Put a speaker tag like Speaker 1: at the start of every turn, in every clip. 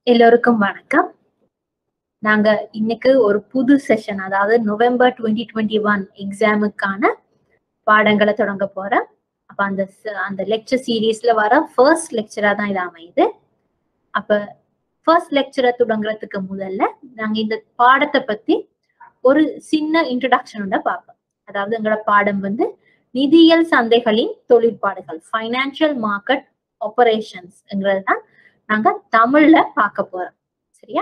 Speaker 1: எல்லோருக்கும் வணக்கம் நாங்க இன்னைக்கு ஒரு புது செஷன் அதாவது நவம்பர் டுவெண்ட்டி டுவெண்ட்டி ஒன் எக்ஸாமுக்கான பாடங்களை தொடங்க போறோம் அப்ப அந்த ச- அந்த லெக்சர் சீரீஸ்ல வர ஃபர்ஸ்ட் லெக்சரா தான் இது அமையுது அப்ப ஃபர்ஸ்ட் லெக்சரை தொடங்குறதுக்கு முதல்ல நாங்க இந்த பாடத்தை பத்தி ஒரு சின்ன இன்ட்ரடக்ஷனோட பார்ப்போம் அதாவது எங்களோட பாடம் வந்து நிதியியல் சந்தைகளின் தொழிற்பாடுகள் ஃபைனான்சியல் மார்க்கெட் ஆபரேஷன்ஸ்ங்கிறது தான் நாங்க தமிழ்ல பார்க்க போறோம் சரியா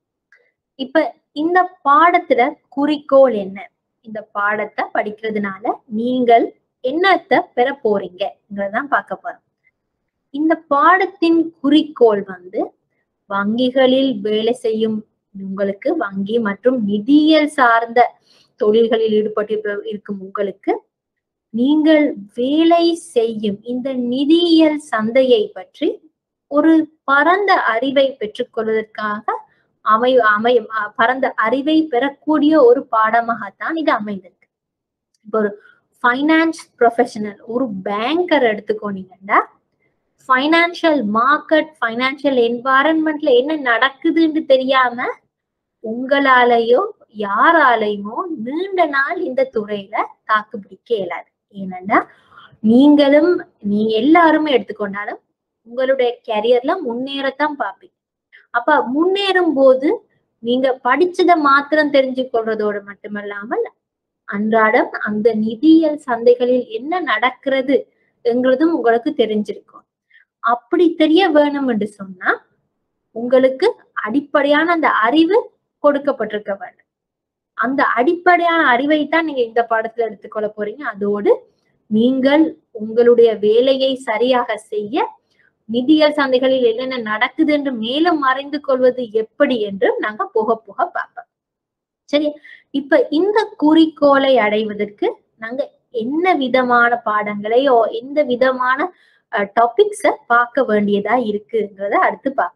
Speaker 1: இப்ப இந்த பாடத்துல குறிக்கோள் என்ன இந்த பாடத்தை படிக்கிறதுனால நீங்கள் என்னத்தை பெற போறீங்கங்கிறதான் பார்க்க போறோம் இந்த பாடத்தின் குறிக்கோள் வந்து வங்கிகளில் வேலை செய்யும் உங்களுக்கு வங்கி மற்றும் நிதியியல் சார்ந்த தொழில்களில் ஈடுபட்டு இருக்கும் உங்களுக்கு நீங்கள் வேலை செய்யும் இந்த நிதியியல் சந்தையை பற்றி ஒரு பரந்த அறிவை பெற்றுக்கொள்வதற்காக அமை அமை அ- பரந்த அறிவை பெறக்கூடிய ஒரு பாடமாகத்தான் இது அமைந்திருக்கு இப்போ ஒரு ஃபைனான்ஸ் ப்ரொஃபஷனல் ஒரு பேங்கர் எடுத்துக்கோனீங்கன்னா ஃபைனான்சியல் மார்க்கெட் ஃபைனான்சியல் என்வாரன்மெண்ட்ல என்ன நடக்குதுன்னு தெரியாம உங்களாலேயோ யாராலையுமோ நீண்ட நாள் இந்த துறையில தாக்கு பிடிக்க இயலாது ஏனென்றா நீங்களும் நீ எல்லாருமே எடுத்துக்கொண்டாலும் உங்களுடைய கெரியர்ல முன்னேறத்தான் பார்ப்பீங்க அப்ப முன்னேறும் போது நீங்க படிச்சதை மாத்திரம் தெரிஞ்சு கொள்றதோடு மட்டுமல்லாமல் அன்றாடம் அந்த நிதியியல் சந்தைகளில் என்ன நடக்கிறது என்கிறதும் உங்களுக்கு தெரிஞ்சிருக்கும் அப்படி தெரிய வேணும் என்று சொன்னா உங்களுக்கு அடிப்படையான அந்த அறிவு கொடுக்கப்பட்டிருக்க வேண்டும் அந்த அடிப்படையான அறிவை தான் நீங்க இந்த பாடத்துல எடுத்துக்கொள்ள போறீங்க அதோடு நீங்கள் உங்களுடைய வேலையை சரியாக செய்ய நிதியியல் சந்தைகளில் என்னென்ன நடக்குது என்று மேலும் அறிந்து கொள்வது எப்படி என்று நாங்க போக போக பார்ப்போம் சரி இப்ப இந்த குறிக்கோளை அடைவதற்கு நாங்க என்ன விதமான பாடங்களையோ எந்த விதமான டாபிக்ஸ பார்க்க வேண்டியதா இருக்குங்கிறத அடுத்து பார்ப்போம்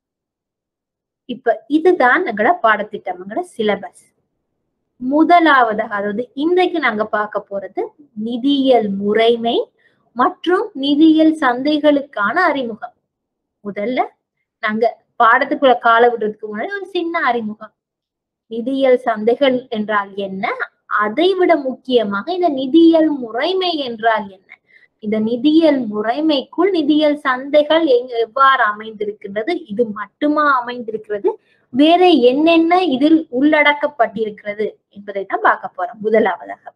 Speaker 1: இப்ப இதுதான் எங்களோட பாடத்திட்டம் எங்களோட சிலபஸ் முதலாவதாக அதாவது இன்றைக்கு நாங்க பார்க்க போறது நிதியியல் முறைமை மற்றும் நிதியியல் சந்தைகளுக்கான அறிமுகம் முதல்ல நாங்க பாடத்துக்குள்ள கால விடுறதுக்கு முன்னாடி ஒரு சின்ன அறிமுகம் நிதியியல் சந்தைகள் என்றால் என்ன அதை விட முக்கியமாக இந்த நிதியியல் முறைமை என்றால் என்ன இந்த நிதியியல் முறைமைக்குள் நிதியியல் சந்தைகள் எங்க எவ்வாறு அமைந்திருக்கின்றது இது மட்டுமா அமைந்திருக்கிறது வேற என்னென்ன இதில் உள்ளடக்கப்பட்டிருக்கிறது என்பதை தான் பார்க்க போறோம் முதலாவதாக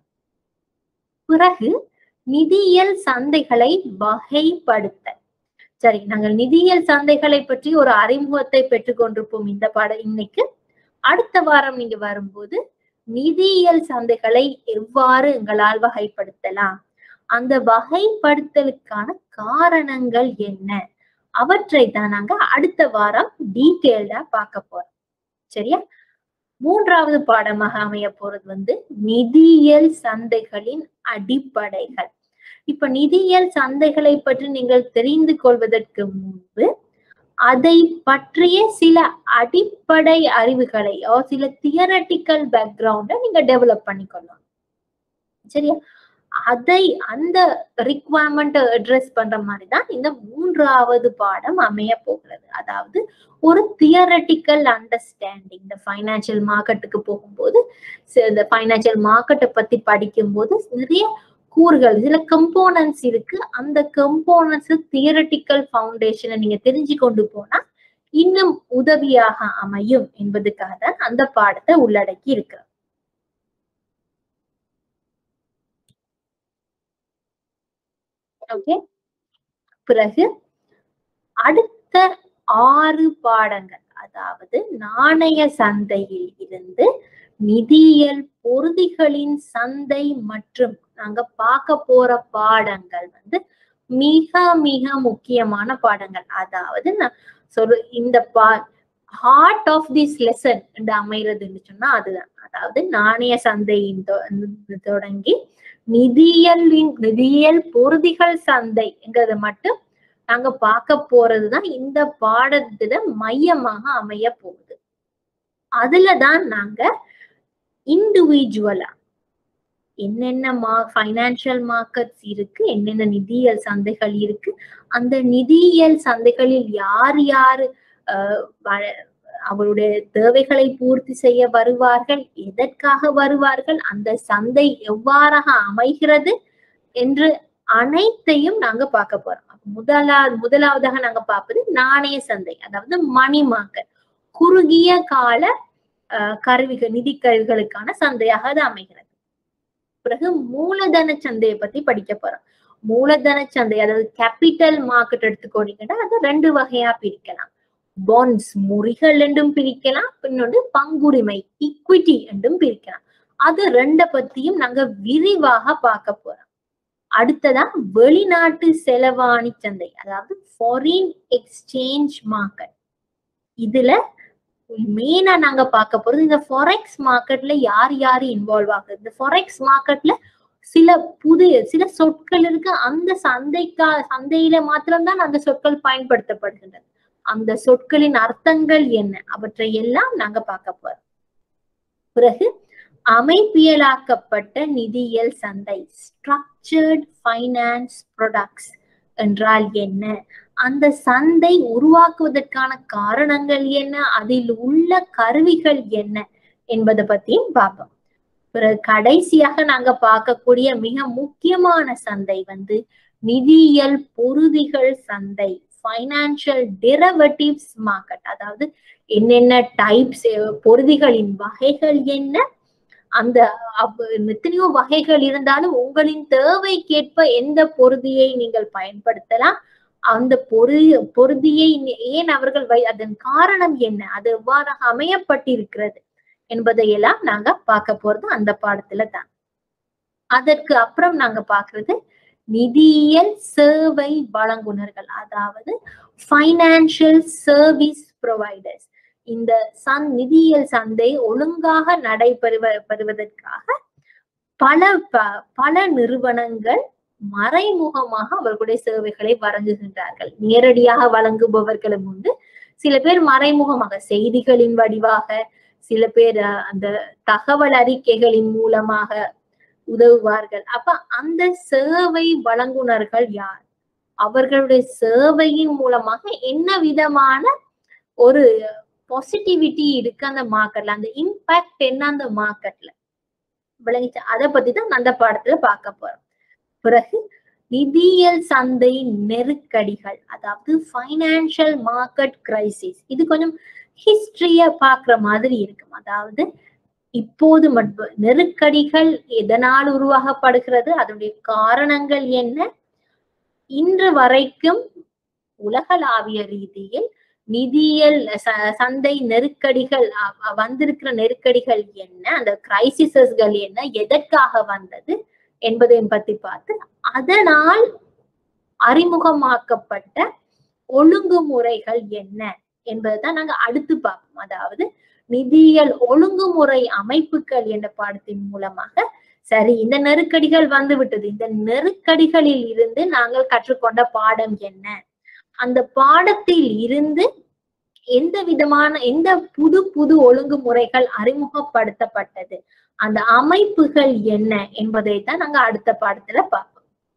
Speaker 1: பிறகு நிதியியல் சந்தைகளை வகைப்படுத்த சரி நாங்கள் நிதியியல் சந்தைகளை பற்றி ஒரு அறிமுகத்தை பெற்றுக்கொண்டிருப்போம் இந்த பாட இன்னைக்கு அடுத்த வாரம் நீங்க வரும்போது நிதியியல் சந்தைகளை எவ்வாறு எங்களால் வகைப்படுத்தலாம் அந்த வகைப்படுத்தலுக்கான காரணங்கள் என்ன அவற்றை தான் நாங்க அடுத்த வாரம் டீட்டெயில்டா பார்க்க போறோம் சரியா மூன்றாவது பாடமாக அமைய போறது வந்து நிதியியல் சந்தைகளின் அடிப்படைகள் இப்ப நிதியியல் சந்தைகளை பற்றி நீங்கள் தெரிந்து கொள்வதற்கு முன்பு அதை பற்றிய சில அடிப்படை அறிவுகளை ஓ சில தியரட்டிக்கல் பேக்ரவுண்ட நீங்க டெவலப் பண்ணிக்கொள்ளணும் சரியா அதை அந்த ரிக்வயர்மெண்ட் அட்ரஸ் பண்ற மாதிரி தான் இந்த மூன்றாவது பாடம் அமைய போகிறது அதாவது ஒரு தியரட்டிக்கல் அண்டர்ஸ்டாண்டிங் இந்த ஃபைனான்சியல் மார்க்கெட்டுக்கு போகும்போது சி- இந்த ஃபைனான்சியல் மார்க்கெட்டை பத்தி படிக்கும்போது நிறைய கூறுகள் சில கம்போனன்ட்ஸ் இருக்கு அந்த கம்போனன்ட்ஸ் தியரட்டிக்கல் ஃபவுண்டேஷனை நீங்க தெரிஞ்சு கொண்டு போனா இன்னும் உதவியாக அமையும் என்பதுக்காக தான் அந்த பாடத்தை உள்ளடக்கி இருக்கு ஓகே பிறகு அடுத்த ஆறு பாடங்கள் அதாவது நாணய சந்தையில் இருந்து நிதியியல் பொருதிகளின் சந்தை மற்றும் நாங்க பார்க்க போற பாடங்கள் வந்து மிக மிக முக்கியமான பாடங்கள் அதாவது நான் சொல்ற இந்த பா ஹார்ட் ஆஃப் திஸ் லெசன் என்று அமைகிறதுன்னு சொன்னா அதுதான் அதாவது நாணய சந்தையின் தொ- தொடங்கி நிதியியலின் நிதியியல் பொருதிகள் சந்தைங்கிறத மட்டும் நாங்க பார்க்க போறதுதான் இந்த பாடத்துல மையமாக அமைய போகுது அதுலதான் நாங்க இண்டிவிஜுவலா என்னென்ன மா ஃபைனான்சியல் மார்க்கெட்ஸ் இருக்கு என்னென்ன நிதியியல் சந்தைகள் இருக்கு அந்த நிதியியல் சந்தைகளில் யார் யாரு அஹ், வ- அவருடைய தேவைகளை பூர்த்தி செய்ய வருவார்கள் எதற்காக வருவார்கள் அந்த சந்தை எவ்வாறாக அமைகிறது என்று அனைத்தையும் நாங்க பார்க்க போறோம் அப்ப முதலாவது முதலாவதாக நாங்க பார்ப்பது நாணய சந்தை அதாவது மணி மார்க்கெட் குறுகிய கால அஹ், கருவிகள் நிதி கருவிகளுக்கான சந்தையாக அது அமைகிறது பிறகு மூலதன சந்தையை பத்தி படிக்க போறோம் மூலதன சந்தை அதாவது கேபிட்டல் மார்க்கெட் எடுத்துக்கோனீங்கன்னா அது ரெண்டு வகையா பிரிக்கலாம் பாண்ட்ஸ் முறிகள் என்றும் பிரிக்கலாம் இன்னொன்று பங்குரிமை ஈக்விட்டி என்றும் பிரிக்கலாம் அது ரெண்ட பத்தியும் நாங்க விரிவாக பார்க்க போறோம் அடுத்ததா வெளிநாட்டு செலவாணி சந்தை அதாவது ஃபாரின் எக்ஸ்சேஞ்ச் மார்க்கெட் இதுல மெயினா நாங்க பார்க்க போறது இந்த ஃபாரெக்ஸ் மார்க்கெட்ல யார் யாரு இன்வால்வ் ஆகுது இந்த ஃபாரெக்ஸ் மார்க்கெட்ல சில புதிய சில சொற்கள் இருக்கு அந்த சந்தைக்கா சந்தையில மாத்திரம்தான் அந்த சொற்கள் பயன்படுத்தப்படுகின்றது அந்த சொற்களின் அர்த்தங்கள் என்ன அவற்றை எல்லாம் நாங்க பார்க்க போறோம் பிறகு அமைப்பியலாக்கப்பட்ட நிதியியல் சந்தை ஸ்ட்ரக்சர்ட் ஃபைனான்ஸ் ப்ராடக்ட்ஸ் என்றால் என்ன அந்த சந்தை உருவாக்குவதற்கான காரணங்கள் என்ன அதில் உள்ள கருவிகள் என்ன என்பதை பத்தியும் பார்ப்போம் பிறகு கடைசியாக நாங்க பார்க்கக்கூடிய மிக முக்கியமான சந்தை வந்து நிதியியல் பொருதிகள் சந்தை ஃபைனான்சியல் டெரவட்டிவ்ஸ் மார்க்கெட் அதாவது என்னென்ன டைப்ஸ் பொருதிகளின் வகைகள் என்ன அந்த அவ்- எத்தனையோ வகைகள் இருந்தாலும் உங்களின் தேவைக்கேற்ப எந்த பொருதியை நீங்கள் பயன்படுத்தலாம் அந்த பொரு பொருதியை ஏன் அவர்கள் வை அதன் காரணம் என்ன அது எவ்வாறாக அமையப்பட்டிருக்கிறது என்பதையெல்லாம் நாங்க பார்க்க போறது அந்த பாடத்துல தான் அதற்கு அப்புறம் நாங்க பார்க்கிறது நிதியியல் சேவை வழங்குனர்கள் அதாவது ஃபைனான்சியல் சர்வீஸ் ப்ரொவைடர்ஸ் இந்த சந் நிதியியல் சந்தை ஒழுங்காக நடைபெறுவ பெறுவதற்காக பல ப- பல நிறுவனங்கள் மறைமுகமாக அவர்களுடைய சேவைகளை வழங்குகின்றார்கள் நேரடியாக வழங்குபவர்களும் உண்டு சில பேர் மறைமுகமாக செய்திகளின் வடிவாக சில பேர் அஹ், அந்த தகவல் அறிக்கைகளின் மூலமாக உதவுவார்கள் அப்ப அந்த சேவை வழங்குனர்கள் யார் அவர்களுடைய சேவையின் மூலமாக என்ன விதமான ஒரு பாசிட்டிவிட்டி இருக்கு அந்த மார்க்கெட்ல அந்த இம்பாக்ட் என்ன அந்த மார்க்கெட்ல விளங்கிச்சு அதை பத்தி தான் அந்த பாடத்துல பார்க்க போறோம் பிறகு நிதியியல் சந்தை நெருக்கடிகள் அதாவது ஃபைனான்சியல் மார்க்கெட் கிரைசிஸ் இது கொஞ்சம் ஹிஸ்டரிய பாக்குற மாதிரி இருக்கும் அதாவது இப்போது மட்டும் நெருக்கடிகள் எதனால் உருவாகப்படுகிறது அதனுடைய காரணங்கள் என்ன இன்று வரைக்கும் உலகளாவிய ரீதியில் நிதியியல் ச- சந்தை நெருக்கடிகள் அ- அ- வந்திருக்கிற நெருக்கடிகள் என்ன அந்த கிரைசிசஸ்கள் என்ன எதற்காக வந்தது என்பதையும் பத்தி பார்த்து அதனால் அறிமுகமாக்கப்பட்ட ஒழுங்குமுறைகள் என்ன என்பதைதான் நாங்க அடுத்து பார்ப்போம் அதாவது நிதியியல் ஒழுங்குமுறை அமைப்புகள் என்ற பாடத்தின் மூலமாக சரி இந்த நெருக்கடிகள் வந்து விட்டது இந்த நெருக்கடிகளில் இருந்து நாங்கள் கற்றுக்கொண்ட பாடம் என்ன அந்த பாடத்தில் இருந்து எந்த விதமான எந்த புது புது ஒழுங்குமுறைகள் அறிமுகப்படுத்தப்பட்டது அந்த அமைப்புகள் என்ன என்பதை தான் நாங்க அடுத்த பாடத்துல பார்ப்போம்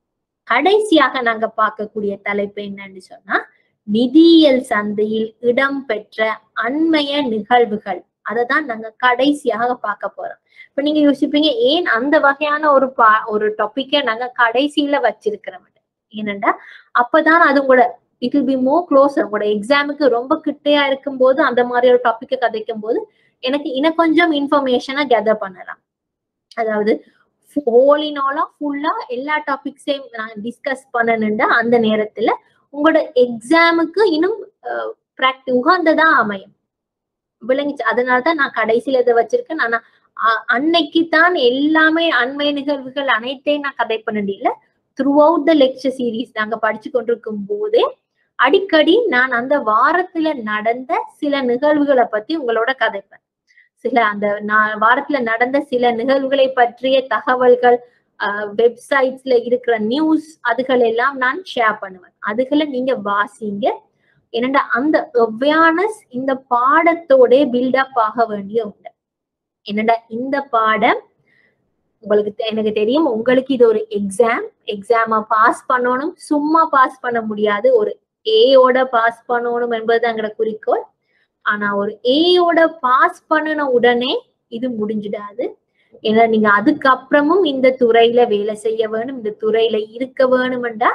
Speaker 1: கடைசியாக நாங்க பார்க்கக்கூடிய தலைப்பு என்னன்னு சொன்னா நிதியியல் சந்தையில் இடம்பெற்ற அண்மைய நிகழ்வுகள் அதை தான் நாங்க கடைசியாக பார்க்க போறோம் இப்ப நீங்க யோசிப்பீங்க ஏன் அந்த வகையான ஒரு பா ஒரு டாபிக்கை நாங்க கடைசியில வச்சிருக்கிறோம் ஏனென்றா அப்பதான் அது உங்களோட it will be more closer உங்களோட எக்ஸாமுக்கு ரொம்ப கிட்டையா இருக்கும்போது அந்த மாதிரி ஒரு டாபிக்கை கதைக்கும் போது எனக்கு இன்னும் கொஞ்சம் இன்ஃபர்மேஷனை கேதர் பண்ணலாம் அதாவது ஹோலினாலா ஃபுல்லா எல்லா டாபிக்ஸையும் நான் டிஸ்கஸ் பண்ணணுண்டா அந்த நேரத்துல உங்களோட எக்ஸாமுக்கு இன்னும் ப்ராக்டி உகந்ததா அமையும் விளங்கிச்சு அதனாலதான் நான் கடைசியில இதை வச்சிருக்கேன் ஆனா அ- அன்னைக்கு தான் எல்லாமே அண்மை நிகழ்வுகள் அனைத்தையும் நான் கதை பண்ணல throughout the lecture series நாங்க படிச்சு கொண்டிருக்கும் போதே அடிக்கடி நான் அந்த வாரத்துல நடந்த சில நிகழ்வுகளை பத்தி உங்களோட கதைப்பேன் சில அந்த நான் வாரத்துல நடந்த சில நிகழ்வுகளை பற்றிய தகவல்கள் வெப்சைட்ஸ்ல இருக்கிற நியூஸ் அதுகள் எல்லாம் நான் ஷேர் பண்ணுவேன் அதுகளை நீங்க வாசிங்க என்னடா அந்த அவேர்னஸ் இந்த பாடத்தோட பில்டப் ஆக வேண்டிய உண்டு என்னடா இந்த பாடம் உங்களுக்கு தெ- எனக்கு தெரியும் உங்களுக்கு இது ஒரு எக்ஸாம் எக்ஸாம பாஸ் பண்ணணும் சும்மா பாஸ் பண்ண முடியாது ஒரு ஏயோட பாஸ் பண்ணணும் என்பது எங்களோட குறிக்கோள் ஆனா ஒரு ஏயோட பாஸ் பண்ணின உடனே இது முடிஞ்சிடாது ஏன்னா நீங்க அதுக்கப்புறமும் இந்த துறையில வேலை செய்ய வேணும் இந்த துறையில இருக்க வேணும்டா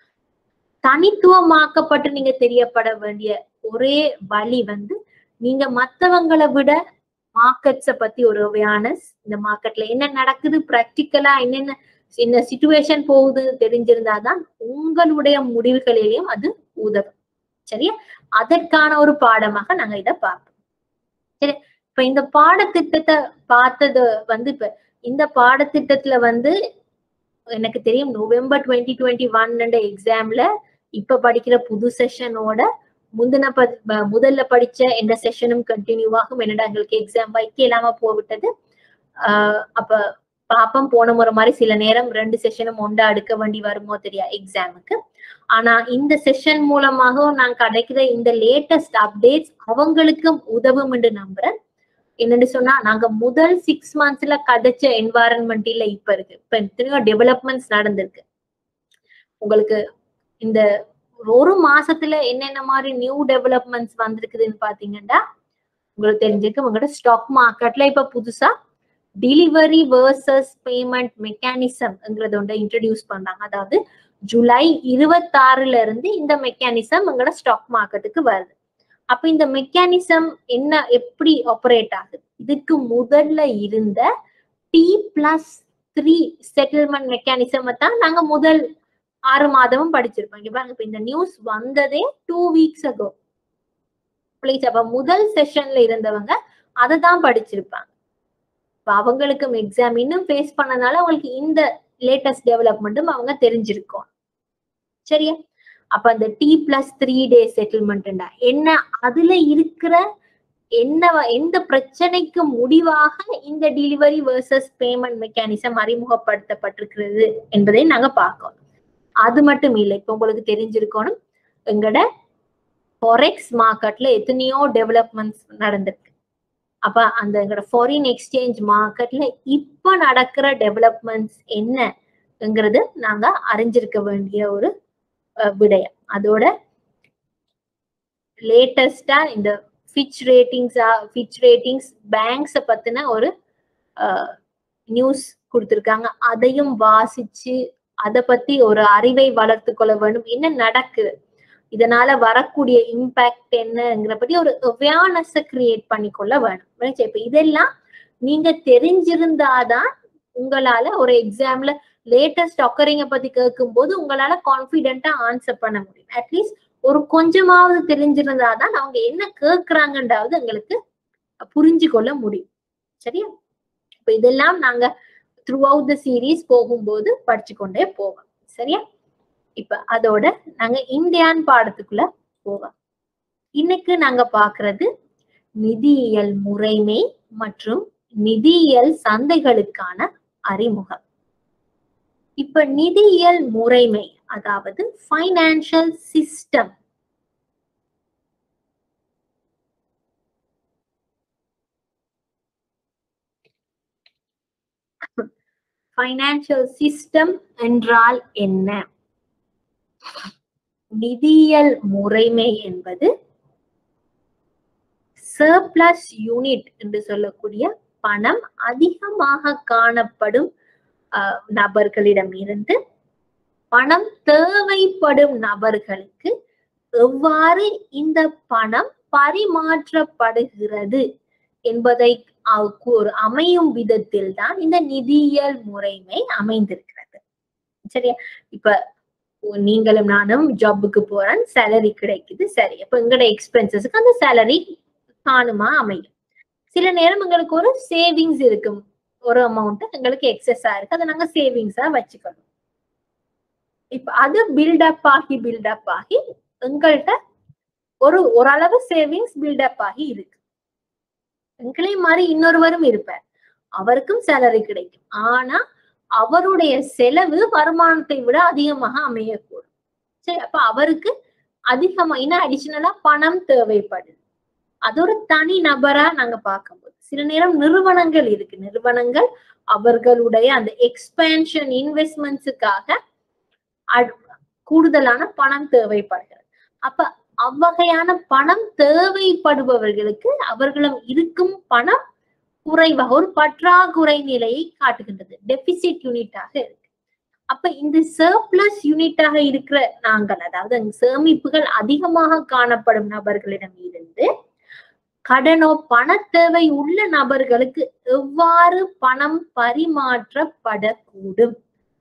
Speaker 1: தனித்துவமாக்கப்பட்டு நீங்க தெரியப்பட வேண்டிய ஒரே வழி வந்து நீங்க மத்தவங்களை விட மார்க்கெட்ஸ பத்தி ஒரு அவேர்னஸ் இந்த மார்க்கெட்ல என்ன நடக்குது ப்ராக்டிக்கலா என்னென்ன என்ன சுச்சுவேஷன் போகுது தெரிஞ்சிருந்தாதான் உங்களுடைய முடிவுகளிலையும் அது உதவும் சரியா அதற்கான ஒரு பாடமாக நாங்க இத பார்ப்போம் சரி இப்ப இந்த பாடத்திட்டத்தை பார்த்தது வந்து இப்ப இந்த பாடத்திட்டத்துல வந்து எனக்கு தெரியும் நவம்பர் டுவெண்ட்டி டுவெண்ட்டி ஒன் எக்ஸாம்ல இப்ப படிக்கிற புது செஷனோட முந்தின ப ப- முதல்ல படிச்ச எந்த செஷனும் கண்டினியூ ஆகும் என்னடா எங்களுக்கு எக்ஸாம் வைக்க இல்லாம போவிட்டது ஆஹ் அப்ப பாப்பம் போன முறை மாதிரி சில நேரம் ரெண்டு செஷனும் ஒண்டா எடுக்க வேண்டி வருமோ தெரியா எக்ஸாமுக்கு ஆனா இந்த செஷன் மூலமாக நான் கிடைக்கிற இந்த லேட்டஸ்ட் அப்டேட்ஸ் அவங்களுக்கும் உதவும் என்று நம்புறேன் என்னன்னு சொன்னா நாங்க முதல் சிக்ஸ் மந்த்ஸ்ல கிடைச்ச என்வாரன்மெண்ட் இல்ல இப்ப இருக்கு இப்ப எத்தனையோ டெவலப்மெண்ட்ஸ் நடந்திருக்கு உங்களுக்கு இந்த ஒரு மாசத்துல என்னென்ன மாதிரி நியூ டெவலப்மெண்ட்ஸ் வந்திருக்குதுன்னு பாத்தீங்கன்னா உங்களுக்கு தெரிஞ்சிருக்கு உங்களோட ஸ்டாக் மார்க்கெட்ல இப்ப புதுசா டெலிவரி வேர்சஸ் பேமெண்ட் மெக்கானிசம்ங்கிறத ஒன்றை இன்ட்ரடியூஸ் பண்றாங்க அதாவது ஜூலை இருபத்தாறுல இருந்து இந்த மெக்கானிசம் எங்களோட ஸ்டாக் மார்க்கெட்டுக்கு வருது அப்ப இந்த மெக்கானிசம் என்ன எப்படி ஆப்ரேட் ஆகுது இதுக்கு முதல்ல இருந்த T plus three settlement mechanism தான் நாங்க முதல் ஆறு மாதமும் படிச்சிருப்போம் இங்க பாருங்க இப்ப இந்த நியூஸ் வந்ததே டூ வீக்ஸ் அகோ பிளீஸ் அப்ப முதல் செஷன்ல இருந்தவங்க அதை தான் படிச்சிருப்பாங்க இப்ப அவங்களுக்கும் எக்ஸாம் இன்னும் ஃபேஸ் பண்ணனால அவங்களுக்கு இந்த லேட்டஸ்ட் டெவலப்மெண்ட்டும் அவங்க தெரிஞ்சிருக்கும் சரியா அப்ப அந்த டி பிளஸ் த்ரீ டே செட்டில்மெண்ட்டா என்ன அதுல இருக்கிற என்ன வ- எந்த பிரச்சனைக்கு முடிவாக இந்த டெலிவரி வர்சஸ் பேமெண்ட் மெக்கானிசம் அறிமுகப்படுத்தப்பட்டிருக்கிறது என்பதை நாங்க பார்க்கணும் அது மட்டும் இல்லை இப்ப உங்களுக்கு தெரிஞ்சிருக்கணும் எங்கட ஃபாரெக்ஸ் மார்க்கெட்ல எத்தனையோ டெவலப்மெண்ட்ஸ் நடந்திருக்கு அப்ப அந்த எங்கட ஃபாரின் எக்ஸ்சேஞ்ச் மார்க்கெட்ல இப்ப நடக்கிற டெவலப்மெண்ட்ஸ் என்னங்கிறது நாங்க அறிஞ்சிருக்க வேண்டிய ஒரு அஹ், விடயம் அதோட லேட்டஸ்டா இந்த ஃபிச் ரேட்டிங்ஸா ஃபிச் ரேட்டிங்ஸ் பேங்க்ஸை பத்தின ஒரு நியூஸ் கொடுத்திருக்காங்க அதையும் வாசிச்சு அதை பத்தி ஒரு அறிவை வளர்த்து கொள்ள வேண்டும் என்ன நடக்குது இதனால வரக்கூடிய இம்பாக்ட் என்னங்கிற பத்தி ஒரு அவேர்னஸ் கிரியேட் பண்ணிக்கொள்ள வேணும் right? இப்ப இதெல்லாம் நீங்க தெரிஞ்சிருந்தாதான் உங்களால ஒரு எக்ஸாம்ல லேட்டஸ்ட் ஒக்கரிங்க பத்தி கேட்கும்போது உங்களால கான்பிடென்ட்டா ஆன்சர் பண்ண முடியும் அட்லீஸ்ட் ஒரு கொஞ்சமாவது தெரிஞ்சிருந்தாதான் அவங்க என்ன கேட்கறாங்கன்றாவது எங்களுக்கு புரிஞ்சு கொள்ள முடியும் சரியா இப்ப இதெல்லாம் நாங்க த்ரூ அவுட் த சீரீஸ் போகும்போது படிச்சு கொண்டே போவோம் சரியா இப்ப அதோட நாங்க இந்தியான் பாடத்துக்குள்ள போவோம் இன்னைக்கு நாங்க பாக்குறது நிதியியல் முறைமை மற்றும் நிதியியல் சந்தைகளுக்கான அறிமுகம் இப்ப நிதியியல் முறைமை அதாவது ஃபைனான்சியல் சிஸ்டம் ஃபைனான்சியல் சிஸ்டம் என்றால் என்ன நிதியியல் முறைமை என்பது சர்ப்ளஸ் யூனிட் என்று சொல்லக்கூடிய பணம் அதிகமாக காணப்படும் அஹ், நபர்களிடம் இருந்து பணம் தேவைப்படும் நபர்களுக்கு எவ்வாறு இந்த பணம் பரிமாற்றப்படுகிறது என்பதை அ- கூறு அமையும் விதத்தில் தான் இந்த நிதியியல் முறைமை அமைந்திருக்கிறது சரியா இப்ப உ- நீங்களும் நானும் ஜாபுக்கு போறேன் சேலரி கிடைக்குது சரி அப்ப எங்களோட எக்ஸ்பென்சஸ்க்கு அந்த சேலரி காணுமா அமையும் சில நேரம் எங்களுக்கு ஒரு சேவிங்ஸ் இருக்கும் ஒரு அமௌண்ட் எங்களுக்கு எக்ஸஸா இருக்கு அதை நாங்க சேவிங்ஸா வச்சுக்கணும் இப்ப அது பில்டப் ஆகி பில்டப் ஆகி எங்கள்கிட்ட ஒரு ஓரளவு சேவிங்ஸ் பில்டப் ஆகி இருக்கு எங்களை மாதிரி இன்னொருவரும் இருப்பார் அவருக்கும் சேலரி கிடைக்கும் ஆனா அவருடைய செலவு வருமானத்தை விட அதிகமாக அமையக்கூடும் சரி அப்ப அவருக்கு அதிகமா இன்னும் அடிஷனலா பணம் தேவைப்படுது அது ஒரு தனி நபரா நாங்க பார்க்கும்போது சில நேரம் நிறுவனங்கள் இருக்கு நிறுவனங்கள் அவர்களுடைய அந்த எக்ஸ்பேன்ஷன் இன்வெஸ்ட்மெண்ட்ஸுக்காக கூடுதலான பணம் தேவைப்படுகிறது அப்ப அவ்வகையான பணம் தேவைப்படுபவர்களுக்கு அவர்களிடம் இருக்கும் பணம் குறைவாக ஒரு பற்றாக்குறை நிலையை காட்டுகின்றது டெபிசிட் யூனிட்டாக இருக்கு அப்ப இந்த சர்ப்ளஸ் யூனிட்டாக இருக்கிற நாங்கள் அதாவது சேமிப்புகள் அதிகமாக காணப்படும் நபர்களிடம் இருந்து கடனோ பண தேவை உள்ள நபர்களுக்கு எவ்வாறு பணம் பரிமாற்றப்படக்கூடும்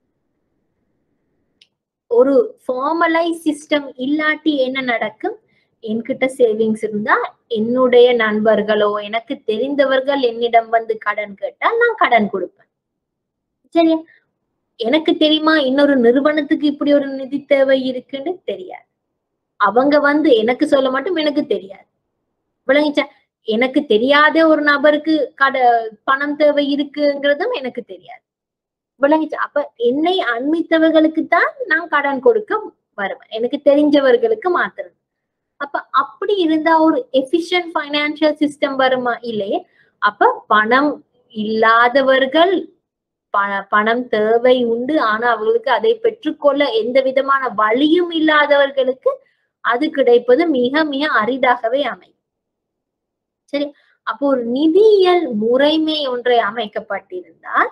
Speaker 1: ஒரு ஃபார்மலைஸ் சிஸ்டம் இல்லாட்டி என்ன நடக்கும் என்கிட்ட சேவிங்ஸ் இருந்தா என்னுடைய நண்பர்களோ எனக்கு தெரிந்தவர்கள் என்னிடம் வந்து கடன் கேட்டால் நான் கடன் கொடுப்பேன் சரியா எனக்கு தெரியுமா இன்னொரு நிறுவனத்துக்கு இப்படி ஒரு நிதி தேவை இருக்குன்னு தெரியாது அவங்க வந்து எனக்கு சொல்ல மட்டும் எனக்கு தெரியாது விளங்கிச்சா எனக்கு தெரியாத ஒரு நபருக்கு கட பணம் தேவை இருக்குங்கிறதும் எனக்கு தெரியாது விளங்கிச்சா அப்ப என்னை அண்மித்தவர்களுக்கு தான் நான் கடன் கொடுக்க வருவேன் எனக்கு தெரிஞ்சவர்களுக்கு மாத்திரம் அப்ப அப்படி இருந்தா ஒரு எஃபிஷியன்ட் ஃபைனான்சியல் சிஸ்டம் வருமா இல்லையே அப்ப பணம் இல்லாதவர்கள் பணம் தேவை உண்டு ஆனா அவர்களுக்கு அதை பெற்றுக்கொள்ள எந்த விதமான வழியும் இல்லாதவர்களுக்கு அது கிடைப்பது மிக மிக அரிதாகவே அமையும் சரி அப்போ ஒரு நிதியியல் முறைமை ஒன்றை அமைக்கப்பட்டிருந்தால்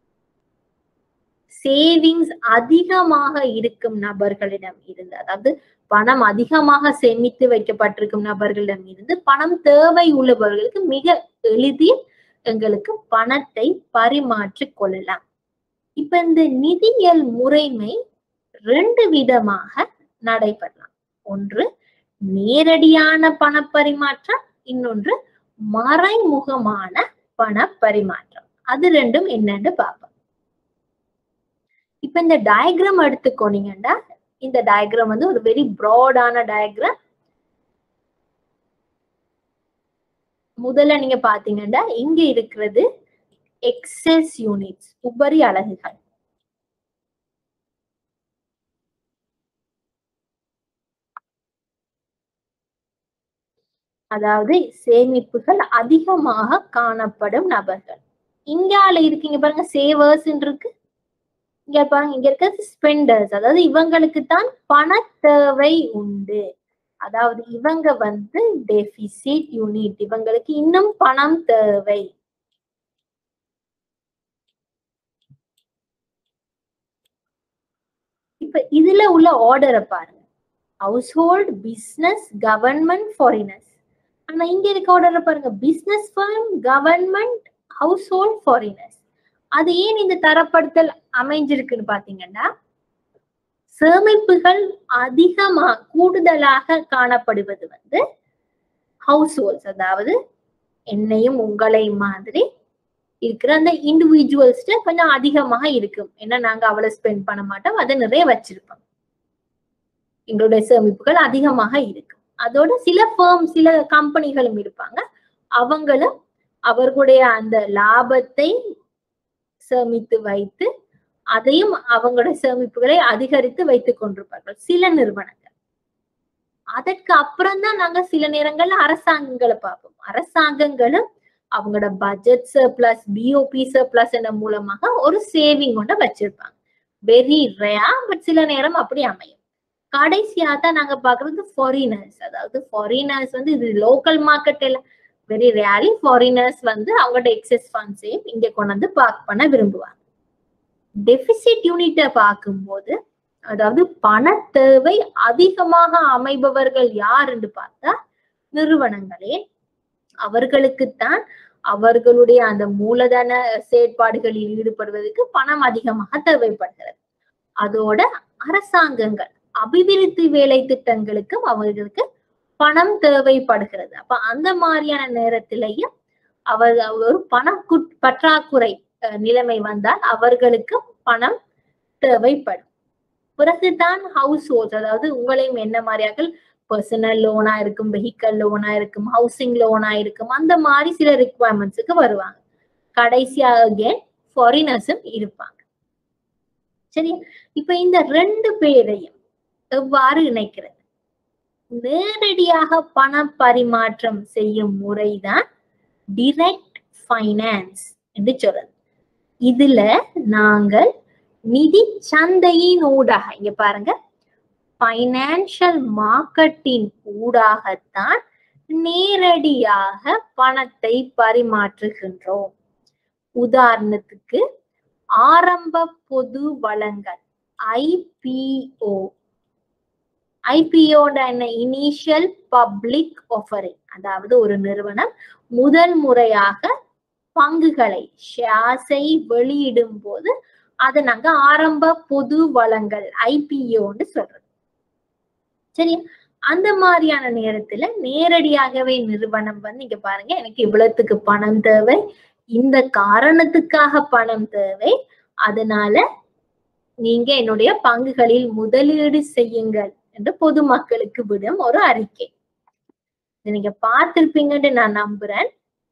Speaker 1: சேவிங்ஸ் அதிகமாக இருக்கும் நபர்களிடம் இருந்து அதாவது பணம் அதிகமாக சேமித்து வைக்கப்பட்டிருக்கும் நபர்களிடம் இருந்து பணம் தேவை உள்ளவர்களுக்கு மிக எளிதில் எங்களுக்கு பணத்தை பரிமாற்றிக் கொள்ளலாம் இப்ப இந்த நிதியியல் முறைமை ரெண்டு விதமாக நடைபெறலாம் ஒன்று நேரடியான பணப்பரிமாற்றம் இன்னொன்று மறைமுகமான பண பரிமாற்றம் அது ரெண்டும் என்னன்னு பார்ப்போம் இப்ப இந்த டயக்ராம் எடுத்துக்கோனீங்கன்னா இந்த டயக்ராம் வந்து ஒரு வெரி ப்ராடான டயக்ராம் முதல்ல நீங்க பாத்தீங்கன்னா இங்க இருக்கிறது எக்ஸஸ் யூனிட்ஸ் உபரி அலகுகள் அதாவது சேமிப்புகள் அதிகமாக காணப்படும் நபர்கள் இங்கால இருக்கீங்க பாருங்க சேவர்ஸ் இருக்கு இங்க பாருங்க இங்க இருக்கிறது ஸ்பெண்டர்ஸ் அதாவது இவங்களுக்கு தான் பண தேவை உண்டு அதாவது இவங்க வந்து டெபிசிட் யூனிட் இவங்களுக்கு இன்னும் பணம் தேவை இப்ப இதுல உள்ள ஆர்டரை பாருங்க household business government foreigners ஆனா இங்க இருக்க ஆர்டரை பாருங்க business firm government household foreigners அது ஏன் இந்த தரப்படுத்தல் அமைஞ்சிருக்குன்னு பாத்தீங்கன்னா சேமிப்புகள் அதிகமா கூடுதலாக காணப்படுவது வந்து ஹவுஸ் ஹோல்ட்ஸ் அதாவது என்னையும் உங்களை மாதிரி இருக்கிற அந்த இண்டிவிஜுவல்ஸ்ட கொஞ்சம் அதிகமாக இருக்கும் ஏன்னா நாங்க அவ்வளவு ஸ்பெண்ட் பண்ண மாட்டோம் அதை நிறைய வச்சிருப்போம் எங்களுடைய சேமிப்புகள் அதிகமாக இருக்கும் அதோட சில ஃபேர்ம் சில கம்பெனிகளும் இருப்பாங்க அவங்களும் அவர்களுடைய அந்த லாபத்தை சேமித்து வைத்து அதையும் அவங்களுடைய சேமிப்புகளை அதிகரித்து வைத்துக் கொண்டிருப்பார்கள் சில நிறுவனங்கள் அதற்கு அப்புறம் தான் நாங்க சில நேரங்கள்ல அரசாங்கங்களை பார்ப்போம் அரசாங்கங்களும் அவங்களோட பட்ஜெட் சர்பிளஸ் பிஓபி சர்பிளஸ் என்ற மூலமாக ஒரு சேவிங் ஒன்றை வச்சிருப்பாங்க வெரி ரேயா பட் சில நேரம் அப்படி அமையும் கடைசியா தான் நாங்க பாக்குறது ஃபாரினர்ஸ் அதாவது ஃபாரினர்ஸ் வந்து இது லோக்கல் மார்க்கெட்ல வெரி ரேலி ஃபாரினர்ஸ் வந்து அவங்களோட எக்ஸஸ் ஃபண்ட்ஸையும் இங்க கொண்டு வந்து பார்க் பண்ண விரும்புவாங்க டெபிசிட் யூனிட்டை பார்க்கும்போது அதாவது பண தேவை அதிகமாக அமைபவர்கள் யாருன்னு பார்த்தா நிறுவனங்களே அவர்களுக்குத்தான் அவர்களுடைய அந்த மூலதன செயற்பாடுகளில் ஈடுபடுவதற்கு பணம் அதிகமாக தேவைப்படுகிறது அதோட அரசாங்கங்கள் அபிவிருத்தி வேலை திட்டங்களுக்கும் அவர்களுக்கு பணம் தேவைப்படுகிறது அப்ப அந்த மாதிரியான நேரத்திலையும் அவர் ஒரு பண பற்றாக்குறை நிலைமை வந்தால் அவர்களுக்கு பணம் தேவைப்படும் பிறகுதான் ஹவுஸ் ஹோல்ட் அதாவது உங்களையும் என்ன மாதிரியாக பர்சனல் லோனா இருக்கும் வெஹிக்கல் லோனா இருக்கும் ஹவுசிங் லோனா இருக்கும் அந்த மாதிரி சில ரிக்குவயர்மெண்ட்ஸுக்கு வருவாங்க கடைசியா அகேன் ஃபாரினர்ஸும் இருப்பாங்க சரி இப்ப இந்த ரெண்டு பேரையும் எவ்வாறு இணைக்கிறது நேரடியாக பண பரிமாற்றம் செய்யும் முறைதான் டிரெக்ட் ஃபைனான்ஸ் என்று சொல்றது இதுல நாங்கள் நிதி சந்தையின் ஊடாக இங்க பாருங்க ஃபைனான்சியல் மார்க்கெட்டின் ஊடாகத்தான் நேரடியாக பணத்தை பரிமாற்றுகின்றோம் உதாரணத்துக்கு ஆரம்ப பொது வளங்கள் ஐபிஓ ஐபிஓட என்ன இனிஷியல் பப்ளிக் ஆஃபரிங் அதாவது ஒரு நிறுவனம் முதல் முறையாக பங்குகளை ஷேர்ஸை வெளியிடும் போது அதை நாங்க ஆரம்ப பொது வளங்கள் ஐபிஓன்னு சொல்றது சரியா அந்த மாதிரியான நேரத்துல நேரடியாகவே நிறுவனம் வந்து இங்க பாருங்க எனக்கு இவ்வளவுக்கு பணம் தேவை இந்த காரணத்துக்காக பணம் தேவை அதனால நீங்க என்னுடைய பங்குகளில் முதலீடு செய்யுங்கள் என்று பொதுமக்களுக்கு விடும் ஒரு அறிக்கை இதை நீங்க பார்த்திருப்பீங்கன்னு நான் நம்புறேன்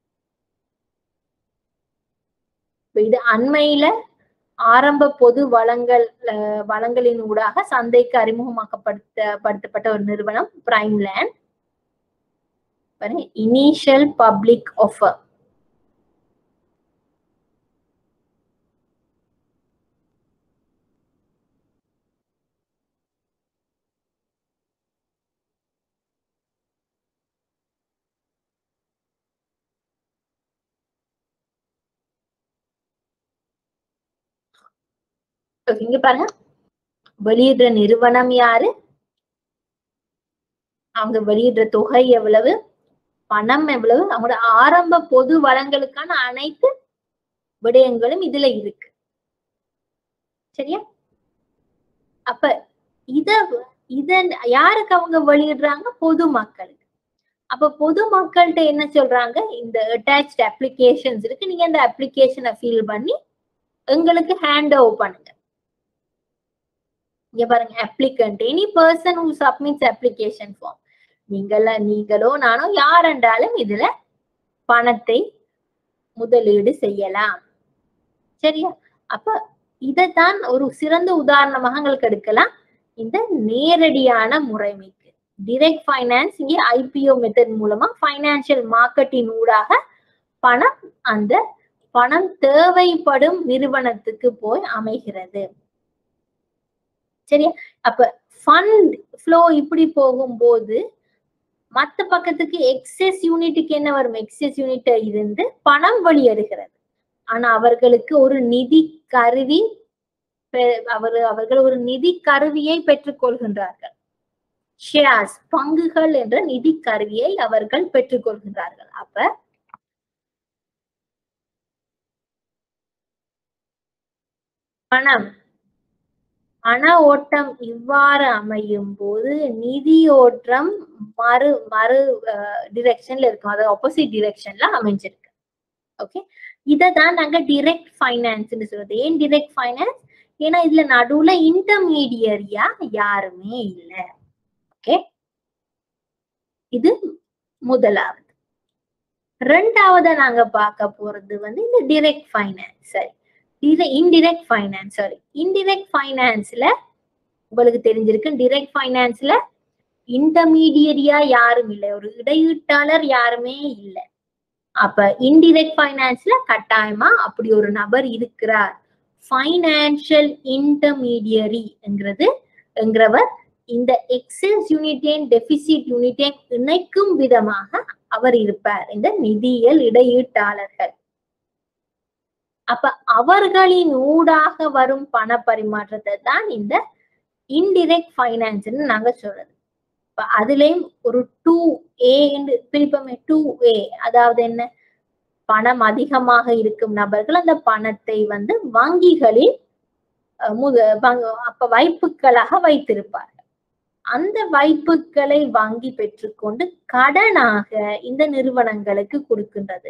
Speaker 1: இது அண்மையில ஆரம்ப பொது வளங்கள் வளங்களின் ஊடாக சந்தைக்கு அறிமுகமாக்கப்படுத்த படுத்தப்பட்ட ஒரு நிறுவனம் prime land initial public offer இங்க பாருங்க வெளியிடுற நிறுவனம் யாரு அவங்க வெளியிடுற தொகை எவ்வளவு பணம் எவ்வளவு அவங்களோட ஆரம்ப பொது வளங்களுக்கான அனைத்து விடயங்களும் இதுல இருக்கு சரியா அப்ப இத இத யாருக்கு அவங்க வெளியிடுறாங்க பொதுமக்களுக்கு அப்ப பொதுமக்கள்கிட்ட என்ன சொல்றாங்க இந்த அட்டாச்ட் அப்ளிகேஷன்ஸ் இருக்கு நீங்க அந்த அப்ளிகேஷனை ஃபில் பண்ணி எங்களுக்கு ஹேண்ட் ஓவர் பண்ணுங்க இங்க பாருங்க applicant any person who submits application form நீங்கள நீங்களோ நானோ யாரென்றாலும் இதுல பணத்தை முதலீடு செய்யலாம் சரியா அப்ப இதைத்தான் ஒரு சிறந்த உதாரணமாக எங்களுக்கு எடுக்கலாம் இந்த நேரடியான முறைமைக்கு டிரெக்ட் ஃபைனான்ஸ் இங்கே ஐபிஓ மெத்தட் மூலமா ஃபைனான்சியல் மார்க்கெட்டின் ஊடாக பணம் அந்த பணம் தேவைப்படும் நிறுவனத்துக்கு போய் அமைகிறது சரியா அப்ப ஃபண்ட் ஃப்ளோ இப்படி போகும்போது மத்த பக்கத்துக்கு எக்ஸஸ் யூனிட்டுக்கு என்ன வரும் எக்ஸஸ் யூனிட் இருந்து பணம் வெளியேறுகிறது ஆனா அவர்களுக்கு ஒரு நிதி கருவி அவர் அவர்கள் ஒரு நிதி கருவியை பெற்றுக்கொள்கின்றார்கள் ஷேர்ஸ் பங்குகள் என்ற நிதி கருவியை அவர்கள் பெற்றுக்கொள்கின்றார்கள் அப்ப பணம் பண ஓட்டம் இவ்வாறு அமையும் போது நிதி ஓட்டம் மறு மறு டிரெக்ஷன்ல இருக்கும் அதாவது ஆப்போசிட் டிரெக்ஷன்ல அமைஞ்சிருக்கு ஓகே இதை தான் நாங்க டிரெக்ட் ஃபைனான்ஸ்னு சொல்றது ஏன் டிரெக்ட் ஃபைனான்ஸ் ஏன்னா இதுல நடுவுல இன்டர்மீடியரியா யாருமே இல்லை ஓகே இது முதலாவது ரெண்டாவது நாங்க பார்க்க போறது வந்து இந்த டிரெக்ட் ஃபைனான்ஸ் சரி இது இன்டிரெக்ட் ஃபைனான்ஸ் சாரி இன்டிரெக்ட் ஃபைனான்ஸ்ல உங்களுக்கு தெரிஞ்சிருக்கு டிரெக்ட் ஃபைனான்ஸ்ல இன்டர்மீடியரியா யாரும் இல்லை ஒரு இடையீட்டாளர் யாருமே இல்லை அப்ப இன்டிரெக்ட் ஃபைனான்ஸ்ல கட்டாயமா அப்படி ஒரு நபர் இருக்கிறார் ஃபைனான்சியல் இன்டர்மீடியரிங்கிறது என்கிறவர் இந்த எக்ஸஸ் யூனிட்டேன் டெபிசிட் யூனிட்டேன் இணைக்கும் விதமாக அவர் இருப்பார் இந்த நிதியியல் இடையீட்டாளர்கள் அப்ப அவர்களின் ஊடாக வரும் பண பரிமாற்றத்தை தான் இந்த இன்டிரெக்ட் ஃபைனான்ஸ்னு நாங்க சொல்றது இப்ப அதுலயும் ஒரு டூ ஏ பிரிப்போமே டூ ஏ அதாவது என்ன பணம் அதிகமாக இருக்கும் நபர்கள் அந்த பணத்தை வந்து வங்கிகளில் முத அப்ப வைப்புகளாக வைத்திருப்பார்கள் அந்த வைப்புகளை வாங்கி பெற்றுக்கொண்டு கடனாக இந்த நிறுவனங்களுக்கு கொடுக்கின்றது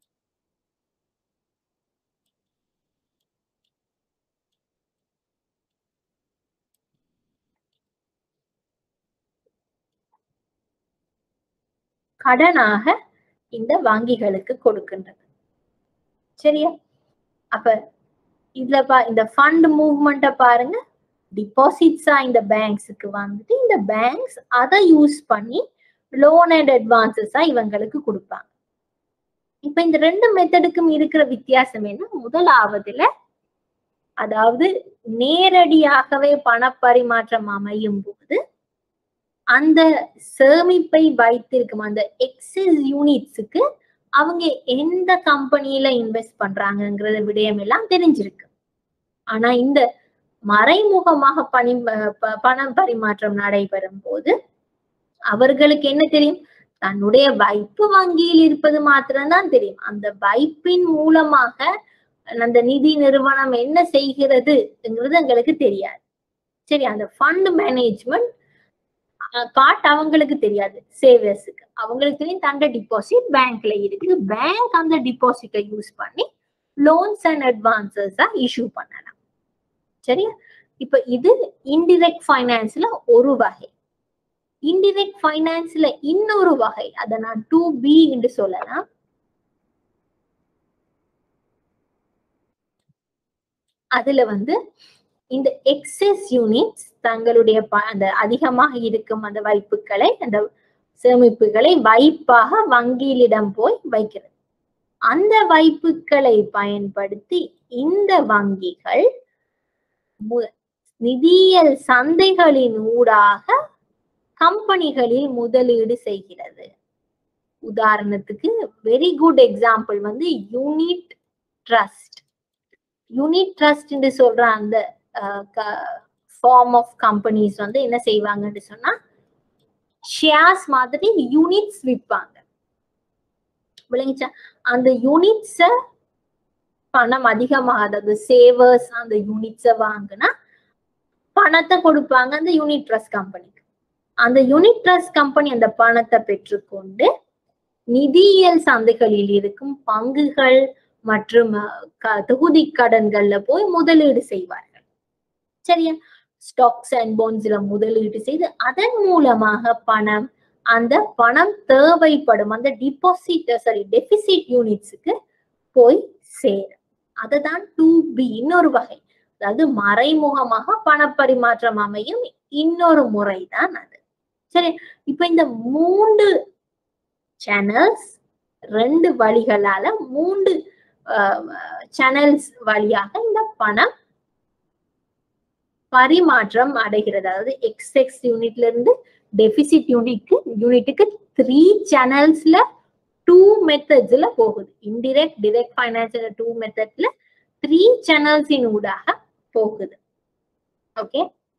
Speaker 1: கடனாக இந்த வங்கிகளுக்கு கொடுக்கின்றது சரியா அப்ப இதுல பா இந்த ஃபண்ட் மூவ்மெண்ட்டை பாருங்க டிபாசிட்ஸா இந்த பேங்க்ஸுக்கு வந்துட்டு இந்த பேங்க்ஸ் அதை யூஸ் பண்ணி லோன் அண்ட் அட்வான்சஸா இவங்களுக்கு கொடுப்பாங்க இப்ப இந்த ரெண்டு மெத்தடுக்கும் இருக்கிற வித்தியாசம் என்ன முதலாவதுல அதாவது நேரடியாகவே பணப்பரிமாற்றம் அமையும் போது அந்த சேமிப்பை வைத்திருக்கும் அந்த எக்ஸஸ் யூனிட்ஸுக்கு அவங்க எந்த கம்பெனியில இன்வெஸ்ட் பண்றாங்கங்கிற விடயம் எல்லாம் தெரிஞ்சிருக்கு ஆனா இந்த மறைமுகமாக பணி ப- பணம் பரிமாற்றம் நடைபெறும் போது அவர்களுக்கு என்ன தெரியும் தன்னுடைய வைப்பு வங்கியில் இருப்பது மாத்திரம்தான் தெரியும் அந்த வைப்பின் மூலமாக அந்த நிதி நிறுவனம் என்ன செய்கிறதுங்கிறது எங்களுக்கு தெரியாது சரி அந்த ஃபண்ட் மேனேஜ்மெண்ட் பார்ட் அவங்களுக்கு தெரியாது சேவர்ஸுக்கு அவங்களுக்கு தெரியும் தண்ட டிபாசிட் பேங்க்ல இருக்கு பேங்க் அந்த டிபாசிட்டை யூஸ் பண்ணி லோன்ஸ் அண்ட் அட்வான்சஸா இஷ்யூ பண்ணலாம் சரியா இப்ப இது இன்டிரெக்ட் ஃபைனான்ஸ்ல ஒரு வகை இன்டிரெக்ட் ஃபைனான்ஸ்ல இன்னொரு வகை அதை நான் டூ பி என்று சொல்லலாம் அதுல வந்து இந்த எக்ஸஸ் யூனிட்ஸ் தங்களுடைய ப- அந்த அதிகமாக இருக்கும் அந்த வைப்புகளை அந்த சேமிப்புகளை வைப்பாக வங்கியிலிடம் போய் வைக்கிறது அந்த வைப்புகளை பயன்படுத்தி இந்த வங்கிகள் மு- நிதியியல் சந்தைகளின் ஊடாக கம்பெனிகளில் முதலீடு செய்கிறது உதாரணத்துக்கு வெரி குட் எக்ஸாம்பிள் வந்து யூனிட் ட்ரஸ்ட் யூனிட் ட்ரஸ்ட் என்று சொல்ற அந்த ஃபார்ம் ஆஃப் கம்பெனிஸ் வந்து என்ன செய்வாங்கன்னு சொன்னா ஷேர்ஸ் மாதிரி யூனிட்ஸ் விற்பாங்க விளங்கிச்சா அந்த யூனிட்ஸ பணம் அதிகமாக அதாவது சேவர்ஸ் அந்த யூனிட்ஸை வாங்கினா பணத்தை கொடுப்பாங்க அந்த யூனிட் ட்ரஸ்ட் கம்பெனிக்கு அந்த யூனிட் ட்ரஸ்ட் கம்பெனி அந்த பணத்தை பெற்றுக்கொண்டு நிதியியல் சந்தைகளில் இருக்கும் பங்குகள் மற்றும் அஹ், க- தொகுதி கடன்கள்ல போய் முதலீடு செய்வார்கள் சரியா ஸ்டாக்ஸ் அண்ட் பாண்ட்ஸ்ல முதலீடு செய்து அதன் மூலமாக பணம் அந்த பணம் தேவைப்படும் அந்த டிபாசிட் சாரி டெபிசிட் யூனிட்ஸுக்கு போய் சேரும் அதுதான் டூ பி இன்னொரு வகை அதாவது மறைமுகமாக பணப்பரிமாற்றம் அமையும் இன்னொரு முறைதான் அது சரி இப்ப இந்த மூன்று சேனல்ஸ் ரெண்டு வழிகளால மூன்று சேனல்ஸ் வழியாக இந்த பணம் பரிமாற்றம் அடைகிறது அதாவது எக்ஸ் எக்ஸ் யூனிட்ல இருந்து டெபிசிட் யூனிட்க்கு யூனிட்டுக்கு த்ரீ சேனல்ஸ்ல டூ மெத்தட்ஸ்ல போகுது இன்டிரெக்ட் டிரெக்ட் ஃபைனான்ஸ்ல டூ மெத்தட்ல த்ரீ சேனல்ஸின் ஊடாக போகுது ஓகே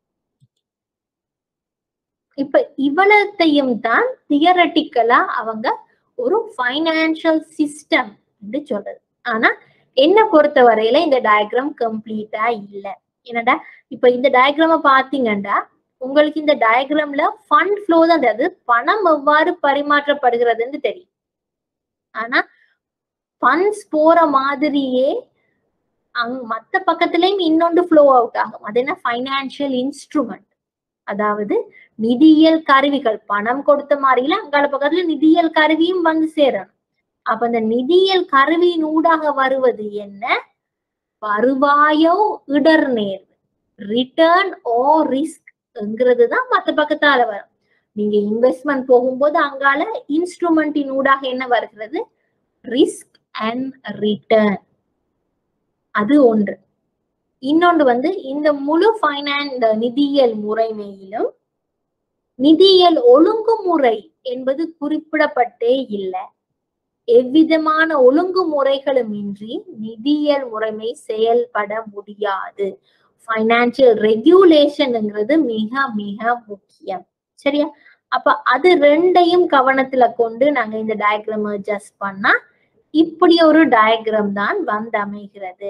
Speaker 1: இப்ப இவ்வளத்தையும் தான் தியரட்டிக்கலா அவங்க ஒரு ஃபைனான்சியல் சிஸ்டம் என்று சொல்றது ஆனா என்ன பொறுத்த வரையில இந்த டயக்ராம் கம்ப்ளீட்டா இல்ல என்னடா இப்ப இந்த டயக்ராம பாத்தீங்கன்னா உங்களுக்கு இந்த டயக்ராம்ல ஃபண்ட் ஃப்ளோ தான் அதாவது பணம் எவ்வாறு பரிமாற்றப்படுகிறதுன்னு தெரியும் ஆனா ஃபண்ட்ஸ் போற மாதிரியே அங் மத்த பக்கத்துலயும் இன்னொன்று ஃப்ளோ அவுட் ஆகும் அது என்ன ஃபைனான்சியல் இன்ஸ்ட்ருமெண்ட் அதாவது நிதியியல் கருவிகள் பணம் கொடுத்த மாதிரில அங்கால பக்கத்துல நிதியியல் கருவியும் வந்து சேரணும் அப்ப அந்த நிதியியல் கருவியின் ஊடாக வருவது என்ன வருவாயோ இடர் நேர்வு ரிட்டர்ன் ஓ ரிஸ்க்ங்கிறது தான் மத்த பக்கத்தால வரும் நீங்க இன்வெஸ்ட்மெண்ட் போகும்போது அங்கால இன்ஸ்ட்ருமெண்டின் ஊடாக என்ன வருகிறது ரிஸ்க் அண்ட் ரிட்டர்ன் அது ஒன்று இன்னொன்று வந்து இந்த முழு ஃபைனான்ஸ் நிதியியல் முறைமையிலும் நிதியியல் ஒழுங்குமுறை என்பது குறிப்பிடப்பட்டே இல்லை எவ்விதமான ஒழுங்குமுறைகளும் இன்றி நிதியியல் முறைமை செயல்பட முடியாது ஃபைனான்சியல் ரெகுலேஷன்ங்கிறது மிக மிக முக்கியம் சரியா அப்ப அது ரெண்டையும் கவனத்துல கொண்டு நாங்க இந்த டயக்ராம் அட்ஜஸ்ட் பண்ணா இப்படி ஒரு டயக்ராம் தான் வந்து அமைகிறது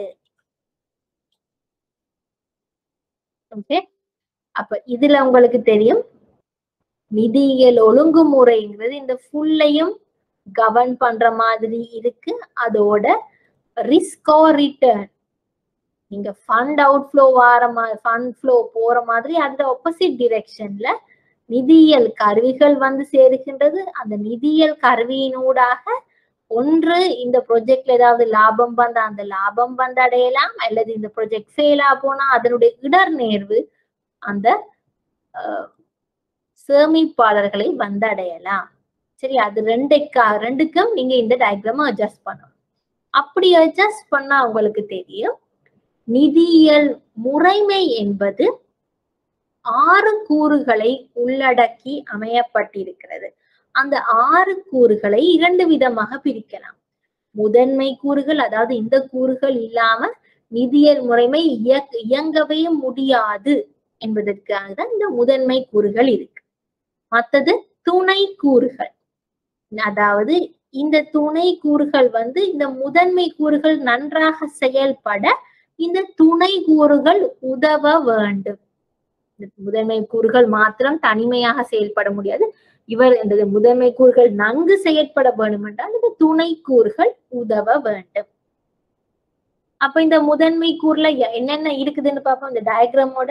Speaker 1: ஓகே அப்ப இதுல உங்களுக்கு தெரியும் நிதியியல் ஒழுங்குமுறைங்கிறது இந்த ஃபுல்லையும் கவர்ன் பண்ற மாதிரி இருக்கு அதோட ரிஸ்க் ஆர் ரிட்டர்ன் நீங்க ஃபண்ட் அவுட் ஃப்ளோ வார மாதிரி ஃபண்ட் ஃப்ளோ போற மாதிரி அந்த ஆப்போசிட் டிரெக்ஷன்ல நிதியியல் கருவிகள் வந்து சேருகின்றது அந்த நிதியியல் கருவியினூடாக ஒன்று இந்த ப்ரொஜெக்ட்ல ஏதாவது லாபம் வந்தா அந்த லாபம் வந்து அடையலாம் அல்லது இந்த ப்ரொஜெக்ட் ஃபெயிலா போனா அதனுடைய இடர் நேர்வு அந்த அஹ், சேமிப்பாளர்களை வந்து அடையலாம் சரி அது ரெண்டுக்கா ரெண்டுக்கும் நீங்க இந்த டயக்ராம் அட்ஜஸ்ட் பண்ணணும் அப்படி அட்ஜஸ்ட் பண்ணா உங்களுக்கு தெரியும் நிதியியல் முறைமை என்பது ஆறு கூறுகளை உள்ளடக்கி அமையப்பட்டிருக்கிறது அந்த ஆறு கூறுகளை இரண்டு விதமாக பிரிக்கலாம் முதன்மை கூறுகள் அதாவது இந்த கூறுகள் இல்லாம நிதியியல் முறைமை இயக்க இயங்கவே முடியாது என்பதற்காக தான் இந்த முதன்மை கூறுகள் இருக்கு மத்தது துணை கூறுகள் அதாவது இந்த துணை கூறுகள் வந்து இந்த முதன்மை கூறுகள் நன்றாக செயல்பட இந்த துணை கூறுகள் உதவ வேண்டும் இந்த முதன்மை கூறுகள் மாத்திரம் தனிமையாக செயல்பட முடியாது இவர் இந்த முதன்மை கூறுகள் நன்கு செயற்பட வேண்டும் என்றால் இந்த துணை கூறுகள் உதவ வேண்டும் அப்ப இந்த முதன்மை கூறுல எ- என்னென்ன இருக்குதுன்னு பார்ப்போம் இந்த டயக்ராமோட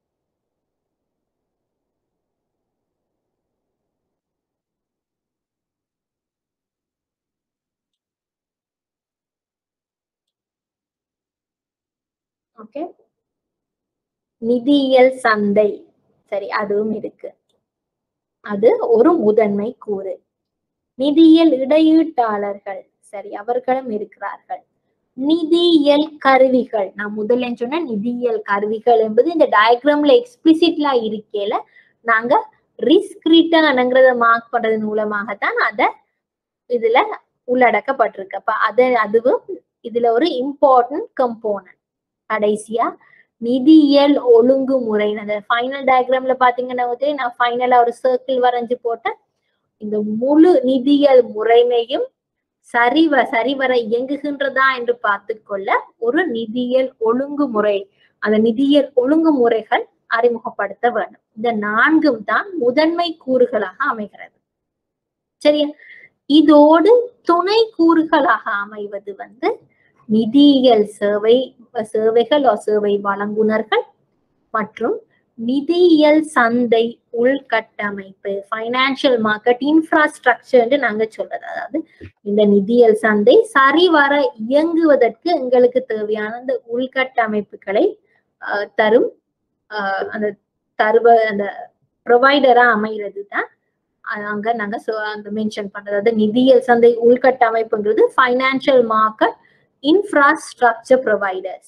Speaker 1: ஓகே நிதியியல் சந்தை சரி அதுவும் இருக்கு அது ஒரு முதன்மை கூறு நிதியியல் இடையீட்டாளர்கள் சரி அவர்களும் இருக்கிறார்கள் நிதியியல் கருவிகள் நான் முதல்ல சொன்ன நிதியியல் கருவிகள் என்பது இந்த டயக்ராம்ல எக்ஸ்பிளிசிட்லா இருக்கையில நாங்க ரிஸ்க் ரிட்டர்ன்ங்கிறத மார்க் பண்றது மூலமாகத்தான் அத இதுல உள்ளடக்கப்பட்டிருக்கு அப்ப அது அதுவும் இதுல ஒரு இம்பார்ட்டன்ட் கம்போனன்ட் கடைசியா நிதியியல் ஒழுங்குமுறை அந்த ஃபைனல் டயக்ராம்ல பாத்தீங்கன்னா வந்து நான் ஃபைனலா ஒரு சர்க்கிள் வரைஞ்சு போட்டேன் இந்த முழு நிதியியல் முறைமையும் சரிவ சரிவர இயங்குகின்றதா என்று பார்த்துக்கொள்ள ஒரு நிதியியல் ஒழுங்குமுறை அந்த நிதியியல் ஒழுங்குமுறைகள் அறிமுகப்படுத்த வேண்டும் இந்த நான்கும் தான் முதன்மை கூறுகளாக அமைகிறது சரியா இதோடு துணை கூறுகளாக அமைவது வந்து நிதியியல் சேவை சேவைகள் or சேவை வழங்குனர்கள் மற்றும் நிதியியல் சந்தை உள்கட்டமைப்பு ஃபைனான்சியல் மார்க்கெட் இன்ஃப்ராஸ்ட்ரக்சர் நாங்க சொல்றது அதாவது இந்த நிதியியல் சந்தை சரிவர இயங்குவதற்கு எங்களுக்கு தேவையான அந்த உள்கட்டமைப்புகளை ஆஹ், தரும் ஆஹ், அந்த தருவ அந்த ப்ரொவைடரா அமைகிறது தான் அங்க நாங்க சொ- அந்த மென்ஷன் பண்றது அதாவது நிதியியல் சந்தை உள்கட்டமைப்புங்கிறது financial market infrastructure providers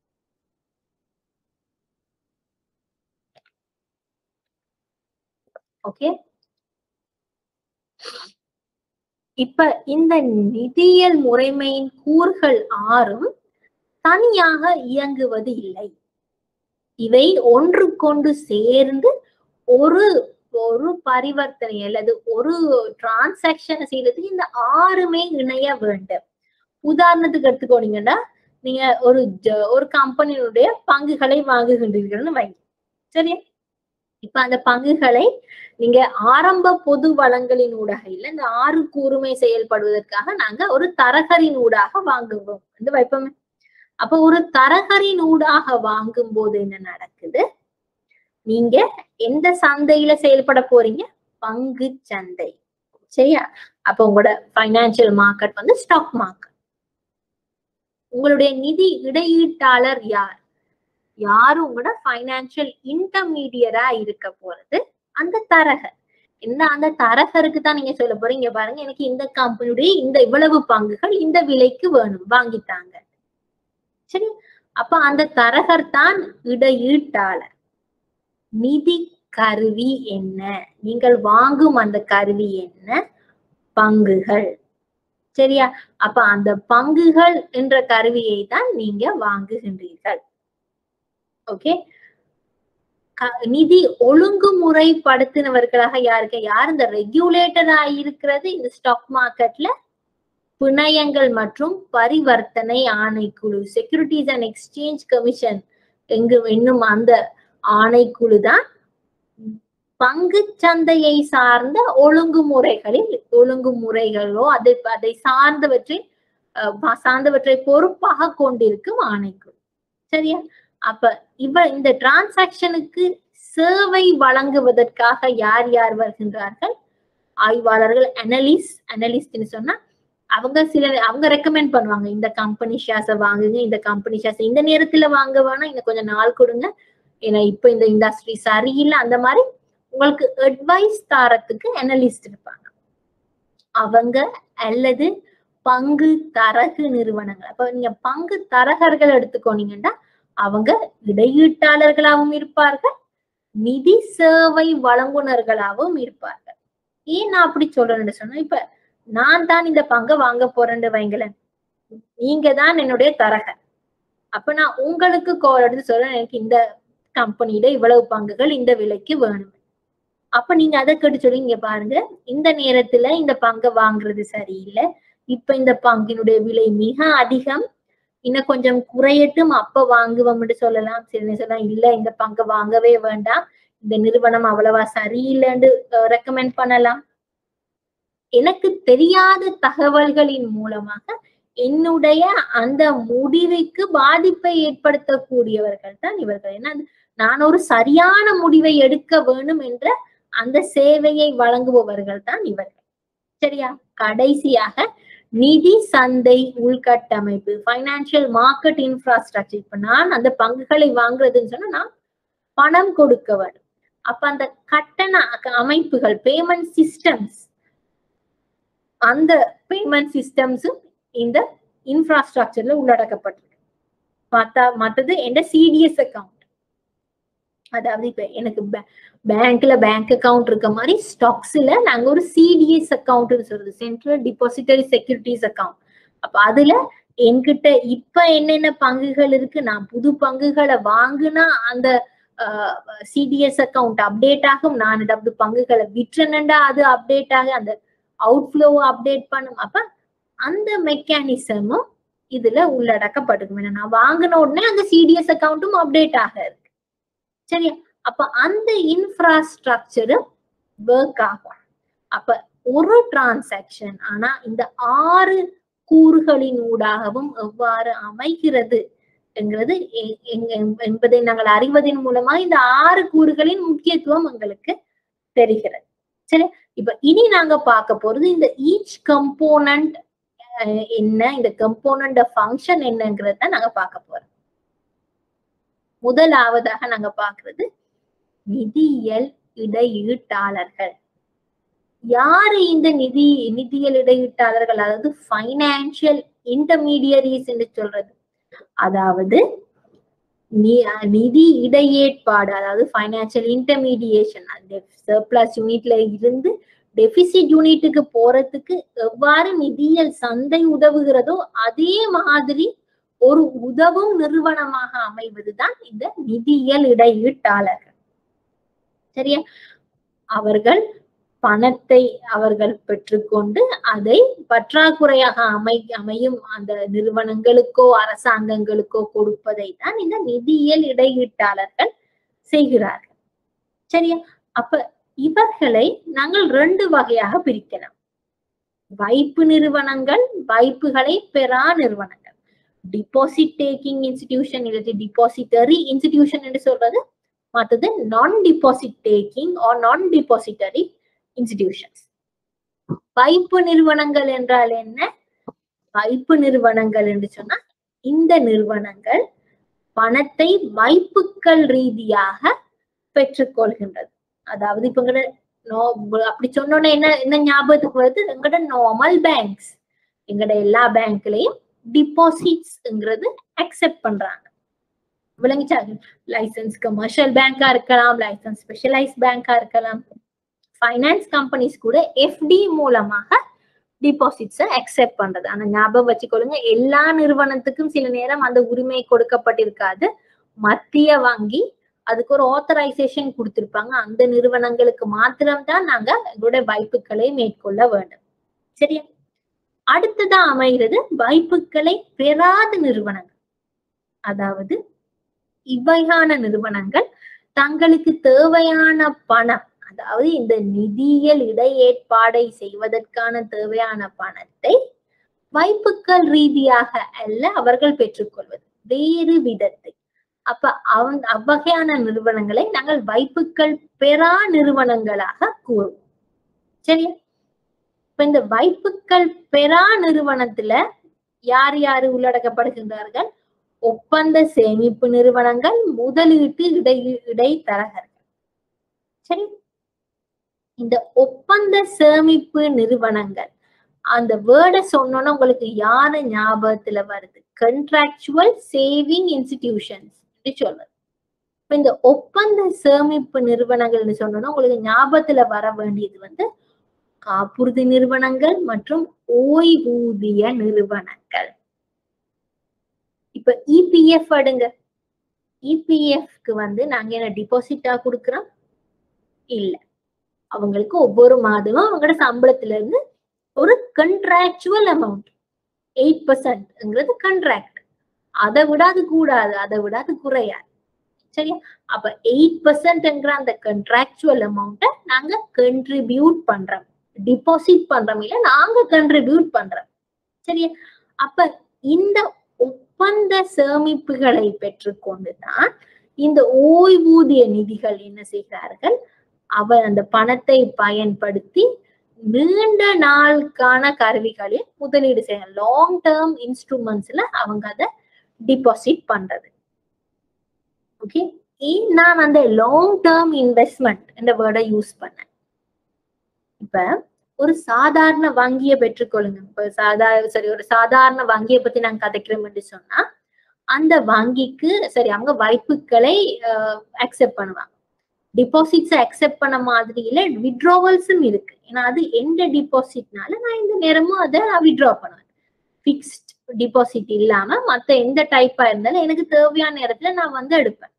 Speaker 1: okay இப்ப இந்த நிதியியல் முறைமையின் கூறுகள் ஆறும் தனியாக இயங்குவது இல்லை இவை ஒன்றுக்கொண்டு சேர்ந்து ஒரு ஒரு பரிவர்த்தனை அல்லது ஒரு டிரான்சாக்ஷன் செய்யறதுக்கு இந்த ஆறுமே இணைய வேண்டும் உதாரணத்துக்கு எடுத்துக்கோனீங்கன்னா நீங்க ஒரு ஜ- ஒரு கம்பெனியுடைய பங்குகளை வாங்குகின்றீர்கள்னு வைங்க சரியா இப்ப அந்த பங்குகளை நீங்க ஆரம்ப பொது வளங்களின் ஊடாக இல்ல இந்த ஆறு கூர்மை செயல்படுவதற்காக நாங்க ஒரு தரகரின் ஊடாக வாங்குவோம் வந்து வைப்போமே அப்ப ஒரு தரகரின் ஊடாக வாங்கும் போது என்ன நடக்குது நீங்க எந்த சந்தையில செயல்பட போறீங்க பங்கு சந்தை சரியா அப்ப உங்களோட ஃபைனான்சியல் மார்க்கெட் வந்து ஸ்டாக் மார்க்கெட் உங்களுடைய நிதி இடையீட்டாளர் யார் யாரு உங்களோட ஃபைனான்சியல் இன்டர்மீடியரா இருக்க போறது அந்த தரகர் என்ன அந்த தரகருக்கு தான் நீங்க சொல்ல போறீங்க பாருங்க எனக்கு இந்த கம்பெனியுடைய இந்த இவ்வளவு பங்குகள் இந்த விலைக்கு வேணும் வாங்கித்தாங்க சரி அப்ப அந்த தரகர் தான் இடையீட்டாளர் நிதி கருவி என்ன நீங்கள் வாங்கும் அந்த கருவி என்ன பங்குகள் சரியா அப்ப அந்த பங்குகள் என்ற கருவியை தான் நீங்க வாங்குகின்றீர்கள் ஓகே நிதி ஒழுங்குமுறைப்படுத்தினவர்களாக யாருக்கு யார் இந்த ரெகுலேட்டரா இருக்கிறது இந்த ஸ்டாக் மார்க்கெட்ல பிணையங்கள் மற்றும் பரிவர்த்தனை ஆணைக்குழு செக்யூரிட்டிஸ் அண்ட் எக்ஸ்சேஞ்ச் கமிஷன் எங்கு என்னும் அந்த ஆணைக்குழு தான் பங்கு சந்தையை சார்ந்த ஒழுங்குமுறைகளில் ஒழுங்குமுறைகளோ அதை அதை சார்ந்தவற்றை அஹ், சார்ந்தவற்றை பொறுப்பாக கொண்டிருக்கும் ஆணைக்குழு சரியா அப்ப இவ இந்த டிரான்சாக்ஷனுக்கு சேவை வழங்குவதற்காக யார் யார் வருகின்றார்கள் ஆய்வாளர்கள் அனலிஸ்ட் அனலிஸ்ட்னு சொன்னா அவங்க சில அவங்க ரெக்கமெண்ட் பண்ணுவாங்க இந்த கம்பெனி ஷேர்ஸை வாங்குங்க இந்த கம்பெனி ஷேர்ஸ் இந்த நேரத்துல வாங்க வேணாம் இன்னும் கொஞ்சம் நாள் கொடுங்க ஏன்னா இப்ப இந்த இண்டஸ்ட்ரி சரியில்லை அந்த மாதிரி உங்களுக்கு அட்வைஸ் தாரத்துக்கு அனலிஸ்ட் இருப்பாங்க அவங்க அல்லது பங்கு தரகு நிறுவனங்கள் அப்ப நீங்க பங்கு தரகர்கள் எடுத்துக்கோனீங்கன்னா அவங்க இடையீட்டாளர்களாகவும் இருப்பார்கள் நிதி சேவை வழங்குனர்களாகவும் இருப்பார்கள் ஏன் நான் அப்படி சொல்றேன்னு சொன்னா இப்ப நான் தான் இந்த பங்கை வாங்க போறேன்னு வைங்களேன் நீங்க தான் என்னுடைய தரகர் அப்ப நான் உங்களுக்கு கோல் எடுத்து சொல்றேன் எனக்கு இந்த கம்பெனியில இவ்வளவு பங்குகள் இந்த விலைக்கு வேணும் அப்ப நீங்க அதை கேட்டு சொல்லுங்க பாருங்க இந்த நேரத்துல இந்த பங்கை வாங்குறது சரியில்லை இப்ப இந்த பங்கினுடைய விலை மிக அதிகம் இன்னும் கொஞ்சம் குறையட்டும் அப்ப வாங்குவோம்னு சொல்லலாம் சரி சொல்லலாம் இல்ல இந்த பங்கை வாங்கவே வேண்டாம் இந்த நிறுவனம் அவ்வளவா சரியில்லைன்னு ரெக்கமெண்ட் பண்ணலாம் எனக்கு தெரியாத தகவல்களின் மூலமாக என்னுடைய அந்த முடிவுக்கு பாதிப்பை ஏற்படுத்தக்கூடியவர்கள் தான் இவர்கள் ஏன்னா நான் ஒரு சரியான முடிவை எடுக்க வேணும் என்ற அந்த சேவையை வழங்குபவர்கள் தான் இவர்கள் சரியா கடைசியாக நிதி சந்தை உள்கட்டமைப்பு ஃபைனான்சியல் மார்க்கெட் இன்ஃப்ராஸ்ட்ரக்சர் இப்ப நான் அந்த பங்குகளை வாங்குறதுன்னு சொன்னா நான் பணம் கொடுக்க வேண்டும் அப்ப அந்த கட்டண அமைப்புகள் பேமெண்ட் சிஸ்டம்ஸ் அந்த பேமெண்ட் சிஸ்டம்ஸும் இந்த இன்ஃப்ராஸ்ட்ரக்சர்ல உள்ளடக்கப்பட்டிருக்கு பார்த்தா மற்றது எந்த சிடிஎஸ் அக்கௌண்ட் அதாவது இப்ப எனக்கு பேங்க்ல பேங்க் அக்கவுண்ட் இருக்க மாதிரி ஸ்டாக்ஸ்ல நாங்க ஒரு சிடிஎஸ் அக்கௌண்ட் சொல்றது சென்ட்ரல் டிபாசிட்டரி செக்யூரிட்டிஸ் அக்கௌண்ட் அப்ப அதுல என்கிட்ட இப்ப என்னென்ன பங்குகள் இருக்கு நான் புது பங்குகளை வாங்குனா அந்த சிடிஎஸ் அக்கௌண்ட் அப்டேட் ஆகும் நான் ஏதாவது பங்குகளை விற்றனண்டா அது அப்டேட் ஆக அந்த அவுட்ஃப்ளோ அப்டேட் பண்ணும் அப்ப அந்த மெக்கானிசமும் இதுல உள்ளடக்கப்பட்டிருக்கும் நான் வாங்கின உடனே அந்த சிடிஎஸ் அக்கௌண்ட்டும் அப்டேட் ஆக இருக்கு சரியா அப்ப அந்த இன்ஃப்ராஸ்ட்ரக்சரும் ஒர்க் ஆகும் அப்ப ஒரு டிரான்சாக்ஷன் ஆனா இந்த ஆறு கூறுகளின் ஊடாகவும் எவ்வாறு அமைகிறது என்கிறது என்பதை நாங்கள் அறிவதன் மூலமா இந்த ஆறு கூறுகளின் முக்கியத்துவம் எங்களுக்கு தெரிகிறது சரி இப்ப இனி நாங்க பார்க்க போறது இந்த ஈச் கம்போனன்ட் என்ன இந்த கம்போனண்ட் ஃபங்க்ஷன் என்னங்கிறத நாங்க பார்க்க போறோம் முதலாவதாக நாங்க பாக்குறது நிதியியல் இடையீட்டாளர்கள் யாரு இந்த நிதி நிதியியல் இடையீட்டாளர்கள் அதாவது பைனான்சியல் இன்டர்மீடியரிஸ் என்று சொல்றது அதாவது நிதி இடையேற்பாடு அதாவது பைனான்சியல் இன்டர்மீடியேஷன் சர்பிளஸ் யூனிட்ல இருந்து டெபிசிட் யூனிட்டுக்கு போறதுக்கு எவ்வாறு நிதியியல் சந்தை உதவுகிறதோ அதே மாதிரி ஒரு உதவும் நிறுவனமாக அமைவதுதான் இந்த நிதியியல் இடையீட்டாளர்கள் சரியா அவர்கள் பணத்தை அவர்கள் பெற்றுக்கொண்டு அதை பற்றாக்குறையாக அமை அமையும் அந்த நிறுவனங்களுக்கோ அரசாங்கங்களுக்கோ கொடுப்பதை தான் இந்த நிதியியல் இடையீட்டாளர்கள் செய்கிறார்கள் சரியா அப்ப இவர்களை நாங்கள் ரெண்டு வகையாக பிரிக்கலாம் வைப்பு நிறுவனங்கள் வைப்புகளை பெறா நிறுவனங்கள் டிபாசிட் டேக்கிங் இன்ஸ்டிடியூஷன் இல்லாட்டி டிபாசிட்டரி இன்ஸ்டிடியூஷன் என்று சொல்றது மற்றது non deposit taking or non depository institutions வைப்பு நிறுவனங்கள் என்றால் என்ன வைப்பு நிறுவனங்கள் என்று சொன்னா இந்த நிறுவனங்கள் பணத்தை வைப்புக்கள் ரீதியாக பெற்றுக்கொள்கின்றது அதாவது இப்ப எங்கட அப்படி சொன்னோன்னே என்ன என்ன ஞாபகத்துக்கு வருது எங்கட நார்மல் பேங்க்ஸ் எங்கட எல்லா பேங்க்லயும் டிபாசிட்ஸ்ங்கிறது அக்செப்ட் பண்றாங்க விளங்கிச்சா லைசன்ஸ் கமர்ஷியல் பேங்கா இருக்கலாம் லைசன்ஸ் ஸ்பெஷலைஸ் பேங்கா இருக்கலாம் ஃபைனான்ஸ் கம்பெனிஸ் கூட எஃப்டி மூலமாக டிபாசிட்ஸை அக்செப்ட் பண்றது ஆனா ஞாபகம் வச்சுக்கொள்ளுங்க எல்லா நிறுவனத்துக்கும் சில நேரம் அந்த உரிமை கொடுக்கப்பட்டிருக்காது மத்திய வங்கி அதுக்கு ஒரு ஆத்தரைசேஷன் கொடுத்திருப்பாங்க அந்த நிறுவனங்களுக்கு மாத்திரம்தான் நாங்க எங்களுடைய வாய்ப்புகளை மேற்கொள்ள வேண்டும் சரியா அடுத்ததா அமைகிறது வாய்ப்புகளை பெறாத நிறுவனங்கள் அதாவது இவ்வகையான நிறுவனங்கள் தங்களுக்கு தேவையான பணம் அதாவது இந்த நிதியியல் இடையேற்பாடை செய்வதற்கான தேவையான பணத்தை வைப்புக்கள் ரீதியாக அல்ல அவர்கள் பெற்றுக்கொள்வது வேறு விதத்தை அப்ப அவன் அவ்வகையான நிறுவனங்களை நாங்கள் வைப்புக்கள் பெறா நிறுவனங்களாக கூறுவோம் சரியா இப்ப இந்த வைப்புக்கள் பெறா நிறுவனத்துல யார் யாரு உள்ளடக்கப்படுகின்றார்கள் ஒப்பந்த சேமிப்பு நிறுவனங்கள் முதலீட்டு இடை இடைத்தரகர்கள் சரி இந்த ஒப்பந்த சேமிப்பு நிறுவனங்கள் அந்த வேர்டை சொன்னோன்னா உங்களுக்கு யாரு ஞாபகத்துல வருது கண்ட்ராக்சுவல் சேவிங் இன்ஸ்டிடியூஷன்ஸ் சொல்றது இப்ப இந்த ஒப்பந்த சேமிப்பு நிறுவனங்கள்னு சொன்னோம்னா உங்களுக்கு ஞாபகத்துல வர வேண்டியது வந்து காப்புறுதி நிறுவனங்கள் மற்றும் ஓய்வூதிய நிறுவனங்கள் இப்ப இபிஎஃப் அடுங்க இபிஎஃப்க்கு வந்து நாங்க என்ன டிபாசிட்டா கொடுக்கிறோம் இல்ல அவங்களுக்கு ஒவ்வொரு மாதமும் அவங்களோட சம்பளத்துல இருந்து ஒரு கண்ட்ராக்சுவல் அமௌண்ட் எயிட் பர்சன்ட்ங்கிறது கண்ட்ராக்ட் அதை விட அது கூடாது அதை விட அது குறையாது சரியா அப்ப எயிட் பர்சன்ட்ங்கிற அந்த கண்ட்ராக்சுவல் அமௌண்ட்டை நாங்க கண்ட்ரிபியூட் பண்றோம் டிபாசிட் பண்றோம் இல்ல நாங்க கண்ட்ரிபியூட் பண்றோம் சரியா அப்ப இந்த ஒப்பந்த சேமிப்புகளை பெற்றுக்கொண்டுதான் இந்த ஓய்வூதிய நிதிகள் என்ன செய்கிறார்கள் அவர் அந்த பணத்தை பயன்படுத்தி நீண்ட நாளுக்கான கருவிகளில் முதலீடு செய்ய லாங் டேர்ம் இன்ஸ்ட்ருமெண்ட்ஸ்ல அவங்க அதை டிபாசிட் பண்றது ஓகே நான் அந்த லாங் டேர்ம் இன்வெஸ்ட்மெண்ட் என்ற வேர்டை யூஸ் பண்ணேன் இப்ப ஒரு சாதாரண வங்கியை பெற்றுக்கொள்ளுங்க இப்ப சாதாரண சரி ஒரு சாதாரண வங்கியை பத்தி நாங்க கதைக்கிறோம் என்று சொன்னா அந்த வங்கிக்கு சரி அவங்க வைப்புகளை அக்செப்ட் பண்ணுவாங்க டிபாசிட்ஸ் அக்செப்ட் பண்ண மாதிரி இல்ல விட்ராவல்ஸும் இருக்கு ஏன்னா அது எந்த டிபாசிட்னால நான் இந்த நேரமும் அதை விட்ரா பண்ணுவேன் ஃபிக்ஸ்ட் டிபாசிட் இல்லாம மத்த எந்த டைப்பா இருந்தாலும் எனக்கு தேவையான நேரத்துல நான் வந்து எடுப்பேன்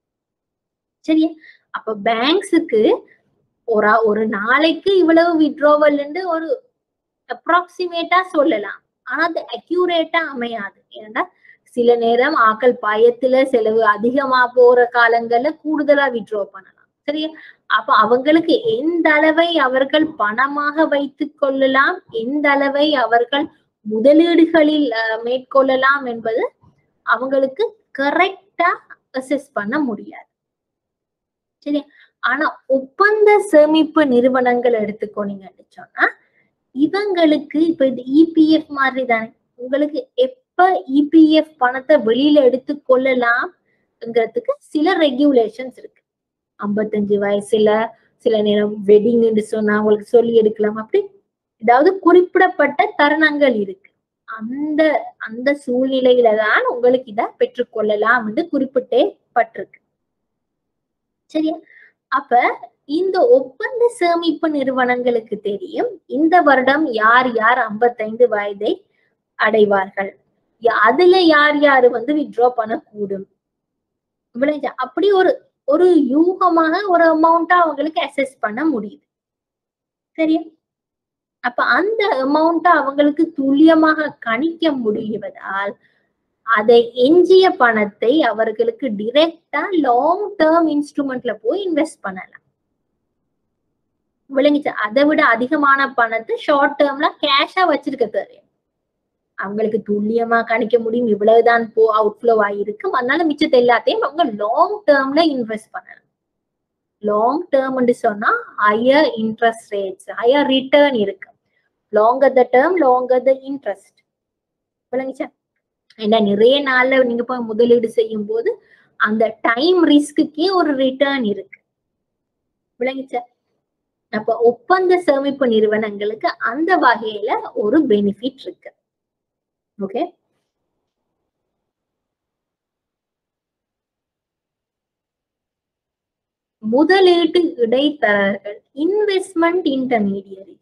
Speaker 1: சரியா அப்ப பேங்க்ஸுக்கு ஒரு ஒரு நாளைக்கு இவ்வளவு விட்ரோவல் ஒரு அப்ராக்சிமேட்டா சொல்லலாம் ஆனா அது அக்யூரேட்டா அமையாது ஏன்னா சில நேரம் ஆக்கள் பயத்துல செலவு அதிகமா போற காலங்கள்ல கூடுதலா விட்ரோ பண்ணலாம் சரியா அப்ப அவங்களுக்கு எந்த அளவை அவர்கள் பணமாக வைத்துக் கொள்ளலாம் எந்த அளவை அவர்கள் முதலீடுகளில் மேற்கொள்ளலாம் என்பது அவங்களுக்கு கரெக்டா அசஸ் பண்ண முடியாது சரியா ஆனா ஒப்பந்த சேமிப்பு நிறுவனங்கள் எடுத்துக்கோனீங்கன்னு சொன்னா இவங்களுக்கு இப்ப இது இபிஎஃப் மாதிரி தானே உங்களுக்கு எப்ப இபிஎஃப் பணத்தை வெளியில எடுத்து கொள்ளலாம்ங்கிறதுக்கு சில ரெகுலேஷன்ஸ் இருக்கு ஐம்பத்தஞ்சு வயசுல சில நேரம் வெட்டிங்னு சொன்னா உங்களுக்கு சொல்லி எடுக்கலாம் அப்படி ஏதாவது குறிப்பிடப்பட்ட தருணங்கள் இருக்கு அந்த அந்த சூழ்நிலையில தான் உங்களுக்கு இத பெற்றுக்கொள்ளலாம் என்று குறிப்பிட்டே பட்டிருக்கு சரியா அப்ப இந்த ஒப்பந்த சேமிப்பு நிறுவனங்களுக்கு தெரியும் இந்த வருடம் யார் யார் ஐம்பத்தைந்து வயதை அடைவார்கள் அதுல யார் யாரு வந்து வித்ட்ரா பண்ணக்கூடும் விளைஞ்சா அப்படி ஒரு ஒரு யூகமாக ஒரு அமௌண்ட்டா அவங்களுக்கு அசஸ் பண்ண முடியுது சரியா அப்ப அந்த அமௌண்ட்டை அவங்களுக்கு துல்லியமாக கணிக்க முடிவதால் அதை எஞ்சிய பணத்தை அவர்களுக்கு டிரெக்டா லாங் டேர்ம் இன்ஸ்ட்ருமெண்ட்ல போய் இன்வெஸ்ட் பண்ணலாம் விளங்கிச்சு அதை விட அதிகமான பணத்தை ஷார்ட் டேர்ம்ல கேஷா வச்சிருக்க தேவை அவங்களுக்கு துல்லியமா கணிக்க முடியும் இவ்வளவுதான் போ அவுட்ஃப்ளோ ஆகிருக்கும் அதனால மிச்சத்தை எல்லாத்தையும் அவங்க லாங் டேர்ம்ல இன்வெஸ்ட் பண்ணலாம் லாங் டேர்ம்னு சொன்னா higher interest rates higher return இருக்கு longer the term longer the interest விளங்கிச்சா ஏன்னா நிறைய நாள்ல நீங்க போய் முதலீடு செய்யும் போது அந்த டைம் ரிஸ்க்குக்கே ஒரு ரிட்டர்ன் இருக்கு விளங்கிச்சா அப்ப ஒப்பந்த சேமிப்பு நிறுவனங்களுக்கு அந்த வகையில ஒரு பெனிஃபிட் இருக்கு ஓகே முதலீட்டு இடைத்தரகர்கள் இன்வெஸ்ட்மெண்ட் இன்டர்மீடியரிஸ்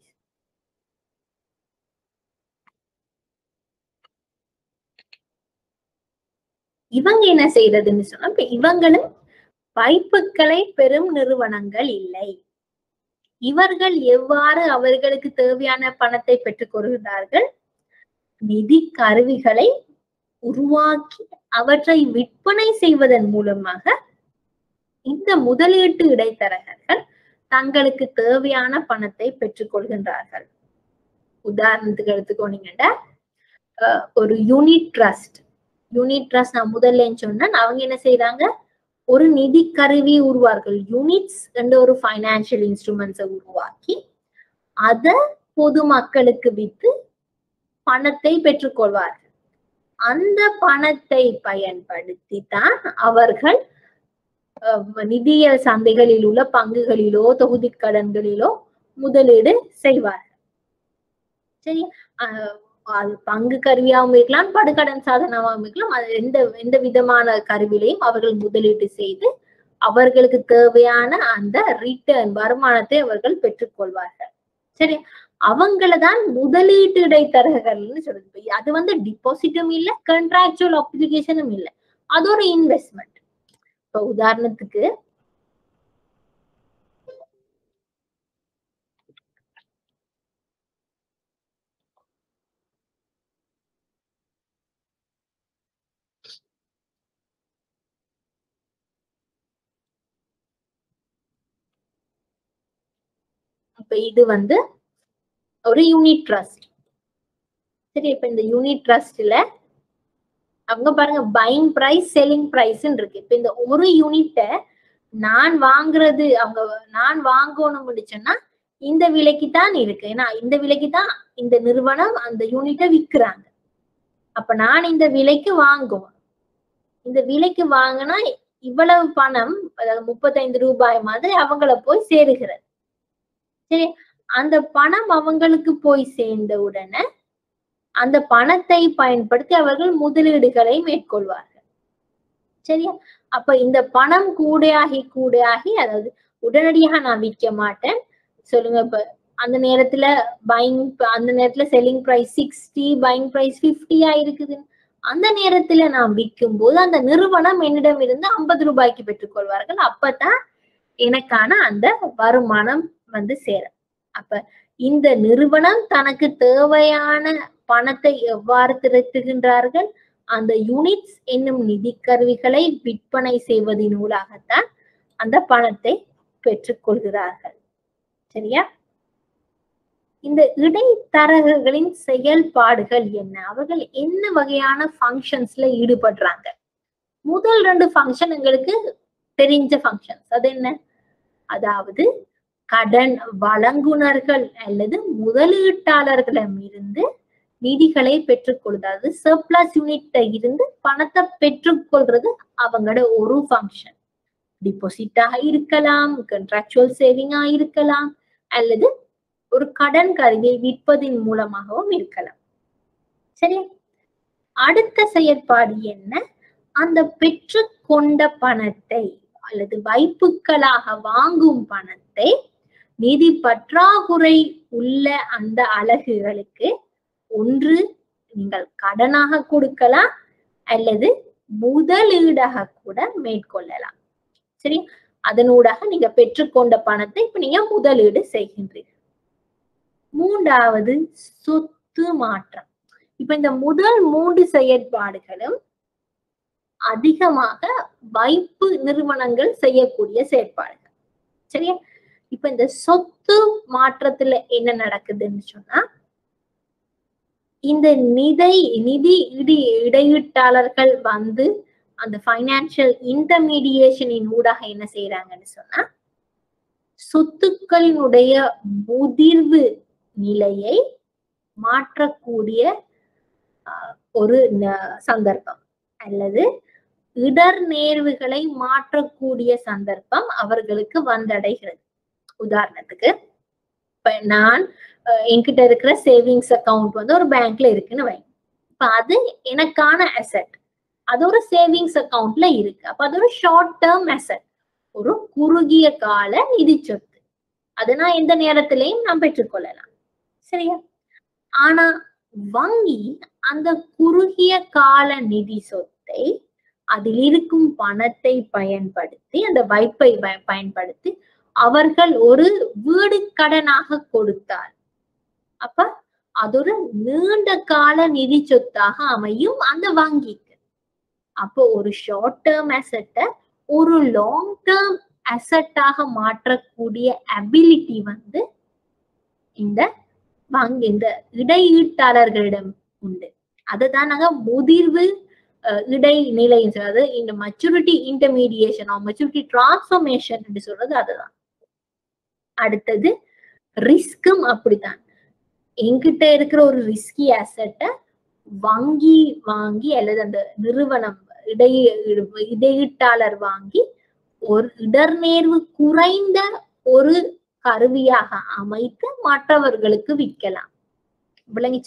Speaker 1: இவங்க என்ன செய்யறதுன்னு சொன்னா இப்ப இவங்களும் வைப்புகளை பெறும் நிறுவனங்கள் இல்லை இவர்கள் எவ்வாறு அவர்களுக்கு தேவையான பணத்தை பெற்றுக் கொள்கிறார்கள் நிதி கருவிகளை உருவாக்கி அவற்றை விற்பனை செய்வதன் மூலமாக இந்த முதலீட்டு இடைத்தரகர்கள் தங்களுக்கு தேவையான பணத்தை பெற்றுக் கொள்கின்றார்கள் உதாரணத்துக்கு எடுத்துக்கோனீங்கன்னா ஒரு யூனிட் ட்ரஸ்ட் யூனிட் ட்ரஸ்ட் நான் முதல்ல சொன்னேன் அவங்க என்ன செய்யறாங்க ஒரு நிதி கருவி உருவார்கள் யூனிட்ஸ் என்ற ஒரு ஃபைனான்சியல் இன்ஸ்ட்ருமெண்ட்ஸை உருவாக்கி அத பொதுமக்களுக்கு வித்து பணத்தை பெற்றுக்கொள்வார்கள் அந்த பணத்தை பயன்படுத்தி தான் அவர்கள் நிதியியல் சந்தைகளில் உள்ள பங்குகளிலோ தொகுதி கடன்களிலோ முதலீடு செய்வார்கள் சரி அது பங்கு கருவியாகவும் இருக்கலாம் படுகடன் சாதனமாகவும் இருக்கலாம் அது எந்த எந்த விதமான கருவிலையும் அவர்கள் முதலீட்டு செய்து அவர்களுக்கு தேவையான அந்த ரிட்டர்ன் வருமானத்தை அவர்கள் பெற்றுக்கொள்வார்கள் சரி அவங்கள தான் முதலீட்டு இடைத்தரகர்கள்னு சொல்றது இப்ப அது வந்து டிபாசிட்டும் இல்ல கண்ட்ராக்சுவல் அப்ளிகேஷனும் இல்ல அது ஒரு இன்வெஸ்ட்மெண்ட் இப்ப உதாரணத்துக்கு இப்ப இது வந்து ஒரு யூனிட் ட்ரஸ்ட் சரி இப்ப இந்த யூனிட் ட்ரஸ்ட்ல அவங்க பாருங்க பைங் பிரைஸ் செல்லிங் பிரைஸ் இருக்கு இப்ப இந்த ஒரு யூனிட்டை நான் வாங்குறது அவங்க நான் வாங்கணும்னு சொன்னா இந்த விலைக்கு தான் இருக்கு ஏன்னா இந்த விலைக்கு தான் இந்த நிறுவனம் அந்த யூனிட்டை விற்கிறாங்க அப்ப நான் இந்த விலைக்கு வாங்குவேன் இந்த விலைக்கு வாங்கினா இவ்வளவு பணம் அதாவது முப்பத்தைந்து ரூபாய் மாதிரி அவங்கள போய் சேருகிறது சரி அந்த பணம் அவங்களுக்கு போய் சேர்ந்த உடனே அந்த பணத்தை பயன்படுத்தி அவர்கள் முதலீடுகளை மேற்கொள்வார்கள் சரியா அப்ப இந்த பணம் கூடையாகி கூடையாகி அதாவது உடனடியாக நான் விற்க மாட்டேன் சொல்லுங்க இப்ப அந்த நேரத்துல பைங் அந்த நேரத்துல selling price sixty buying price பிப்டியா இருக்குது அந்த நேரத்துல நான் விற்கும் போது அந்த நிறுவனம் என்னிடம் இருந்து ஐம்பது ரூபாய்க்கு பெற்றுக்கொள்வார்கள் அப்பதான் எனக்கான அந்த வருமானம் வந்து சேரும் அப்ப இந்த நிறுவனம் தனக்கு தேவையான பணத்தை எவ்வாறு திரட்டுகின்றார்கள் அந்த யூனிட்ஸ் என்னும் நிதி கருவிகளை விற்பனை செய்வதனூடாகத்தான் அந்த பணத்தை பெற்றுக்கொள்கிறார்கள் சரியா இந்த இடைத்தரகர்களின் செயல்பாடுகள் என்ன அவர்கள் என்ன வகையான ஃபங்க்ஷன்ஸ்ல ஈடுபடுறாங்க முதல் ரெண்டு ஃபங்க்ஷன் எங்களுக்கு தெரிஞ்ச ஃபங்க்ஷன்ஸ் அது என்ன அதாவது கடன் வழங்குனர்கள் அல்லது முதலீட்டாளர்களிடமிருந்து நிதிகளை பெற்றுக்கொள்வது அதாவது சர்ப்ளஸ் யூனிட்ட இருந்து பணத்தை பெற்றுக்கொள்றது அவங்களோட ஒரு ஃபங்க்ஷன் டிபாசிட்டாக இருக்கலாம் கண்ட்ராக்சுவல் சேவிங்கா இருக்கலாம் அல்லது ஒரு கடன் கருவியை விற்பதின் மூலமாகவும் இருக்கலாம் சரி அடுத்த செயற்பாடு என்ன அந்த பெற்றுக்கொண்ட பணத்தை அல்லது வைப்புகளாக வாங்கும் பணத்தை நிதி பற்றாக்குறை உள்ள அந்த அலகுகளுக்கு ஒன்று நீங்கள் கடனாக கொடுக்கலாம் அல்லது முதலீடாக கூட மேற்கொள்ளலாம் சரி அதனூடாக நீங்க பெற்றுக்கொண்ட பணத்தை இப்ப நீங்க முதலீடு செய்கின்றீர்கள் மூன்றாவது சொத்து மாற்றம் இப்ப இந்த முதல் மூன்று செயற்பாடுகளும் அதிகமாக வைப்பு நிறுவனங்கள் செய்யக்கூடிய செயற்பாடுகள் சரியா இப்ப இந்த சொத்து மாற்றத்துல என்ன நடக்குதுன்னு சொன்னா இந்த நிதி நிதி இடி இடையீட்டாளர்கள் வந்து அந்த பைனான்சியல் இன்டர்மீடியேஷனின் ஊடாக என்ன செய்யறாங்கன்னு சொன்னா சொத்துக்களினுடைய முதிர்வு நிலையை மாற்றக்கூடிய ஒரு சந்தர்ப்பம் அல்லது இடர் நேர்வுகளை மாற்றக்கூடிய சந்தர்ப்பம் அவர்களுக்கு வந்தடைகிறது உதாரணத்துக்கு இப்ப நான் என்கிட்ட இருக்கிற சேவிங்ஸ் அக்கவுண்ட் வந்து ஒரு பேங்க்ல இருக்குன்னு வை இப்ப அது எனக்கான அசெட் அது ஒரு சேவிங்ஸ் அக்கவுண்ட்ல இருக்கு அப்ப அது ஒரு ஷார்ட் டேர்ம் அசெட் ஒரு குறுகிய கால நிதி சொத்து அது நான் எந்த நேரத்திலையும் நான் பெற்றுக்கொள்ளலாம் சரியா ஆனா வங்கி அந்த குறுகிய கால நிதி சொத்தை அதில் இருக்கும் பணத்தை பயன்படுத்தி அந்த வைப்பை பயன்படுத்தி அவர்கள் ஒரு வீடு கடனாக கொடுத்தார் அப்ப அது ஒரு நீண்ட கால நிதி சொத்தாக அமையும் அந்த வங்கிக்கு அப்போ ஒரு ஷார்ட் டேர்ம் அசெட்டை ஒரு லாங் டேர்ம் அசெட்டாக மாற்றக்கூடிய அபிலிட்டி வந்து இந்த வங்கி இந்த இடையீட்டாளர்களிடம் உண்டு அதுதான் நாங்க முதிர்வு இடைநிலை அதாவது இந்த மெச்சூரிட்டி இன்டர்மீடியேஷன் மெச்சூரிட்டி டிரான்ஸ்ஃபர்மேஷன் என்று சொல்றது அதுதான் அடுத்தது ரிஸ்க்கும் அப்படித்தான் என்கிட்ட இருக்கிற ஒரு ரிஸ்கி அசட்டை வங்கி வாங்கி அல்லது அந்த நிறுவனம் இடைய இடையீட்டாளர் வாங்கி ஒரு இடர்நேர்வு குறைந்த ஒரு கருவியாக அமைத்து மற்றவர்களுக்கு விற்கலாம் விளங்கிச்சா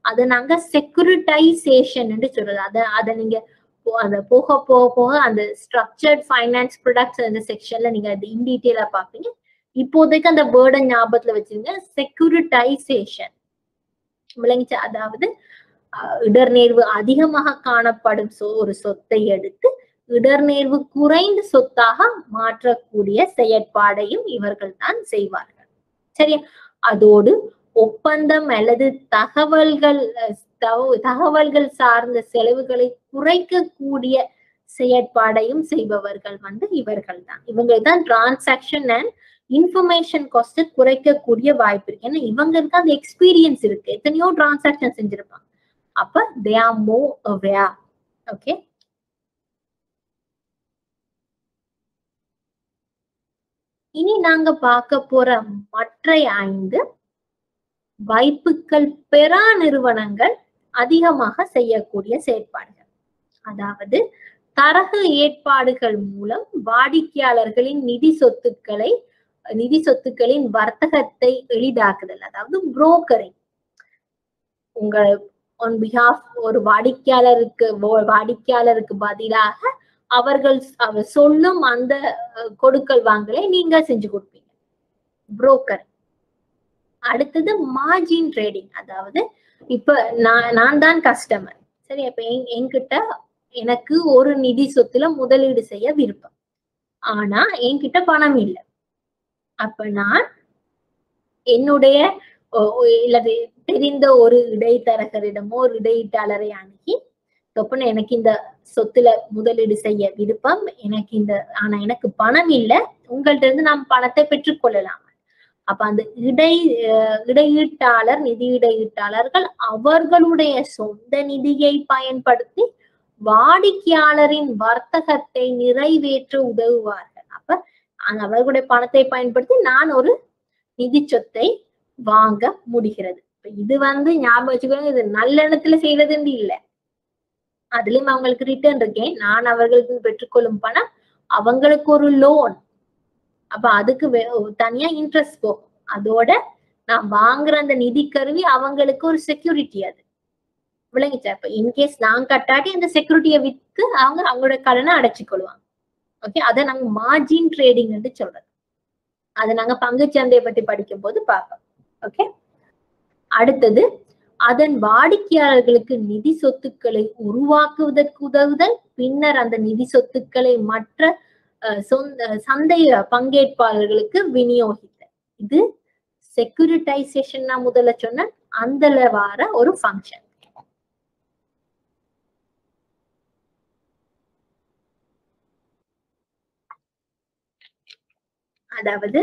Speaker 1: அதை நாங்க செக்யூரிட்டைசேஷன் சொல்றது அத அதை நீங்க போ- அந்த போக போக போக அந்த ஸ்ட்ரக்சர்ட் ஃபைனான்ஸ் ப்ரொடக்ட்ஸ் அந்த செக்ஷன்ல நீங்க அது இன் டீட்டெயிலா பாப்பீங்க இப்போதைக்கு அந்த வேர்டை ஞாபகத்துல வச்சுங்க செக்யூரிட்டைசேஷன் விளங்கிச்சு அதாவது அஹ், இடர்நேர்வு அதிகமாக காணப்படும் சொ ஒரு சொத்தை எடுத்து இடர்நேர்வு குறைந்த சொத்தாக மாற்றக்கூடிய செயற்பாடையும் இவர்கள் தான் செய்வார்கள் சரியா அதோடு ஒப்பந்தம் அல்லது தகவல்கள் அஹ், தகவ- தகவல்கள் சார்ந்த செலவுகளை குறைக்கக்கூடிய செயற்பாடையும் செய்பவர்கள் வந்து இவர்கள் தான் இவங்க தான் டிரான்சாக்ஷன் அண்ட் இன்ஃபர்மேஷன் காஸ்ட் குறைக்கக்கூடிய வாய்ப்பு இருக்கு ஏன்னா இவங்களுக்கு அந்த எக்ஸ்பீரியன்ஸ் இருக்கு எத்தனையோ டிரான்சாக்ஷன் செஞ்சிருப்பாங்க அப்ப they are more aware okay இனி நாங்க பார்க்க போற மற்ற ஐந்து வாய்ப்புகள் பெறா நிறுவனங்கள் அதிகமாக செய்யக்கூடிய செயற்பாடுகள் அதாவது தரகு ஏற்பாடுகள் மூலம் வாடிக்கையாளர்களின் நிதி சொத்துக்களை நிதி சொத்துக்களின் வர்த்தகத்தை எளிதாக்குதல் அதாவது புரோக்கரிங் உங்க on behalf ஒரு வாடிக்கையாளருக்கு வோ- வாடிக்கையாளருக்கு பதிலாக அவர்கள் ஸ்- அவர் சொல்லும் அந்த அஹ், கொடுக்கல் வாங்கலை நீங்க செஞ்சு கொடுப்பீங்க புரோக்கர் அடுத்தது மார்ஜின் ட்ரேடிங் அதாவது இப்ப நான் நான் தான் கஸ்டமர் சரி அப்ப என்- என்கிட்ட எனக்கு ஒரு நிதி சொத்துல முதலீடு செய்ய விருப்பம் ஆனா என்கிட்ட பணம் இல்லை அப்ப நான் என்னுடைய ஒ- ஒ- இல்லது தெரிந்த ஒரு இடைத்தரகரிடமோ ஒரு இடையீட்டாளரை அணுகி தொப்புன்னு எனக்கு இந்த சொத்துல முதலீடு செய்ய விருப்பம் எனக்கு இந்த ஆனா எனக்கு பணம் இல்லை உங்கள்ட்ட இருந்து நாம் பணத்தை பெற்றுக்கொள்ளலாம் அப்ப அந்த இடை அஹ் இடையீட்டாளர் நிதி இடையீட்டாளர்கள் அவர்களுடைய சொந்த நிதியை பயன்படுத்தி வாடிக்கையாளரின் வர்த்தகத்தை நிறைவேற்ற உதவுவார்கள் அப்ப அந்த அவர்களுடைய பணத்தை பயன்படுத்தி நான் ஒரு நிதி சொத்தை வாங்க முடிகிறது இப்ப இது வந்து ஞாபகம் வச்சுக்கோங்க இது நல்லெண்ணத்துல செய்யறதுன்னு இல்லை அதுலயும் அவங்களுக்கு ரிட்டர்ன் இருக்கேன் நான் அவர்களுக்கு பெற்றுக்கொள்ளும் பணம் அவங்களுக்கு ஒரு லோன் அப்ப அதுக்கு வே- தனியா இன்ட்ரெஸ்ட் போகும் அதோட நான் வாங்குற அந்த நிதி கருவி அவங்களுக்கு ஒரு செக்யூரிட்டி அது விளங்கிச்சா இப்ப இன்கேஸ் நான் கட்டாட்டி அந்த செக்யூரிட்டியை வித்து அவங்க அவங்களோட கடனை அடைச்சிக்கொள்வாங்க ஓகே அதை நாங்க மார்ஜின் ட்ரேடிங் என்று சொல்றது அதை நாங்க பங்குச்சந்தையை பத்தி படிக்கும் போது பார்ப்போம் ஓகே அடுத்தது அதன் வாடிக்கையாளர்களுக்கு நிதி சொத்துக்களை உருவாக்குவதற்கு உதவுதல் பின்னர் அந்த நிதி சொத்துக்களை மற்ற அஹ், சொந்த சந்தை பங்கேற்பாளர்களுக்கு விநியோகித்தல் இது செக்யூரிட்டைசேஷன் நான் முதல்ல சொன்ன அந்தல வார ஒரு ஃபங்க்ஷன் அதாவது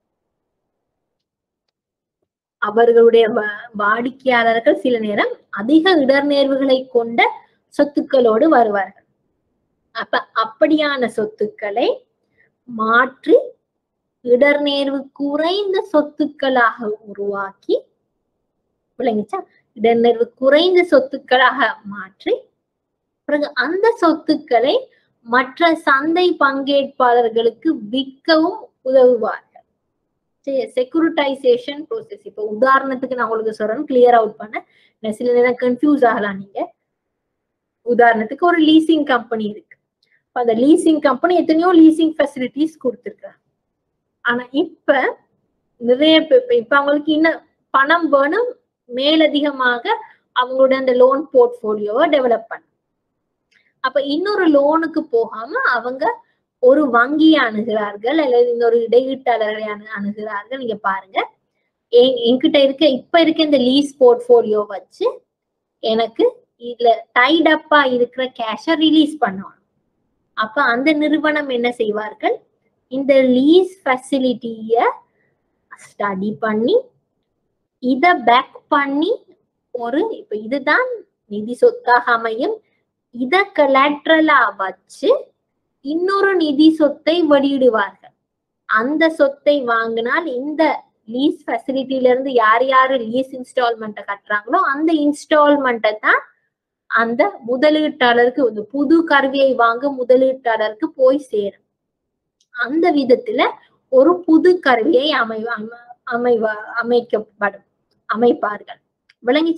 Speaker 1: அவர்களுடைய வா- வாடிக்கையாளர்கள் சில நேரம் அதிக இடர்நேர்வுகளை கொண்ட சொத்துக்களோடு வருவார்கள் அப்ப அப்படியான சொத்துக்களை மாற்றி இடர்நேர்வு குறைந்த சொத்துக்களாக உருவாக்கி விளங்கிச்சா இடர்நேர்வு குறைந்த சொத்துக்களாக மாற்றி பிறகு அந்த சொத்துக்களை மற்ற சந்தை பங்கேற்பாளர்களுக்கு விற்கவும் உதவுவார்கள் செக்யூரிட்டைசேஷன் ப்ரோசஸ் இப்போ உதாரணத்துக்கு நான் உங்களுக்கு சொல்றேன் கிளியர் அவுட் பண்ண நான் சில நேரம் கன்ஃபியூஸ் ஆகலாம் நீங்க உதாரணத்துக்கு ஒரு லீசிங் கம்பெனி இருக்கு இப்ப அந்த லீசிங் கம்பெனி எத்தனையோ லீசிங் ஃபெசிலிட்டிஸ் கொடுத்துருக்காங்க ஆனா இப்ப நிறைய பே- இப்ப இப்ப அவங்களுக்கு இன்னும் பணம் வேணும் மேலதிகமாக அவங்களோட அந்த லோன் போர்ட்ஃபோலியோவை டெவலப் பண்ண அப்ப இன்னொரு லோனுக்கு போகாம அவங்க ஒரு வங்கியை அணுகிறார்கள் அல்லது இன்னொரு இடையீட்டாளர்களை அணு அணுகிறார்கள் நீங்க பாருங்க என்- என்கிட்ட இருக்க இப்ப இருக்க இந்த லீஸ் போர்ட்ஃபோலியோ வச்சு எனக்கு இதுல டைடப்பா இருக்கிற கேஷை ரிலீஸ் பண்ணணும் அப்ப அந்த நிறுவனம் என்ன செய்வார்கள் இந்த லீஸ் ஃபெசிலிட்டிய ஸ்டடி பண்ணி இத பேக் பண்ணி ஒரு இப்ப இதுதான் நிதி சொத்தாக அமையும் இத கலாட்ரலா வச்சு இன்னொரு நிதி சொத்தை வெளியிடுவார்கள் அந்த சொத்தை வாங்கினால் இந்த லீஸ் ஃபெசிலிட்டில இருந்து யார் யாரு லீஸ் இன்ஸ்டால்மெண்ட்டை கட்டுறாங்களோ அந்த இன்ஸ்டால்மெண்ட்டை தான் அந்த முதலீட்டாளருக்கு இந்த புது கருவியை வாங்க முதலீட்டாளருக்கு போய் சேரும் அந்த விதத்துல ஒரு புது கருவியை அமை அம- அமைவா அமைக்கப்படும் அமைப்பார்கள் விளங்கிச்சா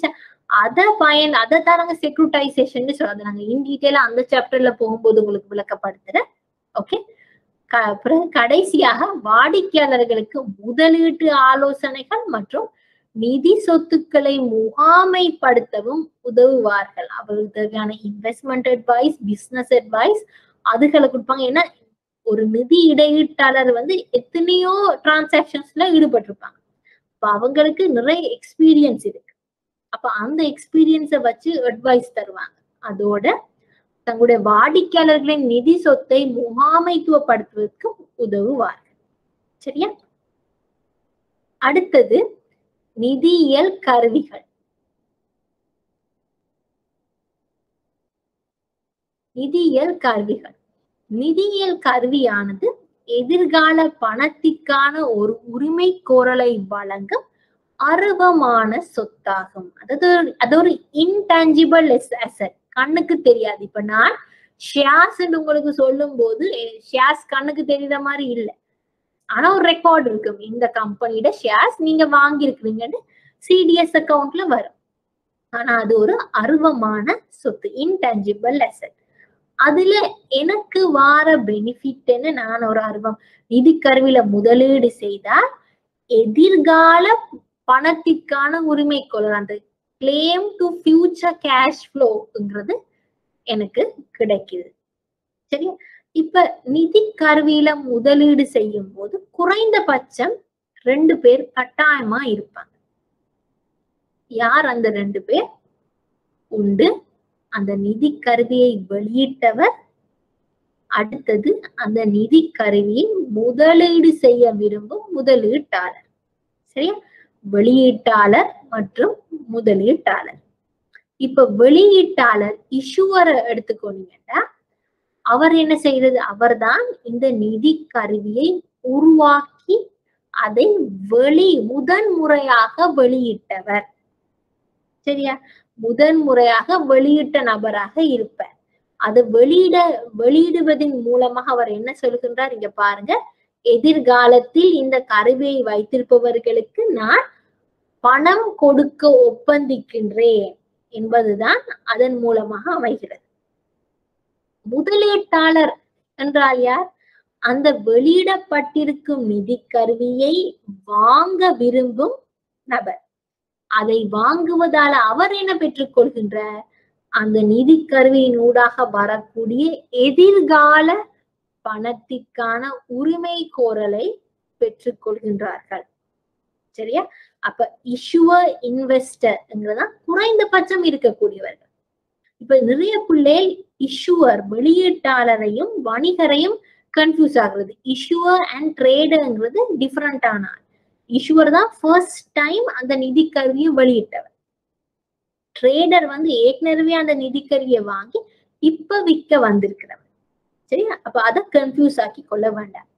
Speaker 1: அத பயன் அதை தான் நாங்க செக்யூரிட்டைசேஷன் சொல்றது நாங்க இன் டீட்டெயிலா அந்த சாப்டர்ல போகும்போது உங்களுக்கு விளக்கப்படுத்துறேன் ஓகே பிறகு கடைசியாக வாடிக்கையாளர்களுக்கு முதலீட்டு ஆலோசனைகள் மற்றும் நிதி சொத்துக்களை முகாமைப்படுத்தவும் உதவுவார்கள் அவர்களுக்கு தேவையான இன்வெஸ்ட்மெண்ட் அட்வைஸ் பிசினஸ் அட்வைஸ் அதுகளை கொடுப்பாங்க ஏன்னா ஒரு நிதி இடையீட்டாளர் வந்து எத்தனையோ டிரான்சாக்ஷன்ஸ்ல ஈடுபட்டிருப்பாங்க அப்ப அவங்களுக்கு நிறைய எக்ஸ்பீரியன்ஸ் இருக்கு அப்ப அந்த எக்ஸ்பீரியன்ஸை வச்சு அட்வைஸ் தருவாங்க அதோட தங்களுடைய வாடிக்கையாளர்களின் நிதி சொத்தை முகாமைத்துவப்படுத்துவதற்கு உதவுவார்கள் சரியா அடுத்தது நிதியியல் கருவிகள் நிதியியல் கருவிகள் நிதியியல் கருவியானது எதிர்கால பணத்திற்கான ஒரு உரிமை கோரலை வழங்கும் அருவமான சொத்தாகும் அதாவது அது ஒரு இன்டான்ஜிபிள் அசட் கண்ணுக்கு தெரியாது இப்ப நான் ஷேர்ஸ் உங்களுக்கு சொல்லும் போது ஷேர்ஸ் கண்ணுக்கு தெரியுற மாதிரி இல்லை ஆனா ஒரு ரெக்கார்ட் இருக்கும் இந்த கம்பெனியோட ஷேர்ஸ் நீங்க வாங்கியிருக்கிறீங்கன்னு சிடிஎஸ் அக்கவுண்ட்ல வரும் ஆனா அது ஒரு அருவமான சொத்து இன்டான்ஜிபிள் அசட் அதுல எனக்கு வார பெனிஃபிட்னு நான் ஒரு அருவம் நிதி கருவில முதலீடு செய்தால் எதிர்கால பணத்திற்கான உரிமை கொள்ளலாம் அந்த கிளைம் டு ஃபியூச்சர் கேஷ் ஃப்ளோங்கிறது எனக்கு கிடைக்குது சரியா இப்ப நிதி கருவியில முதலீடு செய்யும் போது குறைந்தபட்சம் ரெண்டு பேர் கட்டாயமா இருப்பாங்க யார் அந்த ரெண்டு பேர் உண்டு அந்த நிதி கருவியை வெளியிட்டவர் அடுத்தது அந்த நிதி கருவியை முதலீடு செய்ய விரும்பும் முதலீட்டாளர் சரியா வெளியீட்டாளர் மற்றும் முதலீட்டாளர் இப்ப வெளியீட்டாளர் இஷ்யூவரை எடுத்துக்கொண்டீங்கன்னா அவர் என்ன செய்யறது அவர்தான் இந்த நிதி கருவியை உருவாக்கி அதை வெளி முதன் முறையாக வெளியிட்டவர் சரியா முதன் முறையாக வெளியிட்ட நபராக இருப்பார் அது வெளியிட வெளியிடுவதன் மூலமாக அவர் என்ன சொல்கின்றார் இங்க பாருங்க எதிர்காலத்தில் இந்த கருவியை வைத்திருப்பவர்களுக்கு நான் பணம் கொடுக்க ஒப்பந்திக்கின்றேன் என்பதுதான் அதன் மூலமாக அமைகிறது முதலீட்டாளர் என்றால் யார் அந்த வெளியிடப்பட்டிருக்கும் நிதி கருவியை வாங்க விரும்பும் நபர் அதை வாங்குவதால அவர் என்ன பெற்றுக்கொள்கின்றார் அந்த நிதி கருவியின் ஊடாக வரக்கூடிய எதிர்கால பணத்திற்கான உரிமை கோரலை பெற்றுக்கொள்கின்றார்கள் சரியா அப்ப இஷ்யூவர் இன்வெஸ்டர்ங்கிறதான் குறைந்தபட்சம் இருக்கக்கூடியவர்கள் இப்ப நிறைய பிள்ளை இஷ்யூவர் வெளியீட்டாளரையும் வணிகரையும் கன்ஃபியூஸ் ஆகுறது இஷ்யூவர் அண்ட் ட்ரேடர்ங்கிறது டிஃப்ரெண்டான இஷ்யூவர் தான் ஃபர்ஸ்ட் டைம் அந்த நிதி கருவியை வெளியிட்டவர் ட்ரேடர் வந்து ஏற்கனவே அந்த நிதி கருவியை வாங்கி இப்ப விற்க வந்திருக்கிறவர் சரியா அப்ப அதை கன்ஃபியூஸ் ஆக்கி கொள்ள வேண்டாம்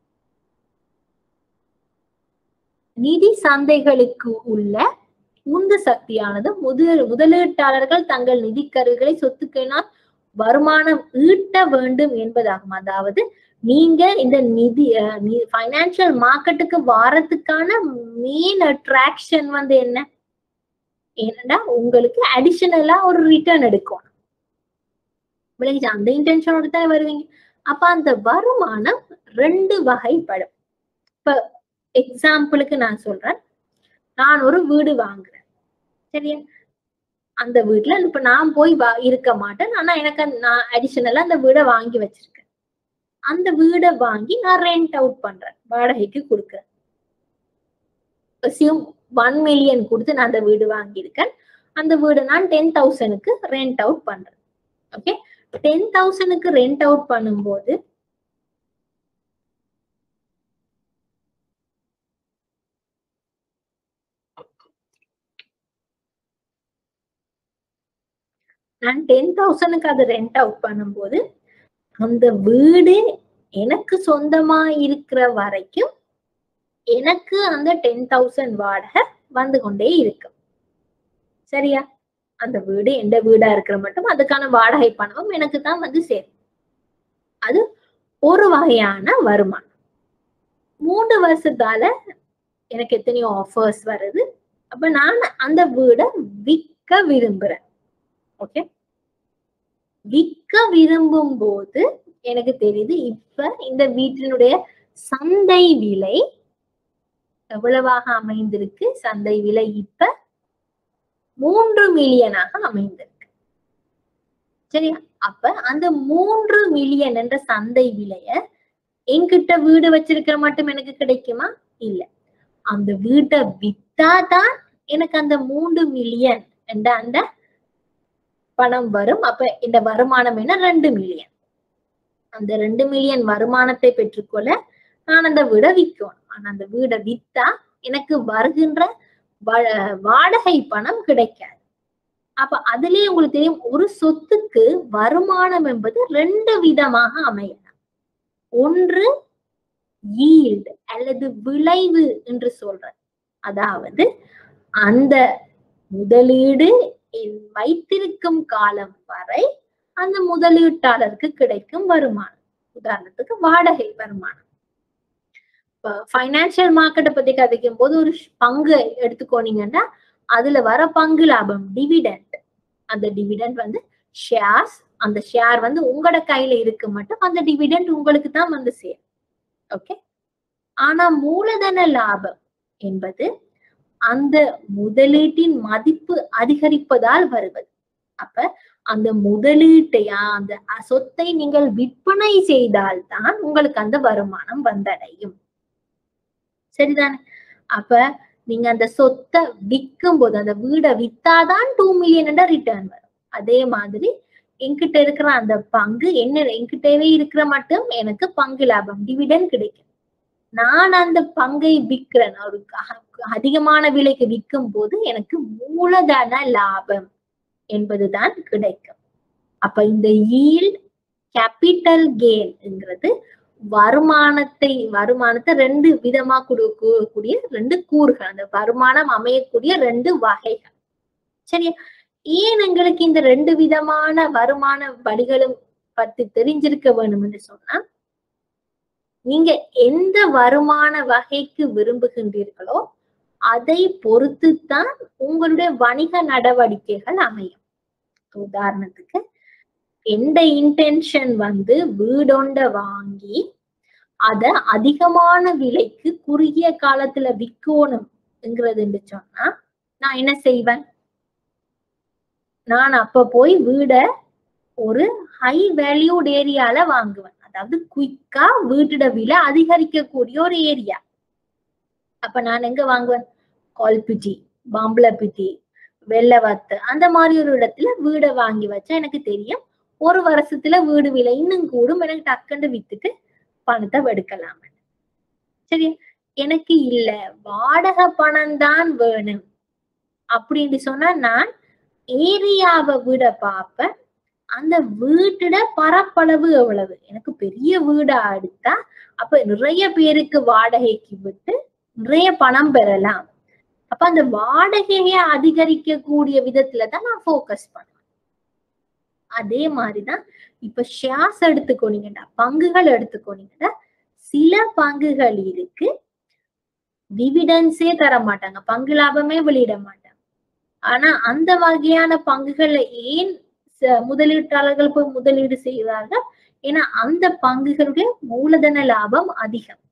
Speaker 1: நிதி சந்தைகளுக்கு உள்ள உந்து சக்தியானது முதல் முதலீட்டாளர்கள் தங்கள் நிதி கருவிகளை சொத்துக்களினால் வருமானம் ஈட்ட வேண்டும் என்பதாகும் அதாவது நீங்க இந்த நிதி பைனான்சியல் மார்க்கெட்டுக்கு வாரத்துக்கான மெயின் அட்ராக்ஷன் வந்து என்ன ஏன்னா உங்களுக்கு அடிஷனலா ஒரு ரிட்டர்ன் எடுக்கணும் விளைஞ்சு அந்த இன்டென்ஷனோட தான் வருவீங்க அப்ப அந்த வருமானம் ரெண்டு வகைப்படும் இப்ப எக்ஸாம்பிளுக்கு நான் சொல்றேன் நான் ஒரு வீடு வாங்குறேன் சரியா அந்த வீட்டுல இப்ப நான் போய் வா இருக்க மாட்டேன் ஆனா எனக்கு நான் அடிஷனலா அந்த வீடை வாங்கி வச்சிருக்கேன் அந்த வீடை வாங்கி நான் ரெண்ட் அவுட் பண்றேன் வாடகைக்கு கொடுக்குறேன் ஒன் மில்லியன் கொடுத்து நான் அந்த வீடு வாங்கியிருக்கேன் அந்த வீடு நான் டென் தௌசண்ட்க்கு ரெண்ட் அவுட் பண்றேன் ஓகே டென் தௌசண்ட்க்கு ரெண்ட் அவுட் பண்ணும்போது நான் டென் தௌசண்ட்க்கு அதை ரெண்ட் அவுட் பண்ணும்போது அந்த வீடு எனக்கு சொந்தமா இருக்கிற வரைக்கும் எனக்கு அந்த டென் தௌசண்ட் வாடகை வந்து கொண்டே இருக்கும் சரியா அந்த வீடு எந்த வீடா இருக்கிற மட்டும் அதுக்கான வாடகை பணமும் எனக்கு தான் வந்து சேரும் அது ஒரு வகையான வருமானம் மூன்று வருஷத்தால எனக்கு எத்தனையோ ஆஃபர்ஸ் வருது அப்ப நான் அந்த வீடை விற்க விற்க விரும்புறேன் ஓகே விற்க விரும்பும் போது எனக்கு தெரியுது இப்ப இந்த வீட்டினுடைய சந்தை விலை எவ்வளவாக அமைந்திருக்கு சந்தை விலை இப்ப மூன்று மில்லியனாக அமைந்திருக்கு சரியா அப்ப அந்த மூன்று மில்லியன் என்ற சந்தை விலைய என்கிட்ட வீடு வச்சிருக்கிற மட்டும் எனக்கு கிடைக்குமா இல்ல அந்த வீட்டை வித்தாதான் எனக்கு அந்த மூன்று மில்லியன் என்ற அந்த பணம் வரும் அப்ப இந்த வருமானம் என்ன ரெண்டு மில்லியன் அந்த ரெண்டு மில்லியன் வருமானத்தை பெற்றுக்கொள்ள நான் அந்த வீடை விற்கணும் ஆனா அந்த வீடை வித்தா எனக்கு வருகின்ற வ- வாடகை பணம் கிடைக்காது அப்ப அதுலயே உங்களுக்கு தெரியும் ஒரு சொத்துக்கு வருமானம் என்பது ரெண்டு விதமாக அமையலாம் ஒன்று yield அல்லது விளைவு என்று சொல்றது அதாவது அந்த முதலீடு என் வைத்திருக்கும் காலம் வரை அந்த முதலீட்டாளருக்கு கிடைக்கும் வருமானம் உதாரணத்துக்கு வாடகை வருமானம் இப்ப ஃபைனான்சியல் மார்க்கெட்டை பத்தி கதைக்கும் போது ஒரு ஷ்- பங்கு எடுத்துக்கோனீங்கன்னா அதுல வர பங்கு லாபம் டிவிடெண்ட் அந்த டிவிடெண்ட் வந்து ஷேர்ஸ் அந்த ஷேர் வந்து உங்களோட கையில இருக்கு மட்டும் அந்த டிவிடெண்ட் உங்களுக்கு தான் வந்து சேரும் ஓகே ஆனா மூலதன லாபம் என்பது அந்த முதலீட்டின் மதிப்பு அதிகரிப்பதால் வருவது அப்ப அந்த முதலீட்டையா அந்த அ- சொத்தை நீங்கள் விற்பனை செய்தால்தான் உங்களுக்கு அந்த வருமானம் வந்தடையும் சரிதானே அப்ப நீங்க அந்த சொத்தை விற்கும் போது அந்த வீடை வித்தாதான் டூ மில்லியன் ரிட்டர்ன் வரும் அதே மாதிரி என்கிட்ட இருக்கிற அந்த பங்கு என்ன என்கிட்டவே இருக்கிற மட்டும் எனக்கு பங்கு லாபம் டிவிடன் கிடைக்கும் நான் அந்த பங்கை விற்கிறேன் ஒரு அ- அதிகமான விலைக்கு விற்கும் போது எனக்கு மூலதன லாபம் என்பதுதான் கிடைக்கும் அப்ப இந்த yield கேபிட்டல் கெயின்ங்கிறது வருமானத்தை வருமானத்தை ரெண்டு விதமா கொடுக்கக்கூடிய ரெண்டு கூறுகள் அந்த வருமானம் அமையக்கூடிய ரெண்டு வகைகள் சரியா ஏன் எங்களுக்கு இந்த ரெண்டு விதமான வருமான வழிகளும் பத்தி தெரிஞ்சிருக்க வேணும் என்று சொன்னா நீங்க எந்த வருமான வகைக்கு விரும்புகின்றீர்களோ அதை பொறுத்துத்தான் உங்களுடைய வணிக நடவடிக்கைகள் அமையும் உதாரணத்துக்கு எந்த இன்டென்ஷன் வந்து வீடொண்ட வாங்கி அத அதிகமான விலைக்கு குறுகிய காலத்துல விற்கணும்ங்கிறது சொன்னா நான் என்ன செய்வேன் நான் அப்ப போய் வீட ஒரு ஹை வேல்யூட் ஏரியால வாங்குவேன் அதாவது குயிக்கா வீட்டோட விலை அதிகரிக்கக்கூடிய ஒரு ஏரியா அப்ப நான் எங்க வாங்குவேன் கோல்பிட்டி பாம்பலப்பிட்டி வெள்ளவத்து அந்த மாதிரி ஒரு இடத்துல வீடை வாங்கி வச்சா எனக்கு தெரியும் ஒரு வருஷத்துல வீடு விலை இன்னும் கூடும் எனக்கு டக்குன்னு வித்துட்டு பணத்தை எடுக்கலாம் சரி எனக்கு இல்ல வாடகை பணம் தான் வேணும் அப்படின்னு சொன்னா நான் ஏரியாவை விட பார்ப்பேன் அந்த வீட்டோட பரப்பளவு எவ்வளவு எனக்கு பெரிய வீடா எடுத்தா அப்ப நிறைய பேருக்கு வாடகைக்கு விட்டு நிறைய பணம் பெறலாம் அப்ப அந்த வாடகையை அதிகரிக்க கூடிய விதத்துல தான் நான் ஃபோக்கஸ் பண்ணுவேன் அதே மாதிரிதான் இப்ப ஷேர்ஸ் எடுத்துக்கோனீங்கன்னா பங்குகள் எடுத்துக்கோனீங்கன்னா சில பங்குகள் இருக்கு டிவிடன்ஸே தர மாட்டாங்க பங்கு லாபமே வெளியிட மாட்டாங்க ஆனா அந்த வகையான பங்குகள்ல ஏன் ச- முதலீட்டாளர்கள் போய் முதலீடு செய்வார்கள் ஏன்னா அந்த பங்குகளுடைய மூலதன லாபம் அதிகம்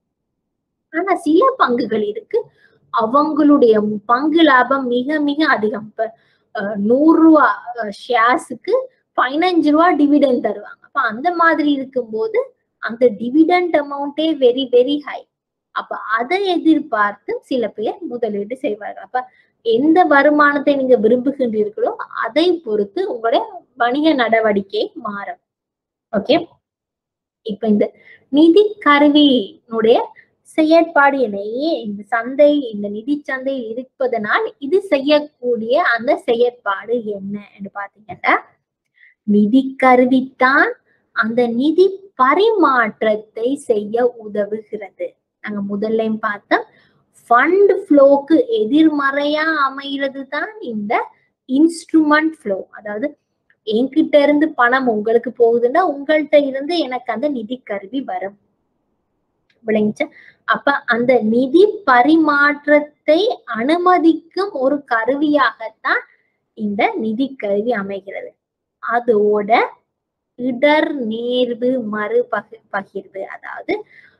Speaker 1: ஆனா சில பங்குகள் இருக்கு அவங்களுடைய பங்கு லாபம் மிக மிக அதிகம் இப்ப அஹ், நூறு ரூபா ஷேர்ஸுக்கு பதினஞ்சு ரூபா டிவிடெண்ட் தருவாங்க அப்ப அந்த மாதிரி இருக்கும்போது அந்த டிவிடெண்ட் அமௌண்டே வெரி வெரி ஹை அப்ப அதை எதிர்பார்த்து சில பேர் முதலீடு செய்வார்கள் அப்ப எந்த வருமானத்தை நீங்க விரும்புகின்றீர்களோ அதை பொறுத்து உங்களுடைய வணிக நடவடிக்கை மாறும் ஓகே இப்ப இந்த நிதி கருவியினுடைய செயற்பாடு என்ன ஏன் இந்த சந்தை இந்த நிதி சந்தையில் இருப்பதனால் இது செய்யக்கூடிய அந்த செயற்பாடு என்ன என்று பாத்தீங்கன்னா நிதி கருவித்தான் அந்த நிதி பரிமாற்றத்தை செய்ய உதவுகிறது நாங்க முதல்ல பார்த்தோம் ஃபண்ட் ஃப்ளோக்கு எதிர்மறையா அமைகிறது தான் இந்த இன்ஸ்ட்ருமெண்ட் ஃப்ளோ அதாவது என்கிட்ட இருந்து பணம் உங்களுக்கு போகுதுன்னா உங்கள்கிட்ட இருந்து எனக்கு அந்த நிதி கருவி வரும் விளங்கிச்சா அப்ப அந்த நிதி பரிமாற்றத்தை அனுமதிக்கும் ஒரு கருவியாகத்தான் இந்த நிதி கருவி அமைகிறது அதோட இடர் நேர்வு மறு பகி பகிர்வு அதாவது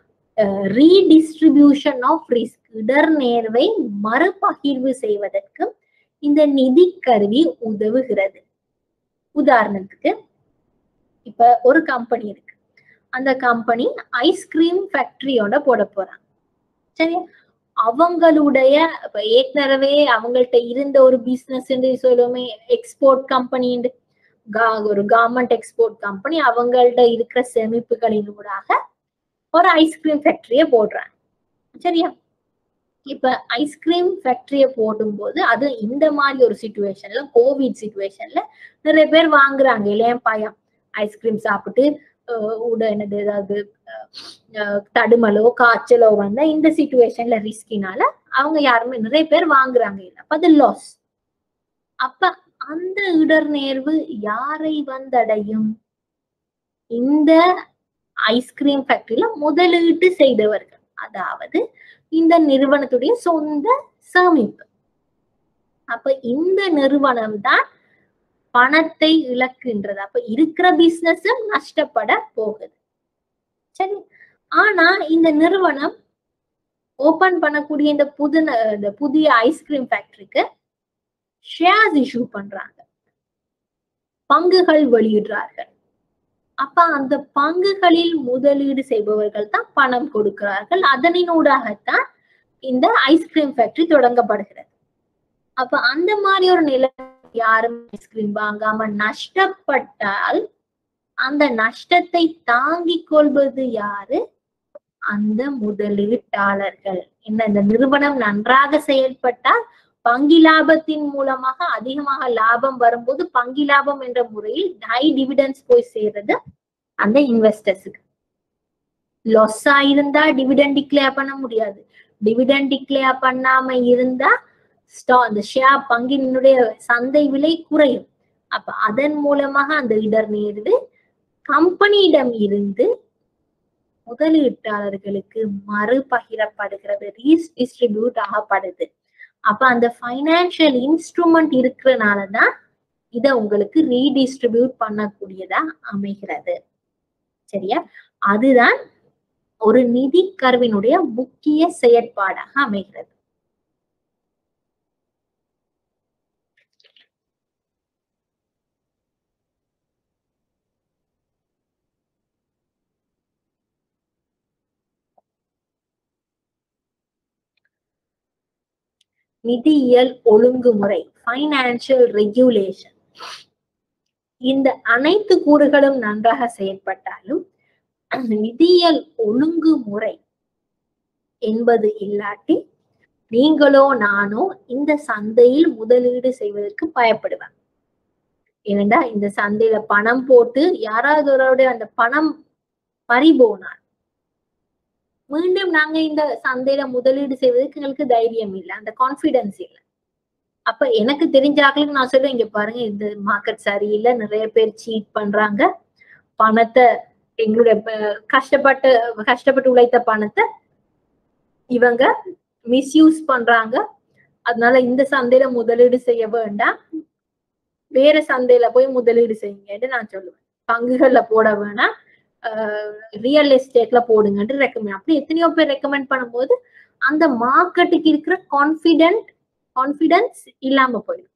Speaker 1: ரீடிஸ்ட்ரிபியூஷன் ஆஃப் ரிஸ்க் இடர் நேர்வை மறுபகிர்வு செய்வதற்கு இந்த நிதி கருவி உதவுகிறது உதாரணத்துக்கு இப்ப ஒரு கம்பெனி இருக்கு அந்த கம்பெனி ஐஸ்கிரீம் ஃபேக்டரியோட போட போறாங்க சரியா அவங்களுடைய இப்ப ஏற்கனவே அவங்கள்ட்ட இருந்த ஒரு பிசினஸ் சொல்லுவோமே எக்ஸ்போர்ட் கம்பெனி ஒரு கவர்மெண்ட் எக்ஸ்போர்ட் கம்பெனி அவங்கள்ட்ட இருக்கிற சேமிப்புகளின் ஊடாக ஒரு ஐஸ்கிரீம் ஃபேக்டரிய போடுறாங்க சரியா இப்ப ஐஸ்கிரீம் ஃபேக்டரிய போடும்போது அது இந்த மாதிரி ஒரு சுச்சுவேஷன்ல கோவிட் சுச்சுவேஷன்ல நிறைய பேர் வாங்குறாங்க இல்லையா பயம் ஐஸ்கிரீம் சாப்பிட்டு உட என்னது ஏதாவது தடுமலோ காய்ச்சலோ வந்தா இந்த சுச்சுவேஷன்ல ரிஸ்கினால அவங்க யாருமே நிறைய பேர் வாங்குறாங்க இல்ல அப்ப அது லாஸ் அப்ப அந்த இடர் நேர்வு யாரை வந்தடையும் இந்த ஐஸ்கிரீம் ஃபேக்டரியில முதலீட்டு செய்தவர்கள் அதாவது இந்த நிறுவனத்துடைய சொந்த சேமிப்பு அப்ப இந்த நிறுவனம் தான் பணத்தை இழக்குன்றது அப்ப இருக்கிற பிசினஸும் நஷ்டப்பட போகுது சரி ஆனா இந்த நிறுவனம் ஓபன் பண்ணக்கூடிய இந்த புது இந்த புதிய ஐஸ்கிரீம் ஃபேக்டரிக்கு ஷேர்ஸ் இஷ்யூ பண்றாங்க பங்குகள் வெளியிடுறார்கள் அப்ப அந்த பங்குகளில் முதலீடு செய்பவர்கள் தான் பணம் கொடுக்கிறார்கள் அதனினூடாகத்தான் இந்த ஐஸ்கிரீம் ஃபேக்டரி தொடங்கப்படுகிறது அப்ப அந்த மாதிரி ஒரு நிலை யாரும் ஐஸ்கிரீம் வாங்காம நஷ்டப்பட்டால் அந்த நஷ்டத்தை தாங்கிக் கொள்வது யாரு அந்த முதலீட்டாளர்கள் என்ன இந்த நிறுவனம் நன்றாக செயல்பட்டால் பங்கி லாபத்தின் மூலமாக அதிகமாக லாபம் வரும்போது பங்கி லாபம் என்ற முறையில் ஹை டிவிடன்ஸ் போய் சேர்றது அந்த இன்வெஸ்டர்ஸுக்கு லொஸ்ஸா இருந்தா டிவிடன் டிக்ளேர் பண்ண முடியாது டிவிடன் டிக்ளேர் பண்ணாம இருந்தா ஸ்டா அந்த ஷேர் பங்கினுடைய சந்தை விலை குறையும் அப்ப அதன் மூலமாக அந்த இடர் நேர்வு கம்பெனியிடம் இருந்து முதலீட்டாளர்களுக்கு மறுபகிரப்படுகிறது ரீடிஸ்ட்ரிபியூட் ஆகப்படுது அப்ப அந்த ஃபைனான்சியல் இன்ஸ்ட்ருமெண்ட் இருக்கிறனாலதான் இத உங்களுக்கு ரீடிஸ்ட்ரிபியூட் பண்ணக்கூடியதா அமைகிறது சரியா அதுதான் ஒரு நிதி கருவினுடைய முக்கிய செயற்பாடாக அமைகிறது நிதியியல் ஒழுங்குமுறை ஃபைனான்சியல் ரெகுலேஷன் இந்த அனைத்து கூறுகளும் நன்றாக செயல்பட்டாலும் நிதியியல் ஒழுங்குமுறை என்பது இல்லாட்டி நீங்களோ நானோ இந்த சந்தையில் முதலீடு செய்வதற்கு பயப்படுவேன் ஏனென்றா இந்த சந்தையில பணம் போட்டு யாராவது ஒருவருடைய அந்த பணம் பறிபோனால் மீண்டும் நாங்க இந்த சந்தையில முதலீடு செய்வதற்கு எங்களுக்கு தைரியம் இல்லை அந்த கான்பிடன்ஸ் இல்லை அப்ப எனக்கு தெரிஞ்ச ஆக்களுக்கு நான் சொல்லுவேன் இங்க பாருங்க இந்த மார்க்கெட் சரியில்லை நிறைய பேர் சீட் பண்றாங்க பணத்தை எங்களுடைய கஷ்டப்பட்டு கஷ்டப்பட்டு உழைத்த பணத்தை இவங்க மிஸ்யூஸ் பண்றாங்க அதனால இந்த சந்தையில முதலீடு செய்ய வேண்டாம் வேற சந்தையில போய் முதலீடு செய்யுங்கன்னு நான் சொல்லுவேன் பங்குகள்ல போட வேணாம் ரியல் எஸ்டேட்ல போடுங்கன்ட்டு ரெக்கமெண்ட் அப்படி எத்தனையோ பேர் ரெக்கமெண்ட் பண்ணும்போது அந்த மார்க்கெட்டுக்கு இருக்கிற கான்பிடென்ட் கான்பிடன்ஸ் இல்லாம போயிடும்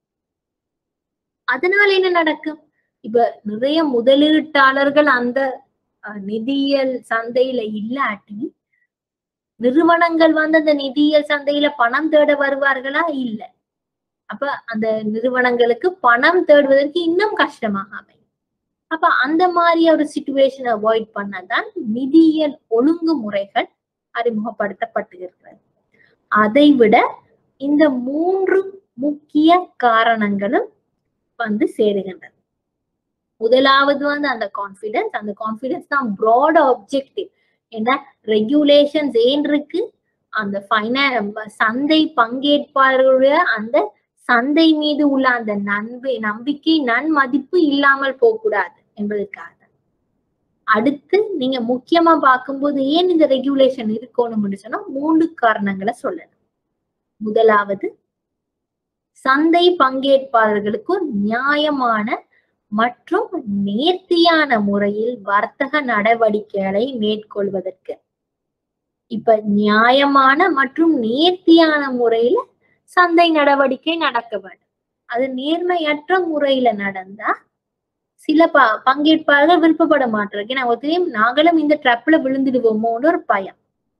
Speaker 1: அதனால என்ன நடக்கும் இப்ப நிறைய முதலீட்டாளர்கள் அந்த நிதியியல் சந்தையில இல்லாட்டி நிறுவனங்கள் வந்து அந்த நிதியியல் சந்தையில பணம் தேட வருவார்களா இல்ல அப்ப அந்த நிறுவனங்களுக்கு பணம் தேடுவதற்கு இன்னும் கஷ்டமாக அமையும் அப்ப அந்த மாதிரி ஒரு சுச்சுவேஷன் அவாய்ட் பண்ணதான் நிதியியல் ஒழுங்குமுறைகள் அறிமுகப்படுத்தப்பட்டு இருக்கிறது அதை விட இந்த மூன்று முக்கிய காரணங்களும் வந்து சேருகின்றன முதலாவது வந்து அந்த கான்பிடன்ஸ் அந்த கான்பிடன்ஸ் தான் ப்ராட் ஆப்ஜெக்டிவ் ஏன்னா ரெகுலேஷன்ஸ் ஏன் இருக்கு அந்த ஃபைனா சந்தை பங்கேற்பாளர்களுடைய அந்த சந்தை மீது உள்ள அந்த நன்பை நம்பிக்கை நன்மதிப்பு இல்லாமல் போகக்கூடாது என்பதற்காக அடுத்து நீங்க முக்கியமா பார்க்கும்போது ஏன் இந்த ரெகுலேஷன் இருக்கணும்னு சொன்னா மூன்று காரணங்களை சொல்லணும் முதலாவது சந்தை பங்கேற்பாளர்களுக்கு நியாயமான மற்றும் நேர்த்தியான முறையில் வர்த்தக நடவடிக்கைகளை மேற்கொள்வதற்கு இப்ப நியாயமான மற்றும் நேர்த்தியான முறையில சந்தை நடவடிக்கை நடக்க வேண்டும் அது நேர்மையற்ற முறையில நடந்தா சில ப பங்கேற்பாளர்கள் விருப்பப்பட மாட்டாங்க ஏன்னா தெரியும் நாங்களும் இந்த ட்ரப்ல விழுந்துடுவோமோன்னு ஒரு பயம்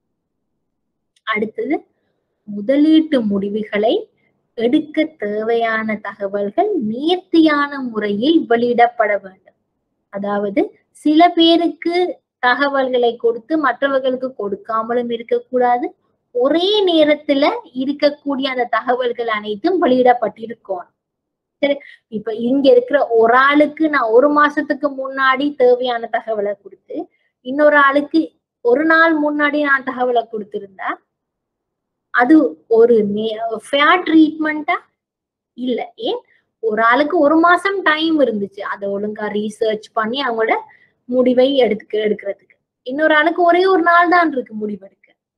Speaker 1: அடுத்தது முதலீட்டு முடிவுகளை எடுக்க தேவையான தகவல்கள் நேர்த்தியான முறையில் வெளியிடப்பட வேண்டும் அதாவது சில பேருக்கு தகவல்களை கொடுத்து மற்றவர்களுக்கு கொடுக்காமலும் இருக்கக்கூடாது ஒரே நேரத்துல இருக்கக்கூடிய அந்த தகவல்கள் அனைத்தும் வெளியிடப்பட்டிருக்கும் சரி இப்ப இங்க இருக்கிற ஒரு ஆளுக்கு நான் ஒரு மாசத்துக்கு முன்னாடி தேவையான தகவலை கொடுத்து இன்னொரு ஆளுக்கு ஒரு நாள் முன்னாடி நான் தகவலை கொடுத்திருந்தா அது ஒரு ஃபேர் ட்ரீட்மெண்டா இல்ல ஏன் ஒரு ஆளுக்கு ஒரு மாசம் டைம் இருந்துச்சு அதை ஒழுங்கா ரீசர்ச் பண்ணி அவங்களோட முடிவை எடுத்துக்க எடுக்கிறதுக்கு இன்னொரு ஆளுக்கு ஒரே ஒரு நாள் தான் இருக்கு முடிவெடுக்க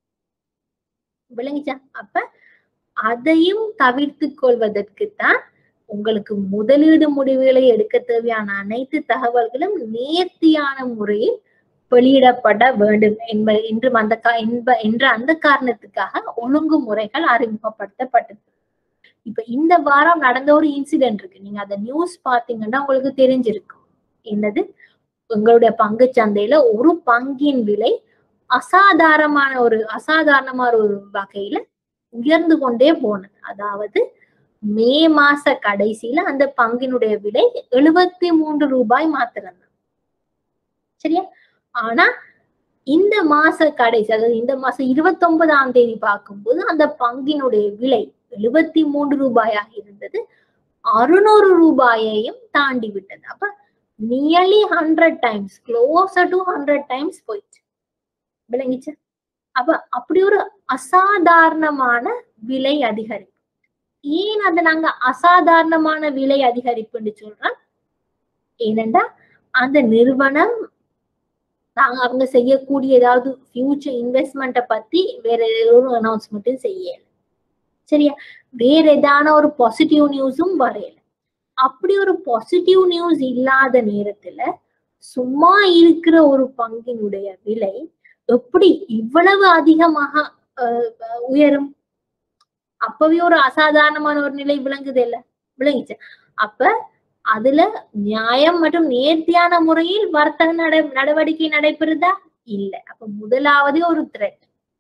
Speaker 1: விளங்கிச்சா அப்ப அதையும் தவிர்த்து கொள்வதற்கு தான் உங்களுக்கு முதலீடு முடிவுகளை எடுக்க தேவையான அனைத்து தகவல்களும் நேர்த்தியான முறையில் வெளியிடப்பட வேண்டும் என்ப என்றும் அந்த என்ப என்ற அந்த காரணத்துக்காக ஒழுங்குமுறைகள் அறிமுகப்படுத்தப்பட்டது இப்ப இந்த வாரம் நடந்த ஒரு இன்சிடென்ட் இருக்கு நீங்க அந்த நியூஸ் பாத்தீங்கன்னா உங்களுக்கு தெரிஞ்சிருக்கும் என்னது உங்களுடைய பங்கு சந்தையில ஒரு பங்கின் விலை அசாதாரணமான ஒரு அசாதாரணமான ஒரு வகையில உயர்ந்து கொண்டே போனது அதாவது மே மாச கடைசியில அந்த பங்கினுடைய விலை எழுபத்தி மூன்று ரூபாய் மாத்திரம் சரியா ஆனா இந்த மாச கடைசி அதாவது இந்த மாசம் இருபத்தி ஒன்பதாம் தேதி பார்க்கும்போது அந்த பங்கினுடைய விலை எழுபத்தி மூன்று ரூபாயாக இருந்தது அறுநூறு ரூபாயையும் தாண்டி விட்டது அப்ப nearly hundred times closer to hundred times போயிடுச்சு விளங்கிச்சு அப்ப அப்படி ஒரு அசாதாரணமான விலை அதிகரிப்பு ஏன் அதை நாங்க அசாதாரணமான விலை அதிகரிப்புன்னு சொல்றோம் ஏனென்றா அந்த நிறுவனம் நாங்க அவங்க செய்யக்கூடிய ஏதாவது ஃபியூச்சர் இன்வெஸ்ட்மெண்ட்டை பத்தி வேற ஒரு அனௌன்ஸ்மெண்ட்டும் செய்யல சரியா வேற ஏதான ஒரு பாசிட்டிவ் நியூஸும் வரையல அப்படி ஒரு பாசிட்டிவ் நியூஸ் இல்லாத நேரத்துல சும்மா இருக்கிற ஒரு பங்கினுடைய விலை எப்படி இவ்வளவு அதிகமாக உயரும் அப்பவே ஒரு அசாதாரணமான ஒரு நிலை விளங்குது இல்ல விளங்கிச்சு அப்ப அதுல நியாயம் மற்றும் நேர்த்தியான முறையில் வர்த்தக நட நடவடிக்கை நடைபெறுதா இல்ல அப்ப முதலாவது ஒரு த்ரெட்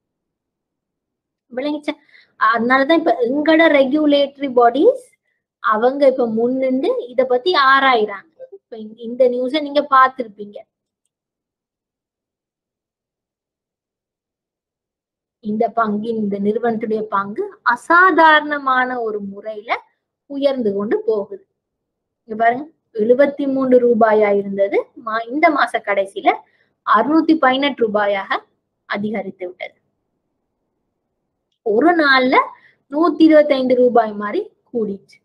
Speaker 1: விளங்கிச்ச அதனாலதான் இப்ப எங்கட ரெகுலேட்டரி பாடிஸ் அவங்க இப்ப முன்னின்று இத பத்தி ஆராயிறாங்க இப்ப இந்த நியூஸ நீங்க பாத்திருப்பீங்க இந்த பங்கின் இந்த நிறுவனத்துடைய பங்கு அசாதாரணமான ஒரு முறையில உயர்ந்து கொண்டு போகுது இங்க பாருங்க எழுபத்தி மூன்று ரூபாயா இருந்தது மா இந்த மாச கடைசியில அறுநூத்தி பதினெட்டு ரூபாயாக அதிகரித்து விட்டது ஒரு நாள்ல நூத்தி இருபத்தி ஐந்து ரூபாய் மாதிரி கூடிச்சு